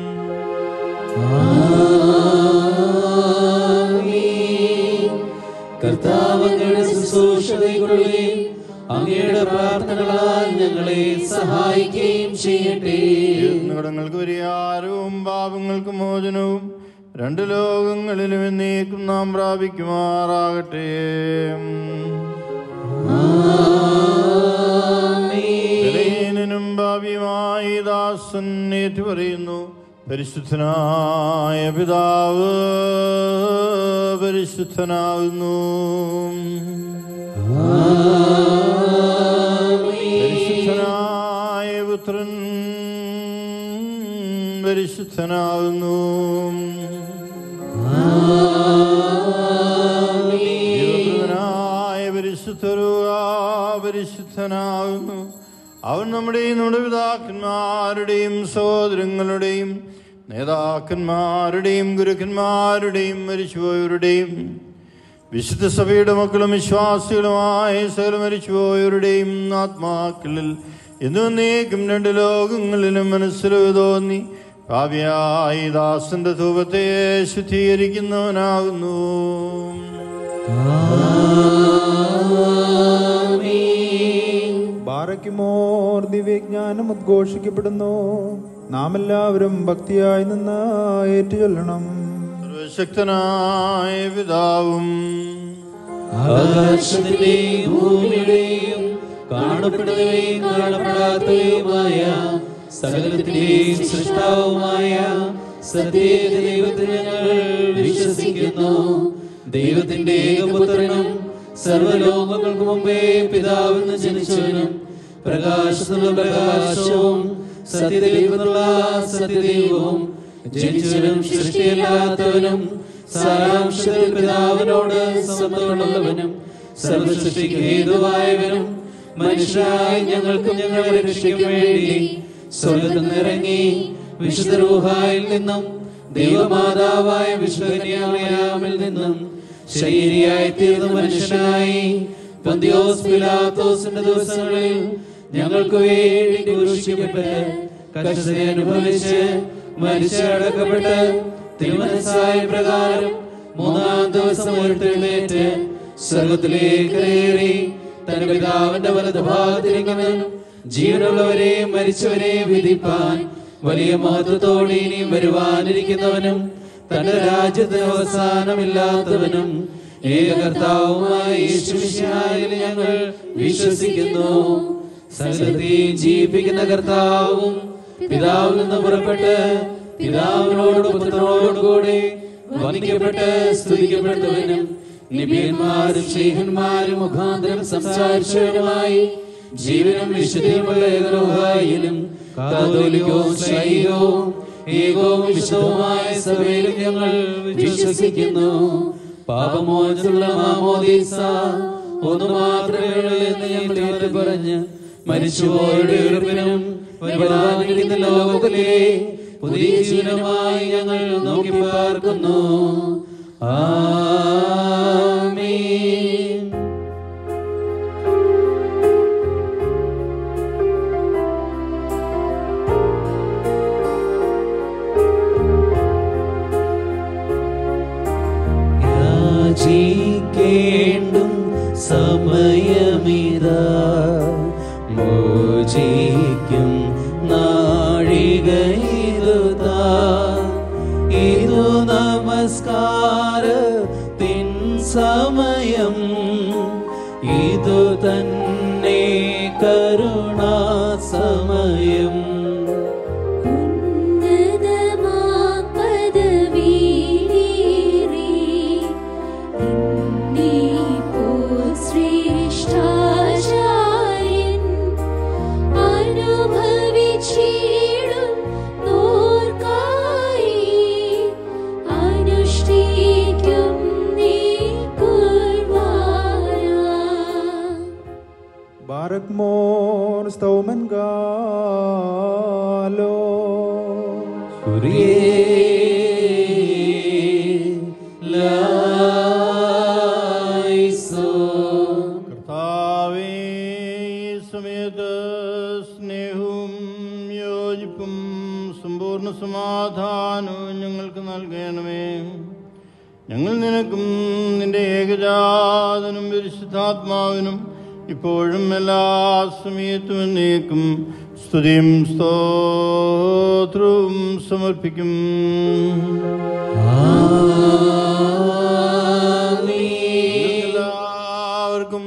B: കർത്താവ് അങ്ങയുടെ ശുശ്രൂഷ കൈക്കൊള്ളുകയും അങ്ങയുടെ പ്രാർത്ഥനകളാൽ ഞങ്ങളെ സഹായിക്കുകയും ചെയ്യട്ടെ
A: കടങ്ങൾക്ക് പരിഹാരവും പാപങ്ങൾക്ക് മോചനവും രണ്ട് ലോകങ്ങളിലും എന്നേക്കും നാം പ്രാപിക്കുമാറാകട്ടെ ബലഹീനനും ഭാവിയുമായി ദാസൻ ഏറ്റു പറയുന്നു പരിശുദ്ധനായ പിതാവ് പരിശുദ്ധനാകുന്നു പരിശുദ്ധനായ പുത്രൻ പരിശുദ്ധനാകുന്നു ദൈവപുത്രനായ പരിശുദ്ധരുക പരിശുദ്ധനാകുന്നു അവൻ നമ്മുടെയും നമ്മുടെ പിതാക്കന്മാരുടെയും സഹോദരങ്ങളുടെയും നേതാക്കന്മാരുടെയും ഗുരുക്കന്മാരുടെയും മരിച്ചുപോയവരുടെയും വിശുദ്ധ സഭയുടെ മക്കളും വിശ്വാസികളുമായ സകല മരിച്ചുപോയവരുടെയും ആത്മാക്കളിൽ എന്നേക്കും രണ്ട് ലോകങ്ങളിലും മനസ്സിൽ തോന്നി ഭാവിയായി ദാസന്റെ ധൂപത്തെ ശുദ്ധീകരിക്കുന്നവനാകുന്നു
D: ബാറയ്ക്കുമോർ ദിവ്യജ്ഞാനം ഉദ്ഘോഷിക്കപ്പെടുന്നു നാം എല്ലാവരും ഭക്തിയായി നിന്ന് ഏറ്റുചൊല്ലണം
A: സർവശക്തനായ പിതാവും
B: ആകാശത്തിന്റെയും ഭൂമിയുടെയും കാണപ്പെടുന്നവയും കാണപ്പെടാത്തവയുമായ സകലത്തിന്റെയും സൃഷ്ടാവുമായ സത്യേക ദൈവത്തിൽ ഞങ്ങൾ വിശ്വസിക്കുന്നു ദൈവത്തിന്റെ ഏകപുത്രനും സർവലോകങ്ങൾക്ക് മുമ്പേ പിതാവെന്ന് ജനിച്ചവനും പ്രകാശത്തിനുള്ള പ്രകാശവും സത്യദൈവത്തിനുള്ള സത്യദൈവവും ജനിച്ചവനും സൃഷ്ടിയല്ലാത്തവനും സാരാംശത്തിൽ പിതാവിനോട് സമതയുള്ളവനും സർവസൃഷ്ടിക്ക് ഹേതുവായവനും മനുഷ്യരായ ഞങ്ങൾക്കും ഞങ്ങളുടെ രക്ഷയ്ക്കും വേണ്ടി സ്വർഗത്തിൽ നിന്നിറങ്ങി വിശുദ്ധ റൂഹായിൽ നിന്നും ദൈവമാതാവായ വിശുദ്ധനിയാമിൽ നിന്നും ശരീരിയായി തീർന്ന മനുഷ്യനായി പന്തിയോസ് പിലാത്തോസിന്റെ ദിവസങ്ങളിൽ ഞങ്ങൾക്ക് വേണ്ടി കുരിശിക്കപ്പെട്ട് കഷ്ടത അനുഭവിച്ച് മരിച്ചടക്കപ്പെട്ട് തിരുമനസായ പ്രകാരം മൂന്നാം ദിവസം ഉയർത്തെഴുന്നേറ്റ് സ്വർഗത്തിലേക്ക് കയറി തന്റെ പിതാവിന്റെ വലത് ഭാഗത്തിരിക്കുന്നവൻ ജീവനുള്ളവരെയും മരിച്ചവരെയും വിധിപ്പാൻ വലിയ മഹത്വത്തോടെ ഇനിയും വരുവാനിരിക്കുന്നവനും തന്റെ രാജ്യത്തിന് അവസാനമില്ലാത്തവനും ഏകകർത്താവുമായ യേശുമിശിഹായിൽ ഞങ്ങൾ വിശ്വസിക്കുന്നു സകലത്തെയും ജീവിപ്പിക്കുന്ന കർത്താവും പിതാവിൽ നിന്ന് പുറപ്പെട്ട് പിതാവിനോട് പുത്രനോടും കൂടെ വന്ദിക്കപ്പെട്ട് സ്തുതിക്കപ്പെട്ടവനും നിബിയന്മാരും ശ്രീഹന്മാരും മുഖാന്തരം സംസാരിച്ചവരുമായി ജീവനും വിശുദ്ധിയുമുള്ള ഏകരോഹായിലും കാതോലികവും ശൈവവും ഏകവും വിശുദ്ധവുമായ സഭയിലും ഞങ്ങൾ വിശ്വസിക്കുന്നു പാപമോചനമുള്ള മാമോദീസ ഒന്ന് മാത്രമേ ഉള്ളൂ എന്ന് ഞങ്ങൾ ഏറ്റു പറഞ്ഞ് മരിച്ചുപോയുടെ ഉയർപ്പിനും വരുവാനിരിക്കുന്ന ലോകത്തിലെ പുതിയ ജീവനുമായി ഞങ്ങൾ നോക്കി പാർക്കുന്നു ആമീൻ യാചിക്കേണ്ടും സമയമിതാ മോചിക്കും നാഴികയിലുതാ ഇതു നമസ്കാരത്തിൻ സമയം ഇതു തന്നെ കരുണാ സമയം
D: ബാറക് സ്തൗമൻ ഗാലോ
A: കർത്താവേ ഈ സമയത്ത് സ്നേഹവും യോജിപ്പും സമ്പൂർണ്ണ സമാധാനവും ഞങ്ങൾക്ക് നൽകണമേ ഞങ്ങൾ നിനക്കും നിന്റെ ഏകജാതനും പരിശുദ്ധാത്മാവിനും ഇപ്പോഴും എല്ലാ സമയത്തും എന്നേക്കും സ്തുതിയും സ്തോത്രവും സമർപ്പിക്കും എല്ലാവർക്കും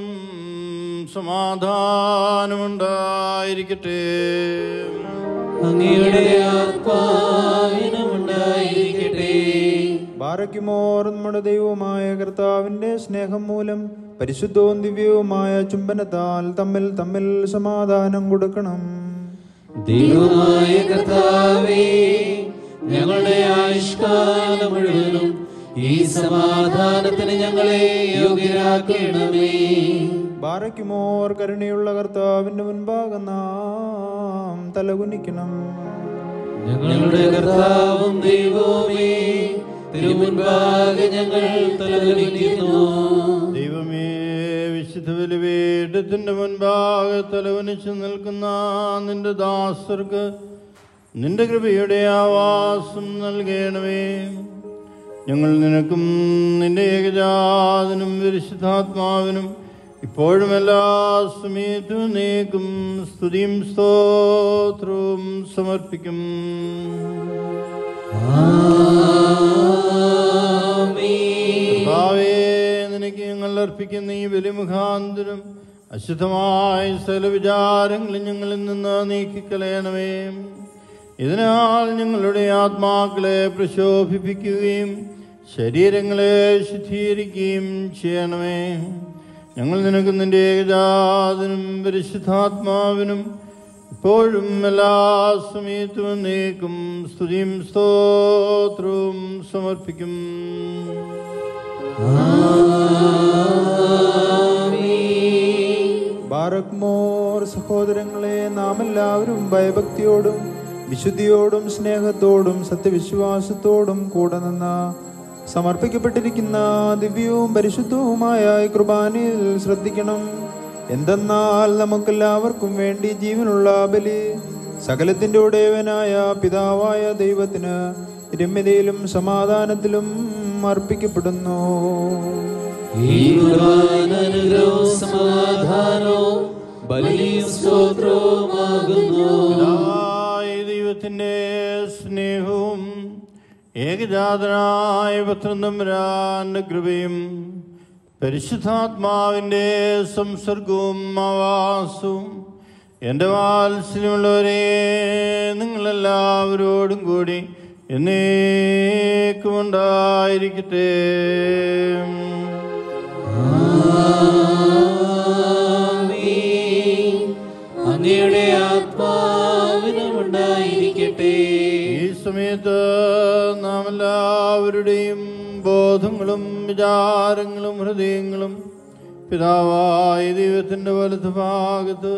A: സമാധാനമുണ്ടായിരിക്കട്ടെ
B: അങ്ങയുടെ ആത്മാവിനും ഉണ്ടായിരിക്കട്ടെ
D: ബാറയ്ക്കുമോർ നമ്മുടെ ദൈവമായ കർത്താവിന്റെ സ്നേഹം മൂലം പരിശുദ്ധവും ദിവ്യവുമായ ചുംബനത്താൽ തമ്മിൽ തമ്മിൽ സമാധാനം കൊടുക്കണം
B: ദൈവമായ കർത്താവേ ഞങ്ങളുടെ ആയുഷ്കാലം മുഴുവനും ഈ സമാധാനത്തിന് ഞങ്ങളെ യോഗ്യരാക്കണമേ
D: ബാറയ്ക്കുമോർ കരുണയുള്ള കർത്താവിന്റെ മുൻപാകെ നാം തലകുനിക്കണം
B: ഞങ്ങളുടെ കർത്താവും ദൈവവുമേ തിരുമുൻപാകെ ഞങ്ങൾ തലകുനിക്കുന്നു
A: ദൈവമേ വിശുദ്ധ ബലിപീഠത്തിന്റെ മുൻപാകെ തലവനിച്ച് നിൽക്കുന്ന നിന്റെ ദാസർക്ക് നിന്റെ കൃപയുടെ ആവാസം നൽകണമേ ഞങ്ങൾ നിനക്കും നിന്റെ ഏകജാതനും പരിശുദ്ധാത്മാവിനും ഇപ്പോഴും എല്ലാ സമയത്തും നീക്കും സ്തുതിയും സ്തോത്രവും സമർപ്പിക്കും കർത്താവേ, നിനക്ക് ഞങ്ങൾ അർപ്പിക്കുന്ന ഈ ബലിമുഖാന്തരം അശുദ്ധമായ സകല വിചാരങ്ങളും ഞങ്ങളിൽ നിന്ന് നീക്കിക്കളയണമേ ഇതിനാൽ ഞങ്ങളുടെ ആത്മാക്കളെ പ്രശോഭിപ്പിക്കുകയും ശരീരങ്ങളെ ശുദ്ധീകരിക്കുകയും ചെയ്യണമേ ഞങ്ങൾ നിനക്ക് നിന്റെ ഏകജാതനും പരിശുദ്ധാത്മാവിനും ഇപ്പോഴും എല്ലാ സമയത്തും നീക്കും സ്തുതിയും സ്തോത്രവും സമർപ്പിക്കും
B: ആമീൻ
D: ബാറക്മോർ സഹോദരങ്ങളെ നാം എല്ലാവരും ഭയഭക്തിയോടും വിശുദ്ധിയോടും സ്നേഹത്തോടും സത്യവിശ്വാസത്തോടും കൂടെ നിന്ന സമർപ്പിക്കപ്പെട്ടിരിക്കുന്ന ദിവ്യവും പരിശുദ്ധവുമായ ഈ കുർബാനയിൽ ശ്രദ്ധിക്കണം എന്തെന്നാൽ നമുക്കെല്ലാവർക്കും വേണ്ടി ജീവനുള്ള ബലി സകലത്തിൻ്റെ ഉടയവനായ പിതാവായ ദൈവത്തിന് രമ്യതയിലും സമാധാനത്തിലും അർപ്പിക്കപ്പെടുന്നു
B: ഈ കുർബാന അനുഗ്രഹവും സമാധാനവും ബലിയും സ്തോത്രവുമാകുന്നു
A: പിതാവായ ദൈവത്തിൻ്റെ സ്നേഹവും ഏകജാതനായ പുത്രൻ തമ്പുരാന്റെ കൃപയും പരിശുദ്ധാത്മാവിൻ്റെ സംസർഗവും ആവാസവും എൻ്റെ വാത്സല്യമുള്ളവരെ നിങ്ങളെല്ലാവരോടും കൂടി എന്നേക്കും ഉണ്ടായിരിക്കട്ടെ
B: ആമീൻ. അങ്ങയുടെ ആത്മാവിനും ഉണ്ടായിരിക്കട്ടെ
A: ഈ സമയത്ത് നാം എല്ലാവരുടെയും ബോധങ്ങളും വിചാരങ്ങളും ഹൃദയങ്ങളും പിതാവായ ദൈവത്തിൻ്റെ വലത് ഭാഗത്ത്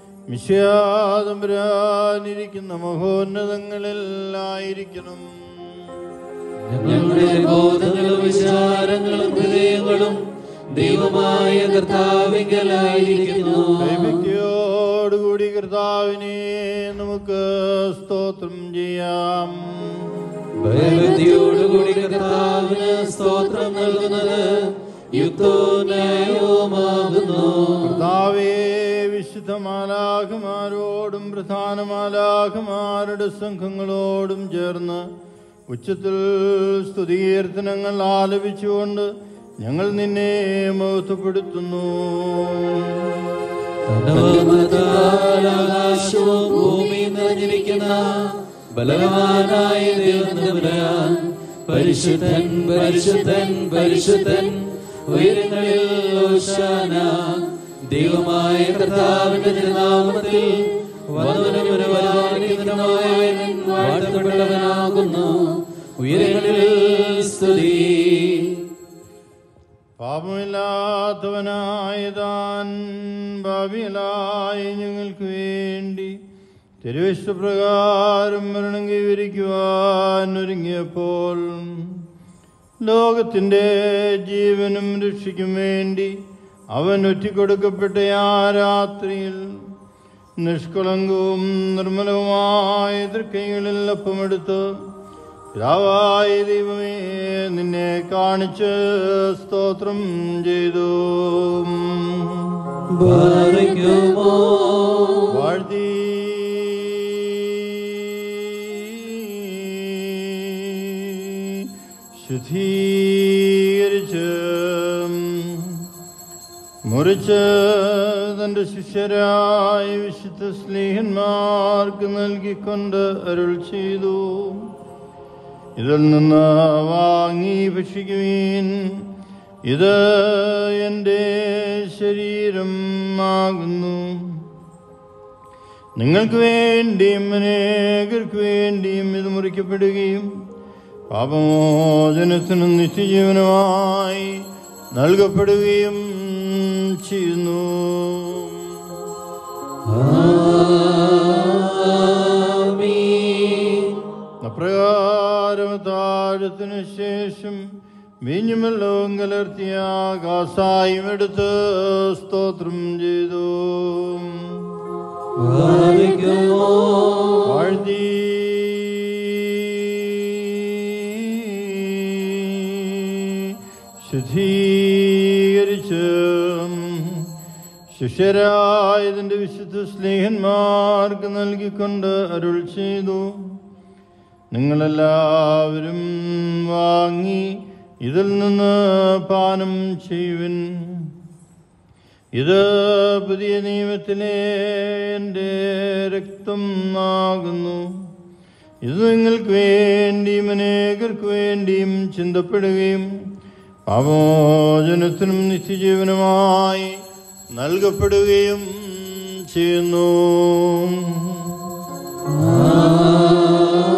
A: മിശ്യാതമ്പരാനിരിക്കുന്ന മഹോന്നതങ്ങളിലായിരിക്കണം
B: ഞങ്ങളുടെ ബോധങ്ങളും വിചാരങ്ങളും ഹൃദയങ്ങളും ദൈവമായ കർത്താവിങ്കലായിരിക്കുന്നു
A: ദൈവജ്ഞയോടുകൂടി കർത്താവിനെ നമുക്ക് സ്തോത്രം ചെയ്യാം
B: ഭയഭക്തിയോടുകൂടി കർത്താവിന് സ്തോത്രം നൽകുന്നത് യുക്തവും ന്യായവുമാകുന്നു
A: കർത്താവേ വിശുദ്ധ മാലാഖമാരോടും പ്രധാന മാലാഖമാരുടെ സംഘങ്ങളോടും ചേർന്ന് ഉച്ചത്തിൽ സ്തുതികീർത്തനങ്ങൾ ആലപിച്ചുകൊണ്ട് ഞങ്ങൾ നിന്നെ മഹത്വപ്പെടുത്തുന്നു
B: തന്നോമത്താൽ ആകാശവും ഭൂമിയും നിറഞ്ഞിരിക്കുന്ന ബലവാനായ ദൈവം പരിശുദ്ധൻ പരിശുദ്ധൻ പരിശുദ്ധൻ ഉയരങ്ങളിൽ ഓശാന ദൈവമായ കർത്താവിന്റെ തിരുനാമത്തിൽ വന്നവനും വരാനിക്കുന്നവനായവൻ വാഴ്ത്തപ്പെട്ടവനാകുന്നു ഉയരങ്ങളിൽ സ്തുതി
A: പാപമില്ലാത്തവനായ താൻ ഭാവിയലായ ഞങ്ങൾക്ക് വേണ്ടി തിരുവിഷ്ടപ്രകാരം മരണം കൈവരിക്കുവാൻ ഒരുങ്ങിയപ്പോൾ ലോകത്തിൻ്റെ ജീവനും രക്ഷയ്ക്കും വേണ്ടി അവൻ ഒറ്റിക്കൊടുക്കപ്പെട്ട ആ രാത്രിയിൽ നിഷ്കളങ്കവും നിർമ്മലവുമായ തൃക്കൈകളിൽ ഒപ്പമെടുത്ത് പിതാവായ ദൈവമേ നിന്നെ കാണിച്ച് സ്തോത്രം ചെയ്തു
B: ബാധിക്കുമോ
A: വാഴ്ത്തി ശുദ്ധീകരിച്ച് മുറിച്ച് തൻ്റെ ശിഷ്യരായ വിശുദ്ധ സ്നേഹന്മാർക്ക് നൽകിക്കൊണ്ട് അരുൾ ചെയ്തു ഇതിൽ നിന്ന് വാങ്ങി ഭക്ഷിക്കുവീൻ ഇത് എൻ്റെ ശരീരം ആകുന്നു നിങ്ങൾക്ക് വേണ്ടിയും അനേകർക്ക് വേണ്ടിയും ഇത് മുറിക്കപ്പെടുകയും പാപമോചനത്തിനും നിത്യജീവനുമായി നൽകപ്പെടുകയും ചെയ്യുന്നു
B: ആമീൻ
A: അപ്രകാരം താഴത്തിനു ശേഷം വീഞ്ഞുമെല്ലവും കലർത്തിയ കാസായും എടുത്ത് സ്തോത്രം ചെയ്തു
B: ബാധിക്കുമോ
A: വാഴ്ത്തി ശുദ്ധീകരിച്ച് ശിഷ്യരായതിൻ്റെ വിശുദ്ധ സ്നേഹന്മാർക്ക് നൽകിക്കൊണ്ട് അരുൾ ചെയ്തു നിങ്ങളെല്ലാവരും വാങ്ങി ഇതിൽ നിന്ന് പാനം ചെയ്യുവിൻ ഇത് പുതിയ നിയമത്തിലെ എൻ്റെ രക്തം ആകുന്നു ഇത് നിങ്ങൾക്ക് വേണ്ടിയും അനേകർക്ക് വേണ്ടിയും ചിന്തപ്പെടുകയും പാപോജനത്തിനും നിത്യജീവനുമായി നൽകപ്പെടുകയും ചെയ്യുന്നു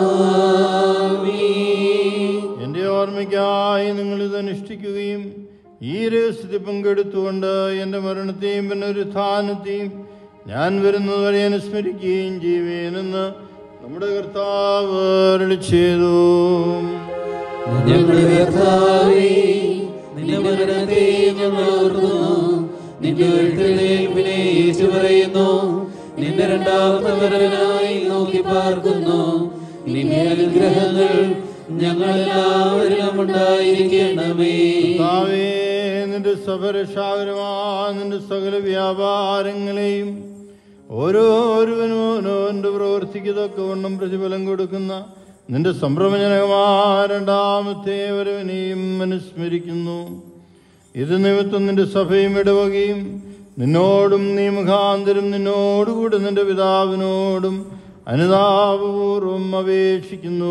B: ആമീൻ
A: എൻ്റെ ഓർമ്മയ്ക്കായി നിങ്ങൾ ഇത് അനുഷ്ഠിക്കുകയും ഈ രഹസ്യത്തിൽ പങ്കെടുത്തുകൊണ്ട് എൻ്റെ മരണത്തെയും പുനരുത്ഥാനത്തെയും ഞാൻ വരുന്നതുവരെ അനുസ്മരിക്കുകയും ചെയ്യുവേനെന്ന് നമ്മുടെ കർത്താവ് അരുളി ചെയ്തു
B: ഞങ്ങളുടെ കർത്താവേ, നിന്റെ മരണത്തെ ഞങ്ങൾ ഓർക്കുന്നു നിന്റെ എഴുന്നേൽപ്പിനെ ഏറ്റുപറയുന്നു നിന്റെ രണ്ടാമത്തെ വരവിനായി നോക്കി പാർക്കുന്നു നിന്റെ അനുഗ്രഹങ്ങൾ ഞങ്ങളെല്ലാവരിലും ഉണ്ടായിരിക്കണമേ
A: കർത്താവേ നിന്റെ സഭരക്ഷാകരമാ നിന്റെ സകല വ്യാപാരങ്ങളെയും ഓരോരുവനും അവനവന്റെ പ്രവർത്തിക്ക് തക്കവണ്ണം പ്രതിഫലം കൊടുക്കുന്ന നിന്റെ സംഭ്രമജനകമായ രണ്ടാമത്തെ വരവിനെയും അനുസ്മരിക്കുന്നു ഇത് നിമിത്തം നിന്റെ സഭയും ഇടവകയും നിന്നോടും നീ മുഖാന്തരം നിന്നോടുകൂടി നിന്റെ പിതാവിനോടും അനുതാപപൂർവം അപേക്ഷിക്കുന്നു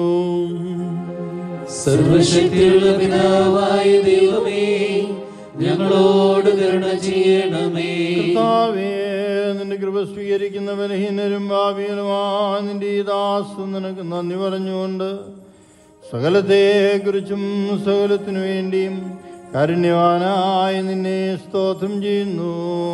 B: സർവശക്തിയുള്ള പിതാവായ ദൈവമേ ഞങ്ങളോട് കരുണ ചെയ്യണമേ
A: കർത്താവേ നിന്റെ കൃപ സ്വീകരിക്കുന്ന ബലഹീനരും ഭാവികളുമാ നിന്റെ ഈ ദാസ് നിനക്ക് നന്ദി പറഞ്ഞുകൊണ്ട് സകലത്തെക്കുറിച്ചും സകലത്തിനു വേണ്ടിയും കാരുണ്യവാനായി നിന്നെ സ്തോത്രം ചെയ്യുന്നു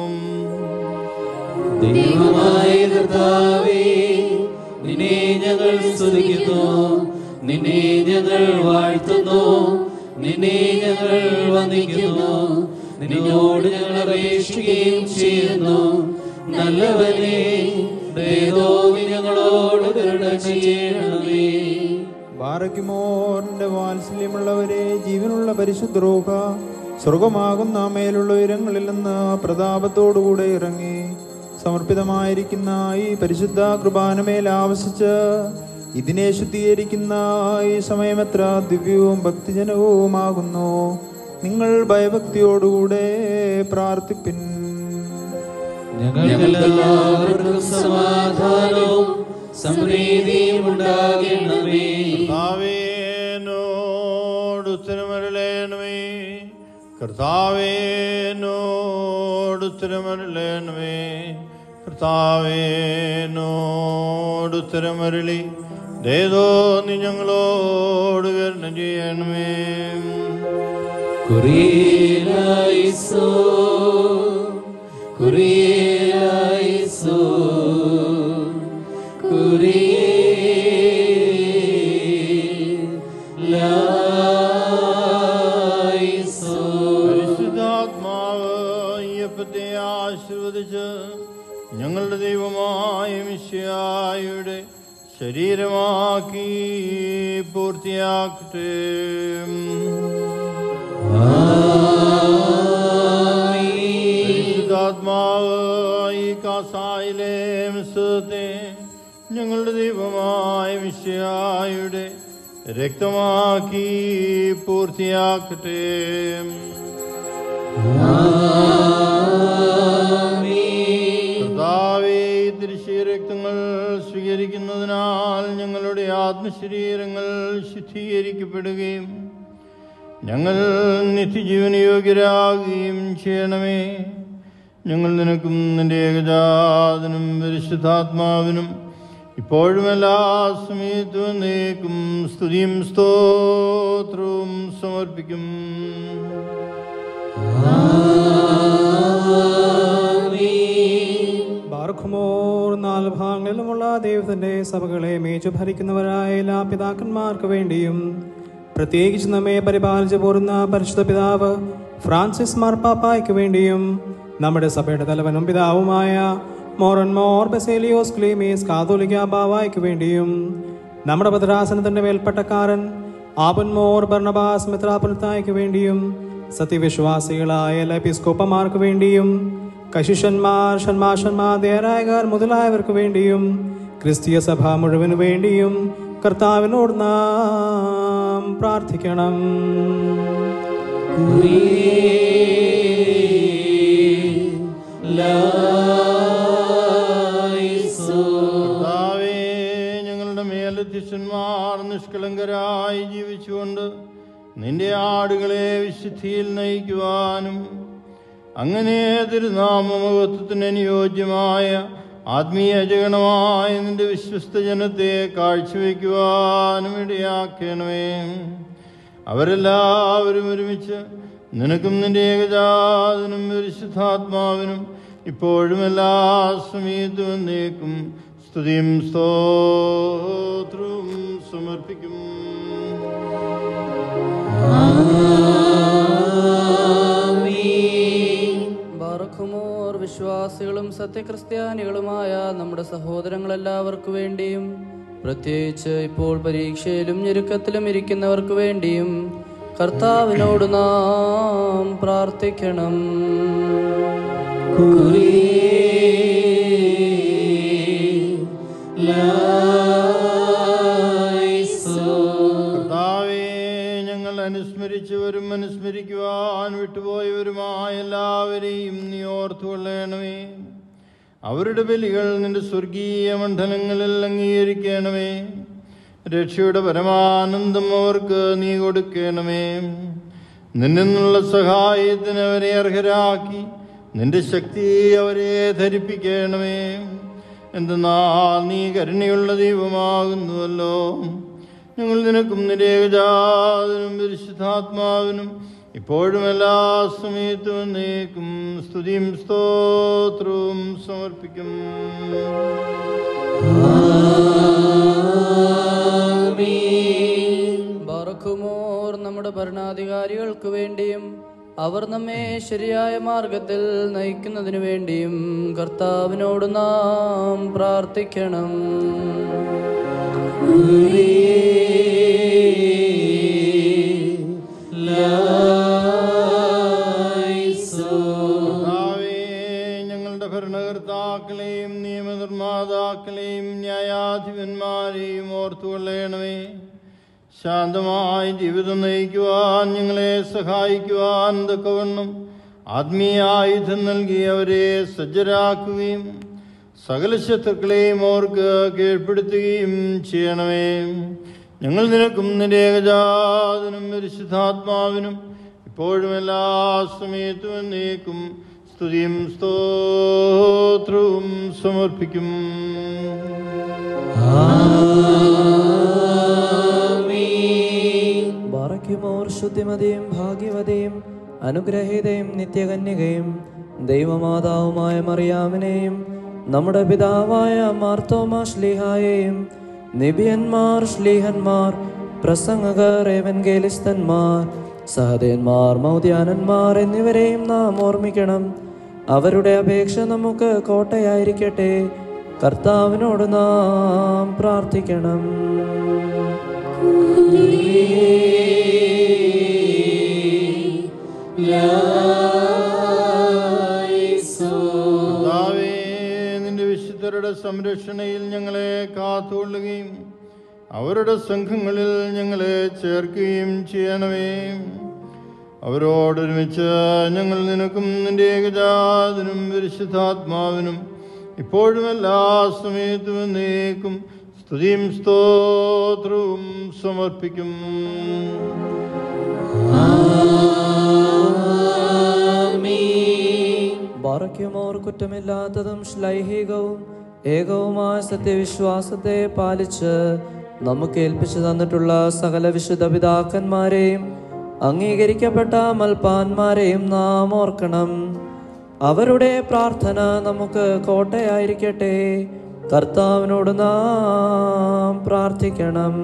B: ദൈവമായ കർത്താവേ നിന്നെ ഞങ്ങൾ സ്തുതിക്കുന്നു നിന്നെ ഞങ്ങൾ വാഴ്ത്തുന്നു നിന്നെ ഞങ്ങൾ വന്ദിക്കുന്നു നിന്നോട് ഞങ്ങൾ അപേക്ഷിക്കുകയും ചെയ്യുന്നു നല്ലവനെ ദയതോ നീ ഞങ്ങളോട് കരുണ ചെയ്യണമേ
D: ബാറയ്ക്കുമോറിന്റെ വാത്സല്യമുള്ളവരെ ജീവനുള്ള പരിശുദ്ധരോഹ സ്വർഗമാകുന്ന മേലുള്ള ഉയരങ്ങളിൽ നിന്ന് പ്രതാപത്തോടുകൂടെ ഇറങ്ങി സമർപ്പിതമായിരിക്കുന്ന ഈ പരിശുദ്ധ കൃപാനമേൽ ആവശിച്ച് ഇതിനെ ശുദ്ധീകരിക്കുന്ന ഈ സമയമെത്ര ദിവ്യവും ഭക്തിജനകവുമാകുന്നു നിങ്ങൾ ഭയഭക്തിയോടുകൂടെ പ്രാർത്ഥിപ്പിൻ
B: ഞങ്ങൾക്കെല്ലാവർക്കും സമാധാനവും സമൃദ്ധിയും ഉണ്ടാകണമേ
A: കർത്താവേനോട് ഉത്തരമരളേണമേ കർത്താവേനോട് ഉത്തരമരളേണമേ കർത്താവേനോട് ഉത്തരമരളി ദേതോ നീ ഞങ്ങളോട് കരുണ ചെയ്യണമേ
B: കുറിയേലായിസോ കുറിയേലായിസോ കുറിയേലായിസോ
A: പരിശുദ്ധാത്മാവ് അയ്യപ്പത്തെ ആശീർവദിച്ച് ഞങ്ങളുടെ ദൈവമായ മിശ്യായുടെ ശരീരമാക്കി പൂർത്തിയാക്കട്ടെ പരിശുദ്ധാത്മാവ് ഈ കാസായിലെ മിശ്രത്തെ ഞങ്ങളുടെ ദൈവമായ മിശ്യായുടെ രക്തമാക്കി പൂർത്തിയാക്കട്ടെ കർത്താവേ ദൃശ്യരക്തങ്ങൾ സ്വീകരിക്കുന്നതിനാൽ ഞങ്ങളുടെ ആത്മശരീരങ്ങൾ ശുദ്ധീകരിക്കപ്പെടുകയും ഞങ്ങൾ നിത്യജീവന യോഗ്യരാകുകയും ചെയ്യണമേ ഞങ്ങൾ നിനക്കും നിന്റെ ഏകജാതനും പരിശുദ്ധാത്മാവിനും ഇപ്പോഴും എല്ലാ സമയത്തും നീക്കും സ്തുതിയും സ്തോത്രവും സമർപ്പിക്കും
E: ബാർഖുമോർ നാല് ഭാഗങ്ങളിലുമുള്ള ദൈവത്തിന്റെ സഭകളെ മേച്ചു ഭരിക്കുന്നവരായ എല്ലാ പിതാക്കന്മാർക്ക് വേണ്ടിയും പ്രത്യേകിച്ച് നമ്മെ പരിപാലിച്ചു പോരുന്ന പരിശുദ്ധ പിതാവ് ഫ്രാൻസിസ് മാർപ്പാപ്പായ്ക്ക് വേണ്ടിയും നമ്മുടെ സഭയുടെ തലവനും പിതാവുമായ മോറൻ മോർ ബസേലിയോസ് ക്ലീമീസ് കാതോലിക്ക ബാവായ്ക്ക് വേണ്ടിയും നമ്മുടെ ഭദ്രാസനത്തിന്റെ മേൽപ്പട്ടക്കാരൻ ആബൻ മോർ ബർണബാസ് മിത്രാപുരത്തായ്ക്ക് വേണ്ടിയും സത്യവിശ്വാസികളായ എല്ലാ എപ്പിസ്കോപ്പമാർക്ക് വേണ്ടിയും കശിഷന്മാർ ഷന്മാഷന്മാർ ദേരായകാർ മുതലായവർക്ക് വേണ്ടിയും ക്രിസ്തീയ സഭ മുഴുവനു വേണ്ടിയും കർത്താവിനോട് നാം പ്രാർത്ഥിക്കണം
A: കർത്താവേ ഞങ്ങളുടെ മേലധ്യക്ഷന്മാർ നിഷ്കളങ്കരായി ജീവിച്ചുകൊണ്ട് നിന്റെ ആടുകളെ വിശുദ്ധിയിൽ നയിക്കുവാനും അങ്ങനെ തിരുനാമമഹത്വത്തിന് അനുയോജ്യമായ ആത്മീയ ജഗണമായ നിന്റെ വിശ്വസ്ത ജനത്തെ കാഴ്ചവെക്കുവാനും ഇടയാക്കണമേ അവരെല്ലാവരും ഒരുമിച്ച് നിനക്കും നിന്റെ ഏകജാതനും പരിശുദ്ധാത്മാവിനും ഇപ്പോഴും എല്ലാ സമയത്തും എന്നേക്കും സ്തുതിയും സ്തോത്രവും സമർപ്പിക്കും
B: ബാറഖുമോർ വിശ്വാസികളും സത്യക്രിസ്ത്യാനികളുമായ നമ്മുടെ സഹോദരങ്ങളെല്ലാവർക്കു വേണ്ടിയും പ്രത്യേകിച്ച് ഇപ്പോൾ പരീക്ഷയിലും ഞെരുക്കത്തിലും ഇരിക്കുന്നവർക്ക് വേണ്ടിയും കർത്താവിനോട് നാം പ്രാർത്ഥിക്കണം
A: കർത്താവേ ഞങ്ങൾ അനുസ്മരിച്ചവരും അനുസ്മരിക്കുവാൻ വിട്ടുപോയവരുമായ എല്ലാവരെയും നീ ഓർത്തുകൊള്ളണമേ അവരുടെ ബലികൾ നിന്റെ സ്വർഗീയ മണ്ഡലങ്ങളിൽ അംഗീകരിക്കണമേ രക്ഷയുടെ പരമാനന്ദം അവർക്ക് നീ കൊടുക്കണമേ നിന്നിൽ നിന്നുള്ള സഹായത്തിന് അവരെ അർഹരാക്കി നിന്റെ ശക്തി അവരെ ധരിപ്പിക്കണമേ എന്തെന്നാൽ നീ കരുണയുള്ള ദൈവമാകുന്നുവല്ലോ ഞങ്ങൾ നിനക്കും നിന്റെ ഏകജാതനും പരിശുദ്ധാത്മാവിനും ഇപ്പോഴും എല്ലാ സമയത്തും എന്നേക്കും സ്തുതിയും സ്തോത്രവും സമർപ്പിക്കും
B: ബാറഖുമോർ നമ്മുടെ ഭരണാധികാരികൾക്ക് വേണ്ടിയും അവർ നമ്മെ ശരിയായ മാർഗത്തിൽ നയിക്കുന്നതിനു വേണ്ടിയും കർത്താവിനോട് നാം പ്രാർത്ഥിക്കണം
A: കർത്താവേ, ഞങ്ങളുടെ ഭരണകർത്താക്കളെയും നിയമനിർമ്മാതാക്കളെയും ന്യായാധിപന്മാരെയും ഓർത്തുകൊള്ളണമേ ശാന്തമായി ജീവിതം നയിക്കുവാൻ ഞങ്ങളെ സഹായിക്കുവാൻ തക്കവണ്ണം ആത്മീയ ആയുധം നൽകി അവരെ സജ്ജരാക്കുകയും സകല ശത്രുക്കളെയും ഓർക്ക് കീഴ്പ്പെടുത്തുകയും ചെയ്യണമേ ഞങ്ങൾ നിനക്കും നിന്റെ ഏകജാതനും പരിശുദ്ധാത്മാവിനും ഇപ്പോഴും എല്ലാ സമയത്തും എന്നേക്കും സ്തുതിയും സ്തോത്രവും സമർപ്പിക്കും
B: ബാറയ്ക്കുമോർ ശുദ്ധിമതിയും ഭാഗ്യവതിയും അനുഗ്രഹീതയും നിത്യകന്യകയും ദൈവമാതാവുമായ മറിയാമിനെയും നമ്മുടെ പിതാവായ മാർത്തോമ ശ്ലീഹായെയും നിബിയന്മാർ ശ്ലീഹന്മാർ പ്രസംഗകർ ഏവൻഗേലിസ്തന്മാർ സഹദേന്മാർ മൗദ്യാനന്മാർ എന്നിവരെയും നാം ഓർമ്മിക്കണം അവരുടെ അപേക്ഷ നമുക്ക് കോട്ടയായിരിക്കട്ടെ കർത്താവിനോട് നാം പ്രാർത്ഥിക്കണം
A: കർത്താവേ, നിന്റെ വിശുദ്ധരുടെ സംരക്ഷണയിൽ ഞങ്ങളെ കാത്തുകൊള്ളുകയും അവരുടെ സംഘങ്ങളിൽ ഞങ്ങളെ ചേർക്കുകയും ചെയ്യണമേ അവരോടൊരുമിച്ച് ഞങ്ങൾ നിനക്കും നിന്റെ ഏകജാതനും പരിശുദ്ധാത്മാവിനും ഇപ്പോഴും എല്ലാ സമയത്തും എന്നേക്കും സ്തുതിയും സ്തോത്രവും സമർപ്പിക്കും
B: ബാറയ്ക്കുമോർ കുറ്റമില്ലാത്തതും ശ്ലൈഹികവും ഏകവുമായ സത്യവിശ്വാസത്തെ പാലിച്ച് നമുക്ക് ഏൽപ്പിച്ചു തന്നിട്ടുള്ള സകല വിശുദ്ധ പിതാക്കന്മാരെയും അംഗീകരിക്കപ്പെട്ട മൽപ്പാന്മാരെയും നാം ഓർക്കണം അവരുടെ പ്രാർത്ഥന നമുക്ക് കോട്ടയായിരിക്കട്ടെ കർത്താവിനോട് നാം പ്രാർത്ഥിക്കണം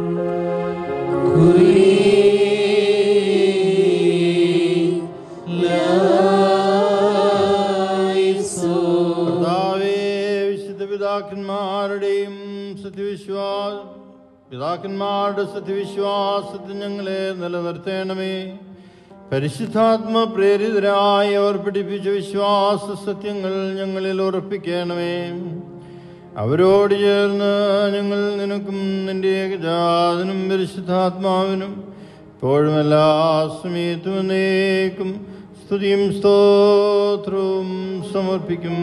A: കർത്താവേ വിശുദ്ധ പിതാക്കന്മാരുടെയും സത്യവിശ്വാസ പിതാക്കന്മാരുടെ സത്യവിശ്വാസത്തിൽ ഞങ്ങളെ നിലനിർത്തേണമേ പരിശുദ്ധാത്മ പ്രേരിതരായി അവർ പഠിപ്പിച്ച വിശ്വാസ സത്യങ്ങൾ ഞങ്ങളിൽ ഉറപ്പിക്കണമേ അവരോട് ചേർന്ന് ഞങ്ങൾ നിനക്കും നിന്റെ ഏകജാതനും പരിശുദ്ധാത്മാവിനും ഇപ്പോഴും എല്ലാ സമയത്തും എന്നേക്കും സ്തുതിയും സ്തോത്രവും സമർപ്പിക്കും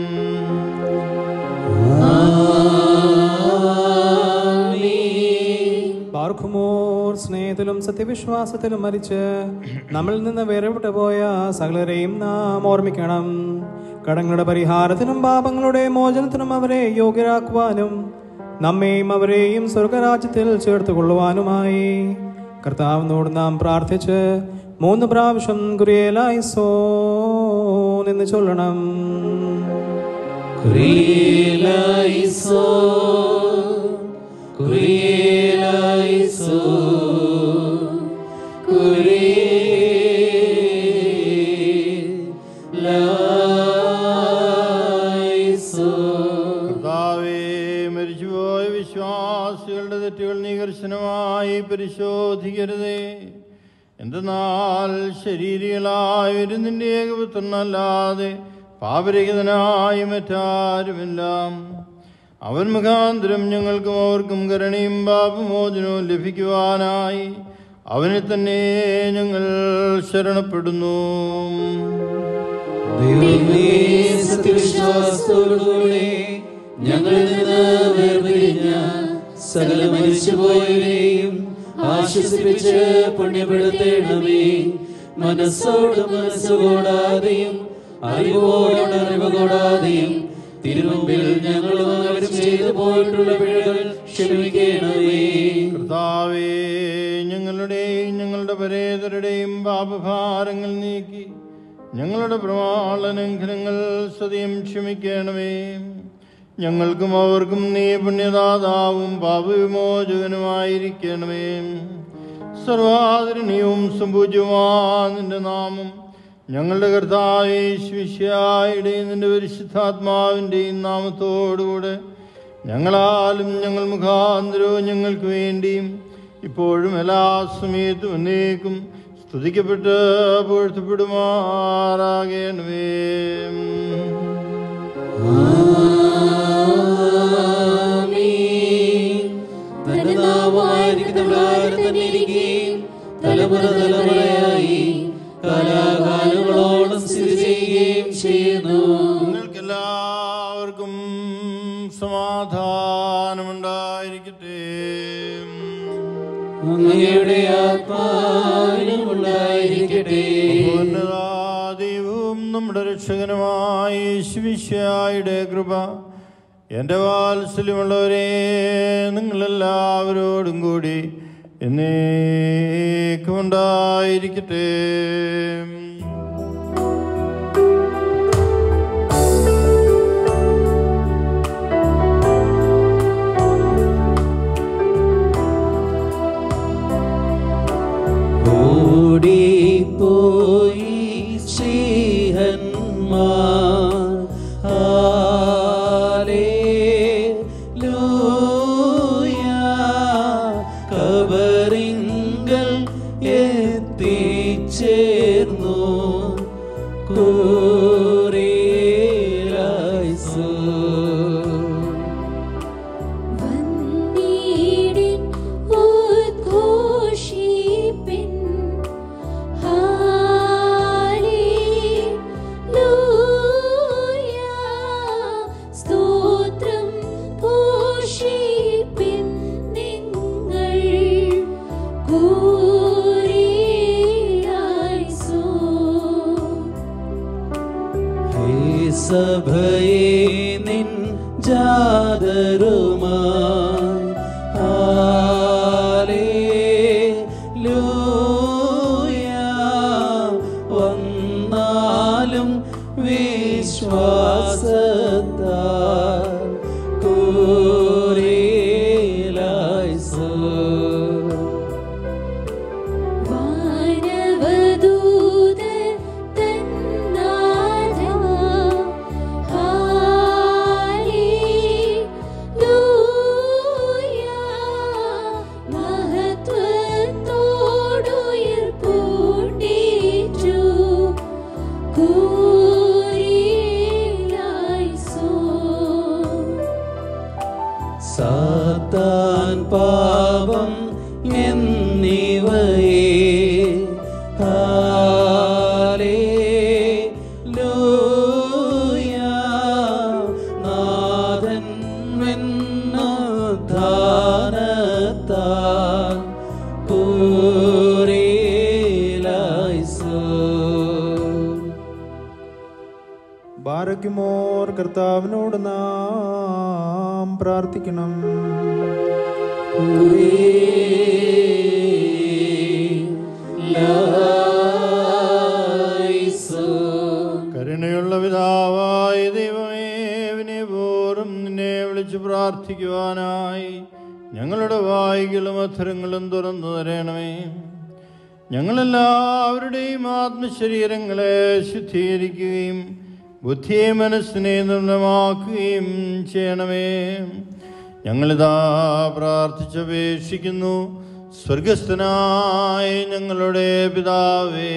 E: ബാർഖുമോർ സ്നേഹത്തിലും സത്യവിശ്വാസത്തിലും മരിച്ച് നമ്മളിൽ നിന്ന് വേർപെട്ടു പോയ സകലരെയും നാം ഓർമ്മിക്കണം കടങ്ങളുടെ പരിഹാരത്തിനും പാപങ്ങളുടെ മോചനത്തിനും അവരെ യോഗ്യരാക്കുവാനും നമ്മെയും അവരെയും സ്വർഗരാജ്യത്തിൽ ചേർത്ത് കൊള്ളുവാനുമായി കർത്താവിനോട് നാം പ്രാർത്ഥിച്ച് മൂന്ന് പ്രാവശ്യം കുറിയലായിസോ എന്ന് ചൊല്ലണം
B: കുറിയലായിസോ കുറിയലായിസോ കുറിയലായിസോ
A: കർത്താവേ മരിച്ചുപോയ വിശ്വാസികളുടെ തെറ്റുകൾ നീ കർശനമായി പരിശോധിക്കരുതേ എന്തെന്നാൽ ശരീരികളായൊരു നിന്റെ ഏകപുത്രനല്ലാതെ പാപരഹിതനായ മറ്റാരുമില്ല അവൻ മുഖാന്തരം ഞങ്ങൾക്കും അവർക്കും കരുണയും പാപമോചനവും ലഭിക്കുവാനായി അവനെ തന്നെ ഞങ്ങൾ ശരണപ്പെടുന്നു
B: ദൈവമേ സത്യവിശ്വാസത്തോടുകൂടെ ഞങ്ങളിൽ നിന്ന് വേർപിരിഞ്ഞ സകല മരിച്ചുപോയവരെയും ആശ്വസിപ്പിച്ച് പുണ്യപ്പെടുത്തേണമേ മനസ്സോട് മനസ്സുകൂടാതെയും അറിവോട് അറിവ് കൂടാതെയും തിരുമുമ്പിൽ ഞങ്ങളും അവരും ചെയ്തു പോയിട്ടുള്ള പിഴകൾ ക്ഷമിക്കണമേ
A: കർത്താവേ ഞങ്ങളുടെയും ഞങ്ങളുടെ പരേതരുടെയും പാപഭാരങ്ങൾ നീക്കി ഞങ്ങളുടെ പ്രമാളലംഘനങ്ങൾ സതയം ക്ഷമിക്കണമേ ഞങ്ങൾക്കും അവർക്കും നീ പുണ്യദാതാവും പാപവിമോചകനുമായിരിക്കണമേ സർവാദരണീയവും സംപൂജ്യമാ നിന്റെ നാമം ഞങ്ങളുടെ കർത്താവേശ്വിഷ്യായുടെയും നിന്റെ പരിശുദ്ധാത്മാവിൻ്റെയും നാമത്തോടുകൂടെ ഞങ്ങളാലും ഞങ്ങൾ മുഖാന്തരവും ഞങ്ങൾക്ക് വേണ്ടിയും ഇപ്പോഴും എല്ലാ സമയത്തും എന്നേക്കും സ്തുതിക്കപ്പെട്ട് പുഴ്ത്തപ്പെടുമാറാകണമേ
B: തലമുറ തലമുറയായി കാലാകാലങ്ങളോളം സ്ഥിതി ചെയ്യുകയും ചെയ്യുന്നു
A: നിങ്ങൾക്കെല്ലാവർക്കും സമാധാനമുണ്ടായിരിക്കട്ടെ
B: അങ്ങയുടെ ആത്മാവിനും ഉണ്ടായിരിക്കട്ടെ
A: ദൈവവും നമ്മുടെ രക്ഷകനുമായ യേശുവിശായുടെ കൃപ എൻ്റെ വാത്സല്യമുള്ളവരെ നിങ്ങളെല്ലാവരോടും കൂടി എന്നേക്കും ഉണ്ടായിരിക്കട്ടെ
B: ഓടിപ്പോയി ശ്രീഹന്മാർ ഹാലേലൂയ കബറിങ്കൽ എത്തിച്ചേർന്നു കൂറിയേലായിസോ
C: വന്നീടിൻ ഉദ്ഘോഷിപ്പിൻ ഹാലേലൂയ സ്തോത്രം ഘോഷിപ്പിൻ നിങ്ങൾ കൂറിയായിസോ
B: ഹേ സഭയെ നിൻ ജാതരുമായി ഹാലേലൂയ വന്നാലും വിശ്വാസത്താൽ കൂറിയേലായിസോ
C: വാനവദൂതൻ തന്നാഥ ഹാലേലൂയ മഹത്വത്തോടുയർപ്പൂണ്ടേറ്റു കൂറിയായിസോ
B: സാത്താൻ പാപം എന്നിവയെ ഹാലേലൂയ നാഥൻ വെന്നുദ്ധാനത്താൽ പൂരേലായിസോ
D: ബാരക്കുമോർ കർത്താവിനോട് നാം പ്രാർത്ഥിക്കണം
B: ലാ
A: ഞങ്ങളെല്ലാവരുടെയും ആത്മശരീരങ്ങളെ ശുദ്ധീകരിക്കുകയും ബുദ്ധിയെ മനസ്സിനെ നിർണ്ണമാക്കുകയും ചെയ്യണമേ ഞങ്ങളിതാ പ്രാർത്ഥിച്ചപേക്ഷിക്കുന്നു സ്വർഗസ്ഥനായ ഞങ്ങളുടെ പിതാവേ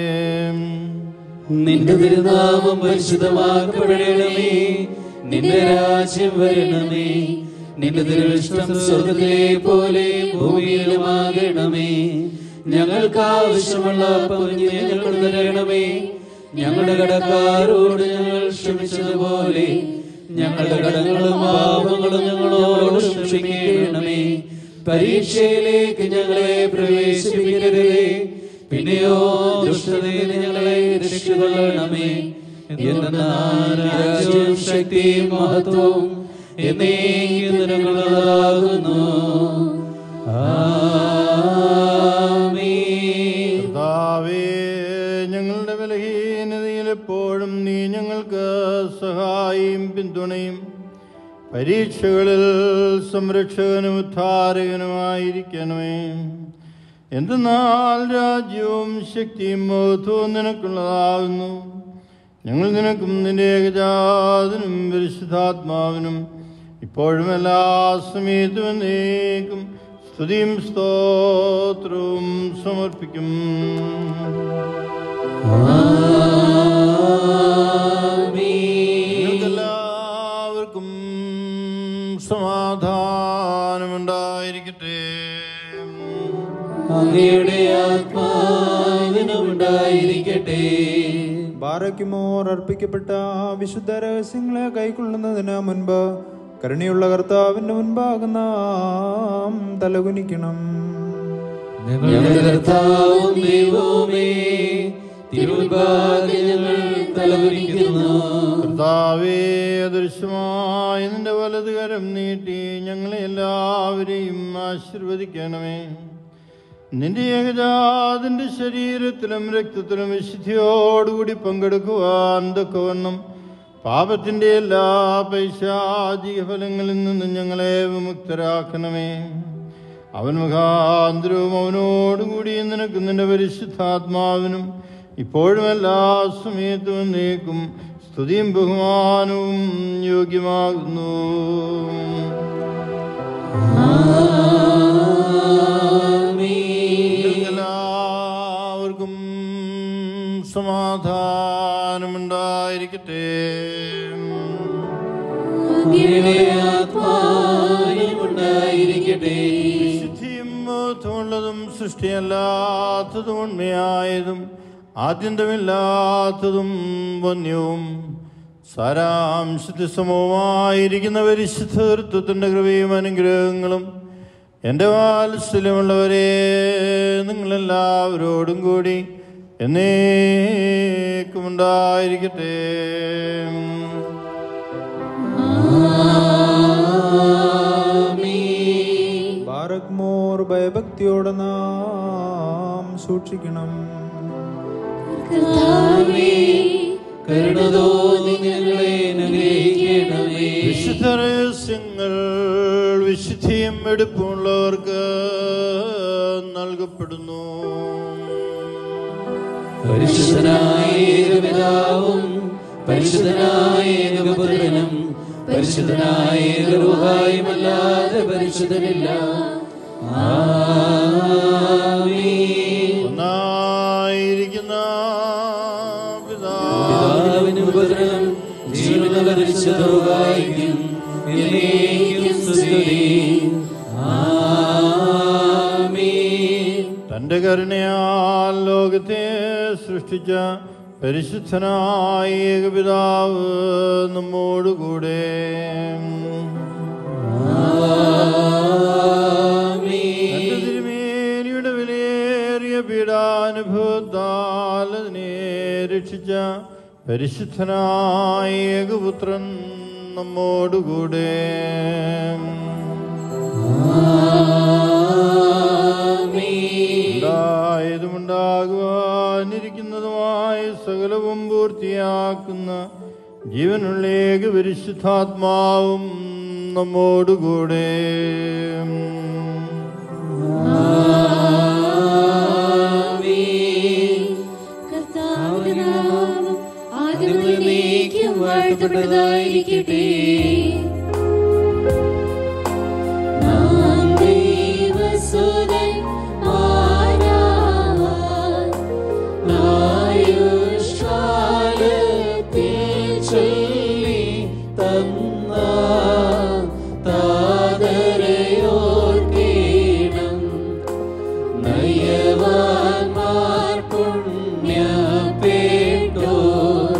B: നിന്റെ തിരുനാമം പരിശുദ്ധമാക്കപ്പെടണമേ നിന്റെ രാജ്യം വരണമേ നിന്റെ തിരുവിഷ്ടം സ്വർഗത്തിലെ പോലെ ഭൂമിയിലുമാകണമേ ഞങ്ങൾക്ക് ആവശ്യമുള്ള അപ്പം ഇന്ന് ഞങ്ങൾക്ക് തരണമേ ഞങ്ങളുടെ കടക്കാരോട് ഞങ്ങൾ ക്ഷമിച്ചതുപോലെ ഞങ്ങളുടെ കടങ്ങളും പാപങ്ങളും ഞങ്ങളോട് ക്ഷമിക്കണമേ പരീക്ഷയിലേക്ക് ഞങ്ങളെ പ്രവേശിപ്പിക്കരുതേ പിന്നെയോ ദുഷ്ടതയിൽ ഞങ്ങളെ രക്ഷിക്കൊള്ളണമേ എന്നാൽ രാജ്യവും ശക്തിയും മഹത്വവും എന്നേക്കും നിനക്കുള്ളതാകുന്നു ആമീൻ
A: കർത്താവേ ഞങ്ങളുടെ ബലഹീനതയിൽ എപ്പോഴും നീ ഞങ്ങൾക്ക് സഹായിയും പിന്തുണയും പരീക്ഷകളിൽ സംരക്ഷകനും ഉദ്ധാരകനുമായിരിക്കണമേ എന്തെന്നാൽ രാജ്യവും ശക്തിയും മഹത്വവും നിനക്കുള്ളതാകുന്നു ഞങ്ങൾ നിനക്കും നിന്റെ ഏകജാതനും പരിശുദ്ധാത്മാവിനും ഇപ്പോഴും എല്ലാ സമയത്തും എന്നേക്കും സ്തുതിയും സ്തോത്രവും സമർപ്പിക്കും എല്ലാവർക്കും സമാധാനമുണ്ടായിരിക്കട്ടെ
B: അങ്ങയുടെ ആത്മാവിനുണ്ടായിരിക്കട്ടെ
D: ബാറയ്ക്കുമോർ അർപ്പിക്കപ്പെട്ട വിശുദ്ധ രഹസ്യങ്ങളെ കൈക്കൊള്ളുന്നതിന് മുൻപ് കരുണയുള്ള കർത്താവിന്റെ മുൻപാകെ നാം തലകുനിക്കണം
B: ഞങ്ങളുടെ കർത്താവും ദൈവവുമേ തിരുവിഭാഗം ഞങ്ങൾ തലകുനിക്കുന്നു
A: കർത്താവേ അദൃശ്യമായ നിന്റെ വലത് കരം നീട്ടി ഞങ്ങളെ എല്ലാവരെയും ആശീർവദിക്കണമേ നിന്റെ ഏകജാതിന്റെ ശരീരത്തിലും രക്തത്തിലും വിശുദ്ധിയോടുകൂടി പങ്കെടുക്കുവാൻ തക്കവണ്ണം പാപത്തിന്റെ എല്ലാ പൈശാചിക ഫലങ്ങളിൽ നിന്നും ഞങ്ങളെ വിമുക്തരാക്കണമേ അവൻ മുഖാന്തരവും അവനോടുകൂടി നിനക്ക് നിന്റെ പരിശുദ്ധാത്മാവിനും ഇപ്പോഴും എല്ലാ സമയത്തും എന്നേക്കും സ്തുതിയും ബഹുമാനവും യോഗ്യമാകുന്നു എല്ലാവർക്കും സമാധാനമുണ്ടായിരിക്കട്ടെ
B: അങ്ങയുടെ ആത്മാവിനുണ്ടായിരിക്കട്ടെ
A: വിശുദ്ധിയും ബോധമുള്ളതും സൃഷ്ടിയല്ലാത്തതും ഉണ്മയായതും ആദ്യന്തമില്ലാത്തതും വന്യവും സാരാംശത്തിൽ സമവുമായിരിക്കുന്ന പരിശുദ്ധത്വത്തിൻ്റെ കൃപയും അനുഗ്രഹങ്ങളും എൻ്റെ വാത്സല്യമുള്ളവരെ നിങ്ങളെല്ലാവരോടും കൂടി എന്നേക്കും ഉണ്ടായിരിക്കട്ടെ
D: ബാറക്മോർ ഭയഭക്തിയോടെ നാം സൂക്ഷിക്കണം
C: കർത്താവേ
B: കരുണ തോന്നി ഞങ്ങളെ അനുഗ്രഹിക്കണമേ
A: വിശുദ്ധ രഹസ്യങ്ങൾ വിശുദ്ധിയും എടുപ്പുള്ളവർക്ക് നൽകപ്പെടുന്നു
B: പരിശുദ്ധനായ ഏകപിതാവും പരിശുദ്ധനായ ഏകപുത്രനും പരിശുദ്ധനായ ഏകരുഹായുമല്ലാതെ പരിശുദ്ധനില്ല ആമീൻ.
A: ഒന്നായിരിക്കുന്ന പിതാവ്
B: പിതാവിനും പുത്രനും ജീവനുള്ള പരിശുദ്ധരുഹായിക്കും എന്നേക്കും സ്തുതി ആമീൻ
A: തന്റെ കരുണയാൽ ലോകത്തെ സൃഷ്ടിച്ച പരിശുദ്ധനായ ഏകപിതാവ് നമ്മോടുകൂടെ തന്റെ തിരുമേനിയുടെ വിലയേറിയ പീഡാനുഭവത്താൽ അതിനെ രക്ഷിച്ച പരിശുദ്ധനായ ഏകപുത്രൻ നമ്മോടുകൂടെ ഉണ്ടായതുമുണ്ടാകുവാനിരിക്കുന്നതുമായ സകലവും പൂർത്തിയാക്കുന്ന ജീവനുള്ള ഏക പരിശുദ്ധാത്മാവും നമ്മോടുകൂടെ
B: ആമീൻ വാഴ്ത്തപ്പെട്ടതായിരിക്കട്ടെ
C: നാം ദൈവസുതൻ ആരാവാൻ
B: ആയുഷ്കാലത്തിൽ ചൊല്ലി തന്ന താതരയോർക്കേണം നയവാൻമാർ പുണ്യപേട്ടോർ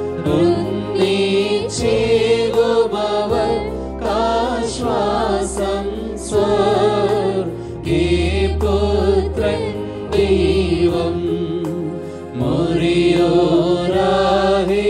B: ഒന്നിച്ചേകുമവർ കാശ്വാസം സ്വർഗീ പുത്രൻ ദൈവം മുറിയോരാഹി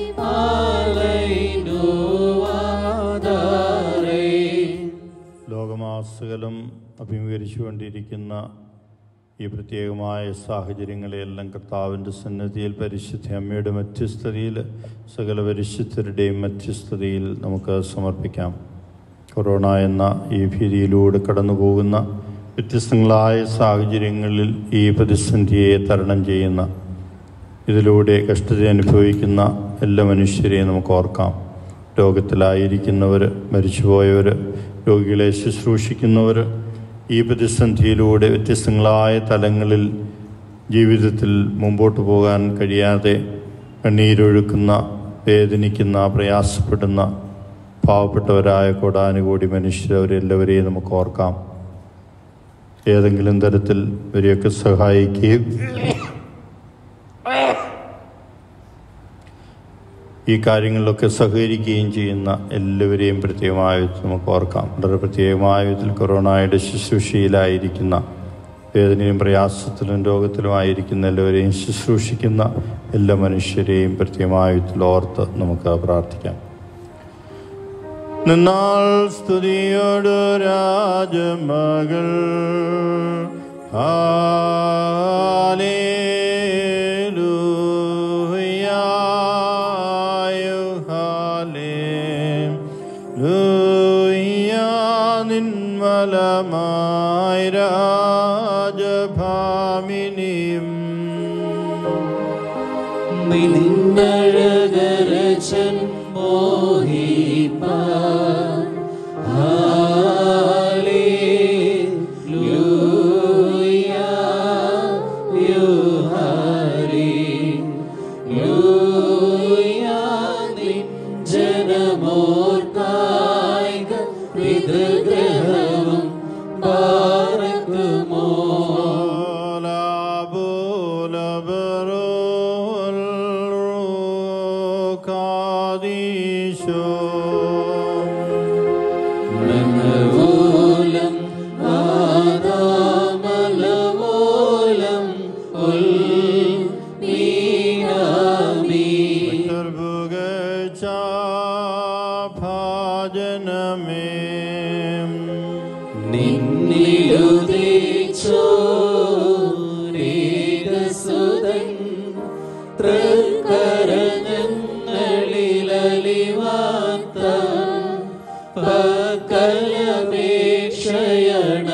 B: ആലൈനുവാദാരേ
A: ലോകമാസകലം അഭിമുഖീകരിച്ചുകൊണ്ടിരിക്കുന്ന ഈ പ്രത്യേകമായ സാഹചര്യങ്ങളെയെല്ലാം കർത്താവിൻ്റെ സന്നദ്ധിയിൽ പരിശുദ്ധ അമ്മയുടെ മധ്യസ്ഥതയിൽ സകല പരിശുദ്ധരുടെയും മധ്യസ്ഥതയിൽ നമുക്ക് സമർപ്പിക്കാം കൊറോണ എന്ന ഈ ഭീതിയിലൂടെ കടന്നു പോകുന്ന വ്യത്യസ്തങ്ങളായ സാഹചര്യങ്ങളിൽ ഈ പ്രതിസന്ധിയെ തരണം ചെയ്യുന്ന ഇതിലൂടെ കഷ്ടത അനുഭവിക്കുന്ന എല്ലാ മനുഷ്യരെയും നമുക്ക് ഓർക്കാം രോഗത്തിലായിരിക്കുന്നവർ മരിച്ചുപോയവർ രോഗികളെ ശുശ്രൂഷിക്കുന്നവർ ഈ പ്രതിസന്ധിയിലൂടെ വ്യത്യസ്തങ്ങളായ തലങ്ങളിൽ ജീവിതത്തിൽ മുമ്പോട്ട് പോകാൻ കഴിയാതെ കണ്ണീരൊഴുക്കുന്ന വേദനിക്കുന്ന പ്രയാസപ്പെടുന്ന പാവപ്പെട്ടവരായ കോടാനുകൂടി മനുഷ്യർ അവരെല്ലാവരെയും നമുക്ക് ഓർക്കാം ഏതെങ്കിലും തരത്തിൽ ഇവരെയൊക്കെ സഹായിക്കുകയും ഈ കാര്യങ്ങളിലൊക്കെ സഹകരിക്കുകയും ചെയ്യുന്ന എല്ലാവരെയും പ്രത്യേകമായ വിധത്തിൽ നമുക്ക് ഓർക്കാം വളരെ പ്രത്യേകമായ വിധത്തിൽ കൊറോണയുടെ ശുശ്രൂഷയിലായിരിക്കുന്ന വേദനയും പ്രയാസത്തിലും രോഗത്തിലുമായിരിക്കുന്ന എല്ലാവരെയും ശുശ്രൂഷിക്കുന്ന എല്ലാ മനുഷ്യരെയും പ്രത്യേകമായ വിധത്തിൽ ഓർത്ത് നമുക്ക് പ്രാർത്ഥിക്കാം നിന്നാൾ സ്തുതിയോട് രാജമകൾ ഹാലേലൂയായു ഹാലേലൂയ നിന്മലമായി രാജഭാമിനിയും
B: നിന്നഴകരച്ചൻ മോഹിപ്പാൻ ഹാലേലൂയ യൂഹാലേലൂയ നിൻ ജനമോർക്കായിക പിതൃഗ്രഹവും പാർക്കുമോ മനവോലം ആദാമലവോലം ഉൽ മീനാമി നിന്നിലുദിച്ചോ രേഖസുതൻ തൃക്കരഞ്ഞങ്ങളിലലിവാത്ത പക്കലപേക്ഷയണ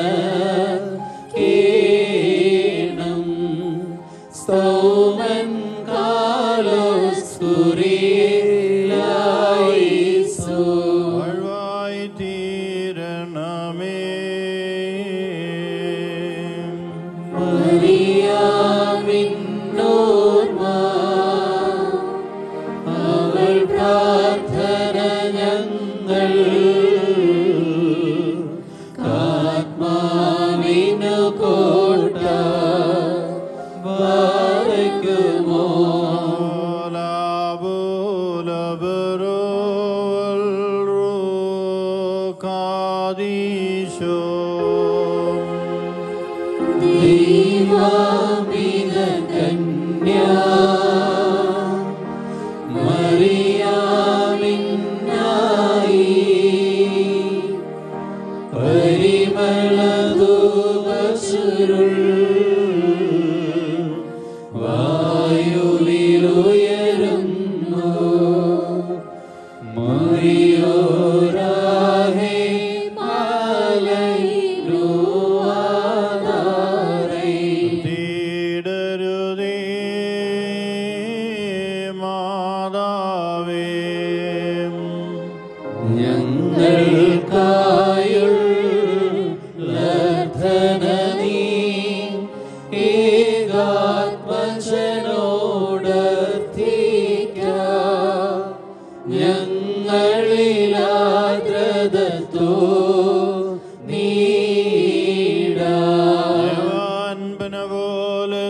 B: കേണം സ്തോമൻ കാലോസ്കുറിയായിസോ മറിയാമിന്നോർമ്മ അവൾ പ്രാർത്ഥന ഞങ്ങൾ ആത്മാവിനു കോട്ട വാരയ്ക്കുമോ ദൈവാമിക കന്യാ മറിയാമിന്നായി പരിമളധൂപസുരുൾ വായുവിലുയരുന്നു മുറിയോരാഹേ പാലൈനുവാദാരേ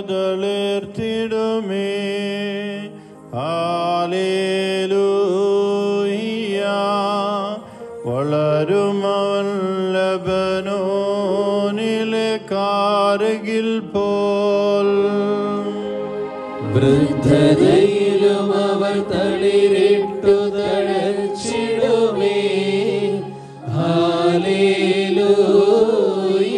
A: തളിർത്തിടുമേ ഹാലേലൂയ വളരുമവൻ ലബനോനിലെ കാരകിൽ പോൽ
B: വൃദ്ധതയിലും അവർ തളിരിട്ടു തഴച്ചിടുമേ ഹാലേലൂയ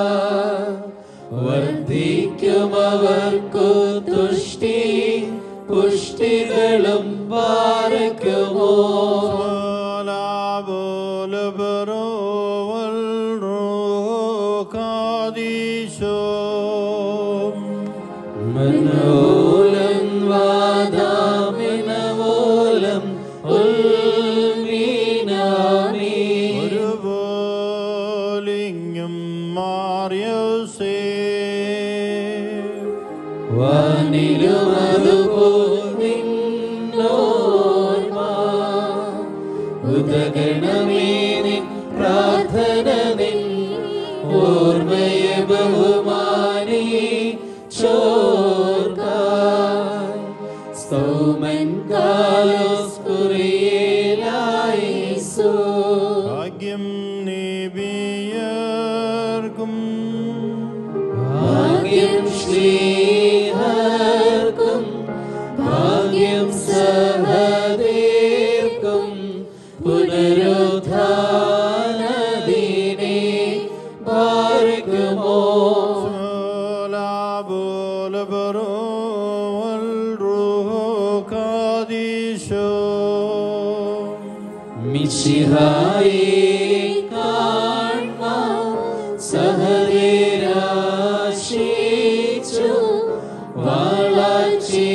B: വർദ്ധിക്കും അവർക്കു തുഷ്ടി പുഷ്ടികളും പാറയ്ക്കുമോ മനോലം വാദാമിനവോലം ഉൽമീനാമി
A: ഒരുപോലിങ്ങും മാറിയോസേ
B: വാനിലും അതുപോൽ നിന്നോർമ്മ ഉദഗണമേ നിൻ പ്രാർത്ഥന നിൻ ഓർമ്മയെ ബഹുമാനി ചോർക്കായി സ്തോമൻ കാലോസ് കുറിയേലായിസോ
A: ഭാഗ്യം നീബിയർക്കും
B: ഭാഗ്യം ശ്രീഹർക്കും ഭാഗ്യം സഹദേർക്കും പുനരുദ്ധാനദീനെ ഭാരിക്കുമോ മിശിഹായെ കാൺമാൻ സഹദേരാശിച്ചു വളച്ചിറകേന്തി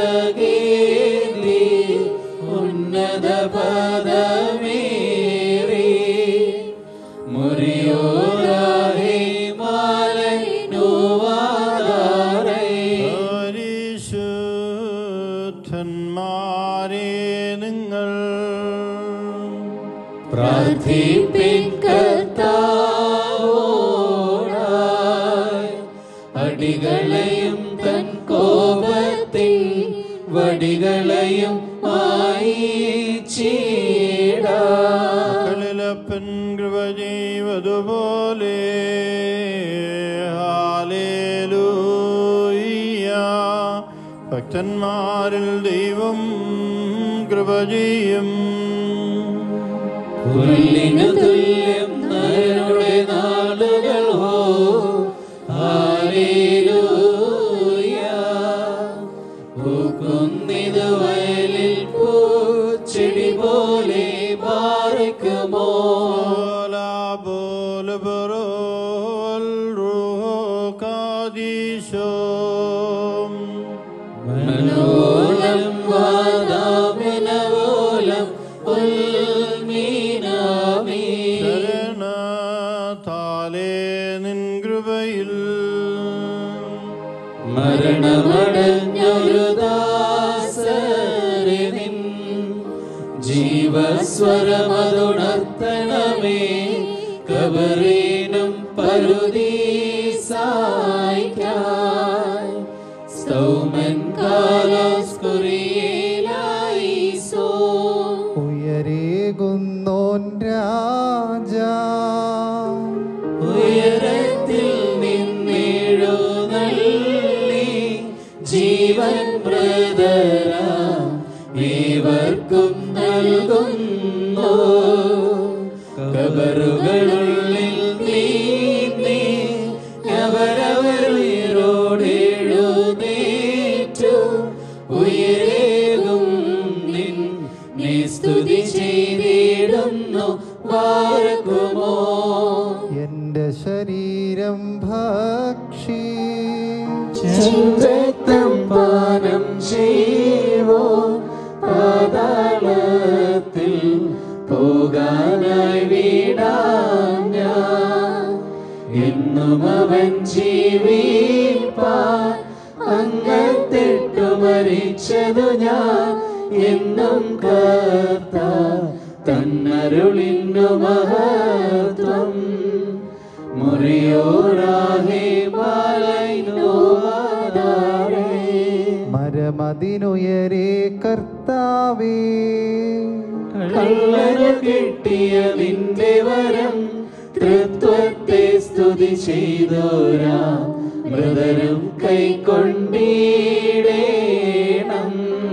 B: ഉന്നത പദമേറി മുറിയോരാഹേ മാലനുവാദാരേ
A: പരിശുദ്ധന്മാരെ നിങ്ങൾ
B: പ്രാർത്ഥിപ്പിൻ കർത്താവോടായി അടികളെയും തൻ കോപത്തിൽ വടികളെയും മായിച്ചീടാ
A: കളിലപ്പൻ കൃപ ചെയ്വതുപോലെ ഹാലേലൂയ ഭക്തന്മാരിൽ ദൈവം കൃപ ചെയ്യും
B: പുല്ലിനു തുല്യം നരുടെ നാളുകളോ ഹാലേലൂയ പൂക്കുന്നിത് വയലിൽ പൂച്ചെടി പോലെ പാറയ്ക്കുമോ മനോലം വാദാമിനവോലം ഉൽമീനാമി
A: താലേ നിൻ കൃപയിൽ
B: മരണമടഞ്ഞൊരു ദാസരെ നിൻ ജീവസ്വരമതുണർത്തണമേ കബറീനും പരുദീസായിക്കായി സ്തൗമൻ കാലോസ് കുറിയേലായിസോ
D: ഉയരേകുന്നോൻ രാജാ
B: ഉയരത്തിൽ നിന്നെഴുന്നള്ളി ജീവൻ പ്രതര ഇവർക്കും നൽകുന്നു കബറുകളുള്ളിൽ നീന്തി അവരവരുയരോടെഴുന്നേറ്റു ഉയരേകും നിൻ നീ സ്തുതി ചെയ്തിടുന്നു വാർക്കുമോ
D: എന്റെ ശരീരം ഭക്ഷി
B: രക്തം പാനം ചെയ്വോ പാതാളത്തിൽ പോകാനായി വീടാൻ ഞാൻ എന്നും അവൻ ജീവിപ്പാൻ അങ്ങത്തിട്ടു മരിച്ചതു ഞാൻ എന്നും കർത്ത തന്നരുളിന്നു മഹത്വം മുറിയോരാഹേ പാലൈനോ
D: അതിനുയരേ കർത്താവേ
B: കള്ളനു കിട്ടിയ നിന്റെ വരം തൃത്വത്തെ സ്തുതി ചെയ്തോരാ മൃതരും കൈക്കൊണ്ടീടേണം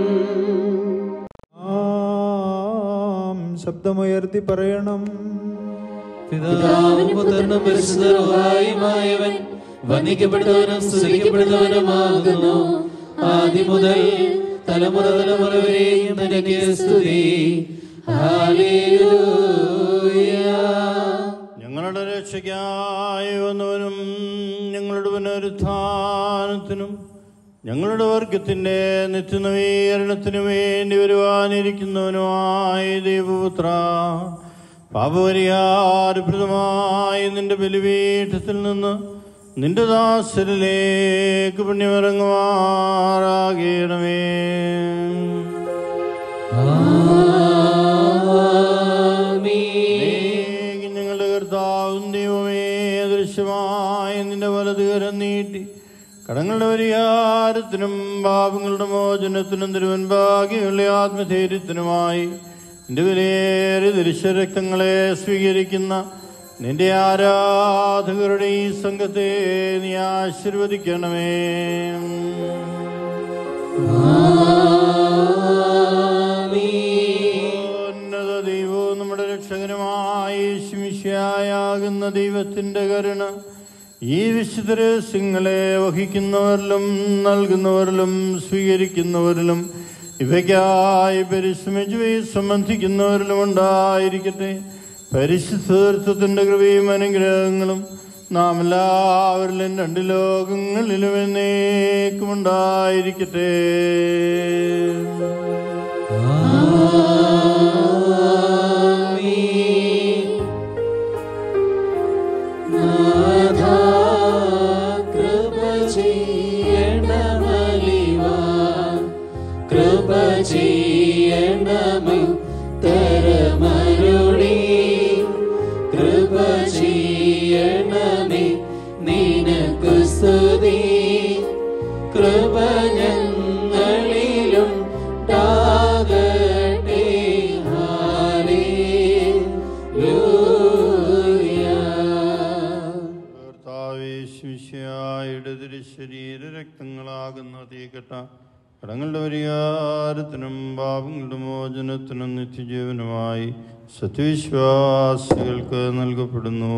E: ആം ശബ്ദമുയർത്തി പറയണം
B: പിതാവും പുത്രനും പരിശുദ്ധരുമായുമായവൻ വന്ദിക്കപ്പെട്ടവനും സ്തുതിക്കപ്പെടുന്നവനുമാകുന്നു ആദ്യം മുതൽ തലമുറ തലമുറ വരെയും നിനക്ക് സ്തുതി ഹല്ലേലൂയ
A: ഞങ്ങളുടെ രക്ഷയ്ക്കായി വന്നവനും ഞങ്ങളുടെ പുനരുത്ഥാനത്തിനും ഞങ്ങളുടെ വർഗത്തിൻ്റെ നിത്യനവീകരണത്തിനു വേണ്ടി വരുവാനിരിക്കുന്നവനുമായ ദൈവപുത്ര പാപപരിഹാരപ്രദമായ നിന്റെ ബലിപീഠത്തിൽ നിന്ന് നിന്റെ ദാസരിലേക്ക് പുണ്യമിറങ്ങുമാറാകണമേ നീ ഞങ്ങളുടെ കർത്താവും ദൈവമേ ദൃശ്യമായ നിന്റെ വലതുകരം നീട്ടി കടങ്ങളുടെ പരിഹാരത്തിനും പാപങ്ങളുടെ മോചനത്തിനും തിരുവൻഭാഗ്യങ്ങളുടെ ആത്മധൈര്യത്തിനുമായി നിന്റെ വിലയേറിയ ദൃശ്യരക്തങ്ങളെ സ്വീകരിക്കുന്ന നിന്റെ ആരാധകരുടെ ഈ സംഘത്തെ നീ ആശീർവദിക്കണമേ ഉന്നത ദൈവവും നമ്മുടെ രക്ഷകനുമായ ശിമിഷ്യായാകുന്ന ദൈവത്തിന്റെ കരുണ ഈ വിശുദ്ധ രഹസ്യങ്ങളെ വഹിക്കുന്നവരിലും നൽകുന്നവരിലും സ്വീകരിക്കുന്നവരിലും ഇവയ്ക്കായി പരിശ്രമിച്ചു സംബന്ധിക്കുന്നവരിലും ഉണ്ടായിരിക്കട്ടെ പരിശുദ്ധത്വത്തിന്റെ കൃപയും അനുഗ്രഹങ്ങളും നാം എല്ലാവരിലും രണ്ട് ലോകങ്ങളിലും എന്നേക്കും ഉണ്ടായിരിക്കട്ടെ
B: നാഥാ കൃപ ചെയ്യണമലിവാ കൃപ ചെയ്യണമേ തരമരുളി കൃപ ചെയ്യണമേ നിനക്ക് സ്തുതി കൃപ ഞങ്ങളിലും ാകട്ടെ
A: കർത്താവേശിയായുടെ ശരീര രക്തങ്ങളാകുന്ന തീകട്ട കടങ്ങളുടെ പരിഹാരത്തിനും പാപങ്ങളുടെ മോചനത്തിനും നിത്യജീവനുമായി സത്യവിശ്വാസികൾക്ക് നൽകപ്പെടുന്നു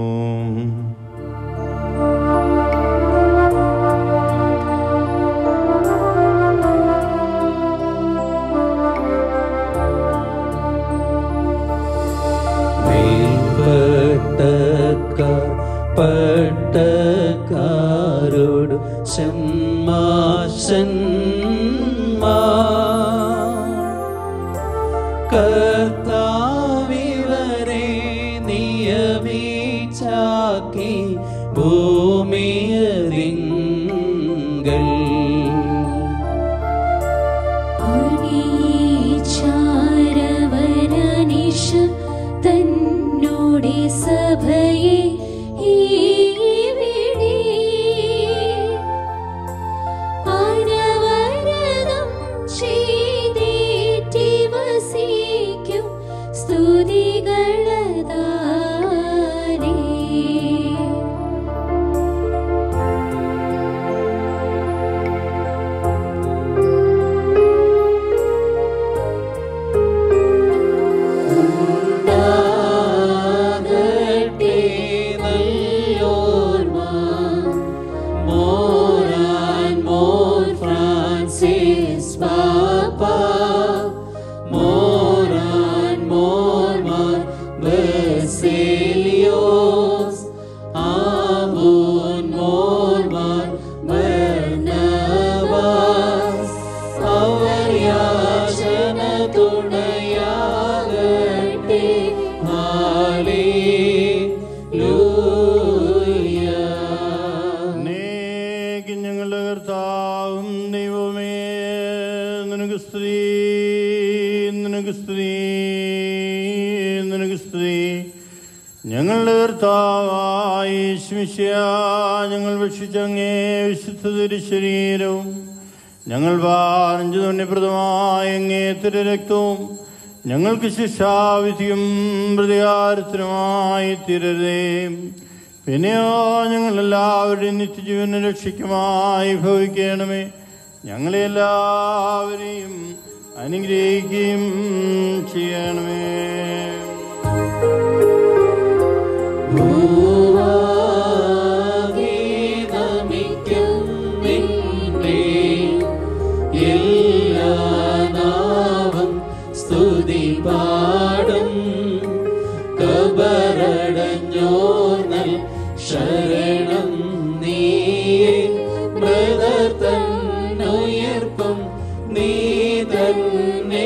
B: മേൽപ്പെട്ടക്കാർ പട്ടക്കാരോട് ഷമ്മാശന്മാ കർത്താവിവരെ നിയമിച്ചാക്കി ഭൂമിയറിങ്ങൾ
C: അണിയിച്ചാരവരനിശം തന്നോടെ സഭയെ ഇവിടെ അനവരതം ചെയ്തേറ്റി വസിക്കും സ്തുതികളതാരേ
B: ഉണ്ടാകട്ടെ നല്ലോർമ്മ. More and more Francis Papa. More and more Mar Basilios. Amon more Mar Barnabas. അവർ യാചന തുണയാകട്ടെ ഹാലേലൂയ
A: എന്നേക്കും ഞങ്ങളുടെ കർത്താവും ദൈവമേ നിനക്ക് സ്ത്രീ നിനക്ക് സ്ത്രീ നിനക്ക് സ്ത്രീ ഞങ്ങളുടെ കർത്താവായി ശിഷ്യ ഞങ്ങൾ ഭക്ഷിച്ചങ്ങേ വിശുദ്ധ ശരീരവും ഞങ്ങൾ വാനഞ്ചു തുണ്യപ്രദമായ അങ്ങേ തിരരക്തവും ഞങ്ങൾക്ക് ശിക്ഷാവിധിയും പ്രതികാരത്തിനുമായി തിരരേ പിന്നെയോ ഞങ്ങൾ എല്ലാവരുടെയും നിത്യജീവന രക്ഷിക്കുമായി ഭവിക്കണമേ ഞങ്ങളെ എല്ലാവരെയും അനുഗ്രഹിക്കുകയും ചെയ്യണമേ
B: ഭൂവാഗീതമിക്കും നിന്നെ എല്ലാ നാവും സ്തുതി പാടും കബറടഞ്ഞോർന്നൽ ശരണം നീയേ മൃതത്തന്നുയർപ്പും നീ തന്നെ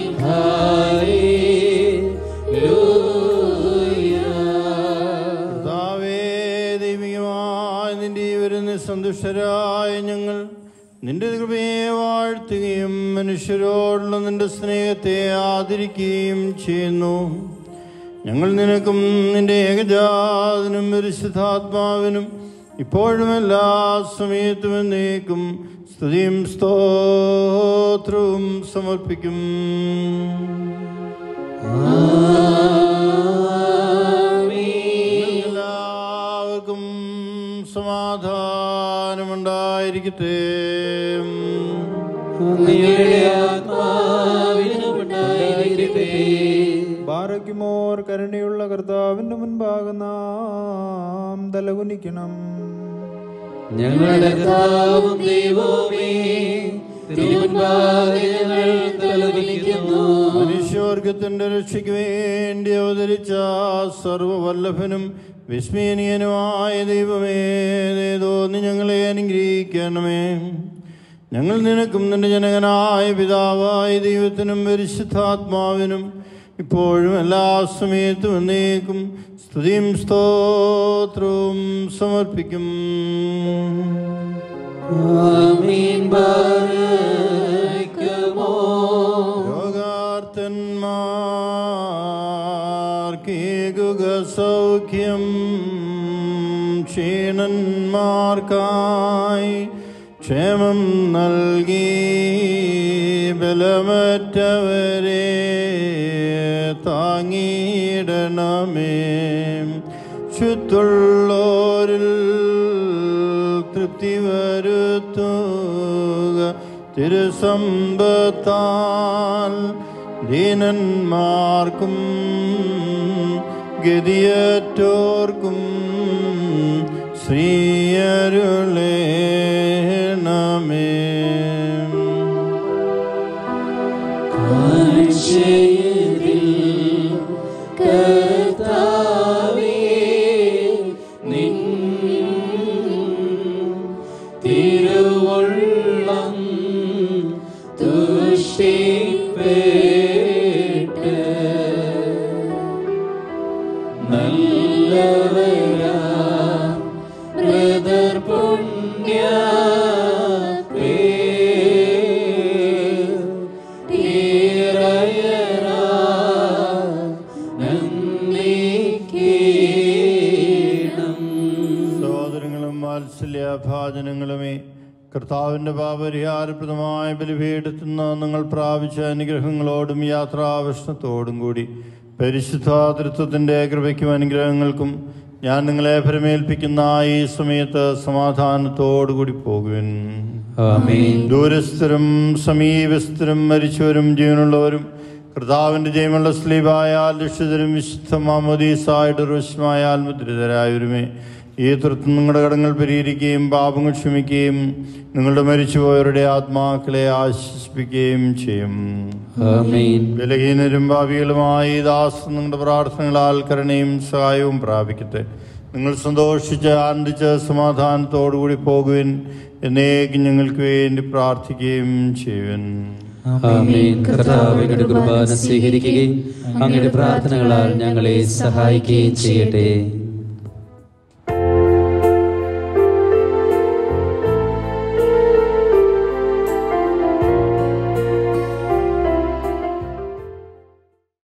B: ഹാലേലൂയ
A: കർത്താവേ ദൈവികമായ നിന്റെ ഈ വരുന്ന സന്തുഷ്ടരായ ഞങ്ങൾ നിന്റെ കൃപയെ വാഴ്ത്തുകയും മനുഷ്യരോടുള്ള നിന്റെ സ്നേഹത്തെ ആദരിക്കുകയും ചെയ്യുന്നു ഞങ്ങൾ നിനക്കും നിന്റെ ഏകജാതനും പരിശുദ്ധാത്മാവിനും ഇപ്പോഴും എല്ലാ സമയത്തും എന്നേക്കും സ്തുതിയും സ്തോത്രവും സമർപ്പിക്കും എല്ലാവർക്കും സമാധാനമുണ്ടായിരിക്കട്ടെ
B: അങ്ങയുടെ ആത്മാവിനുമുണ്ടായിരിക്കട്ടെ
E: ബാറയ്ക്കുമോർ കരുണയുള്ള കർത്താവിന്റെ മുൻപാകെ നാം തലകുനിക്കണം
B: ഞങ്ങളുടെ കർത്താവും ദൈവവുമേ തിരുമുൻപാകെ ഞങ്ങൾ തലകുനിക്കുന്നു
A: മനുഷ്യവർഗത്തിന്റെ രക്ഷയ്ക്ക് വേണ്ടി അവതരിച്ച സർവവല്ലഭനും വിസ്മയനീയനുമായ ദൈവമേ തോന്നി ഞങ്ങളെ അനുഗ്രഹിക്കണമേ ഞങ്ങൾ നിനക്കും നിന്റെ ജനകനായ പിതാവായ ദൈവത്തിനും പരിശുദ്ധാത്മാവിനും ഇപ്പോഴും എല്ലാ സമയത്തും എന്നേക്കും സ്തുതിയും സ്തോത്രവും സമർപ്പിക്കും
B: ആമീൻ ബാരക്കുമോ
A: രോഗാർത്തന്മാർക്കേകുക സൗഖ്യം ക്ഷീണന്മാർക്കായി ക്ഷേമം നൽകി ബലമറ്റവരെ താങ്ങിയിടണമേ ചുറ്റുള്ളോരിൽ തൃപ്തി വരുത്തുക തിരുസമ്പത്താൽ ദീനന്മാർക്കും ഗതിയറ്റോർക്കും ശ്രീയരുളേണമേ
B: കാഴ്ചയിൽ കർത്താവേ നിൻ തിരുവുള്ളം തുഷ്ടിപ്പേട്ട് നല്ലവരാ ബ്രദർ പുണ്യ
A: സഹോദരങ്ങളും വാത്സല്യഭാജനങ്ങളുമേ കർത്താവിൻ്റെ പാപരിഹാരപ്രദമായ ബലിപീഠത്തുനിന്ന് നിങ്ങൾ പ്രാപിച്ച അനുഗ്രഹങ്ങളോടും യാത്രാവിഷ്ണത്തോടും കൂടി പരിശുദ്ധാതൃത്വത്തിൻ്റെ കൃപയ്ക്കും അനുഗ്രഹങ്ങൾക്കും ഞാൻ നിങ്ങളെ ഭരമേൽപ്പിക്കുന്ന ഈ സമയത്ത് സമാധാനത്തോടുകൂടി പോകുവിൻ
B: ആമേൻ
A: ദൂരസ്ഥരും സമീപസ്ഥരും മരിച്ചവരും ജീവനുള്ളവരും കർത്താവിന്റെ ജയമുള്ള സ്ലീബായാൽ രക്ഷിതരും വിശുദ്ധ മാമോദീസായിട്ട് റുഷ്മായാൽ മുദ്രിതരായവരുമേ ഈ തൃത്വം നിങ്ങളുടെ കടങ്ങൾ പരിഹരിക്കുകയും പാപങ്ങൾ ക്ഷമിക്കുകയും നിങ്ങളുടെ മരിച്ചുപോയവരുടെ ആത്മാക്കളെ ആശ്വസിപ്പിക്കുകയും ചെയ്യും
B: ആമേൻ
A: ബലഹീനരും ഭാവികളുമായി ഈ ദാസ് നിങ്ങളുടെ പ്രാർത്ഥനകളാൽ കരുണയും സഹായവും പ്രാപിക്കട്ടെ നിങ്ങൾ സന്തോഷിച്ച് ആനന്ദിച്ച് സമാധാനത്തോടുകൂടി പോകുവിൻ എന്നേക്കും ഞങ്ങൾക്ക് വേണ്ടി പ്രാർത്ഥിക്കുകയും ചെയ്യുവിൻ
B: ആമേൻ കർത്താവ് അങ്ങയുടെ കുർബാന സ്വീകരിക്കുകയും അങ്ങയുടെ പ്രാർത്ഥനകളാൽ ഞങ്ങളെ സഹായിക്കുകയും ചെയ്യട്ടെ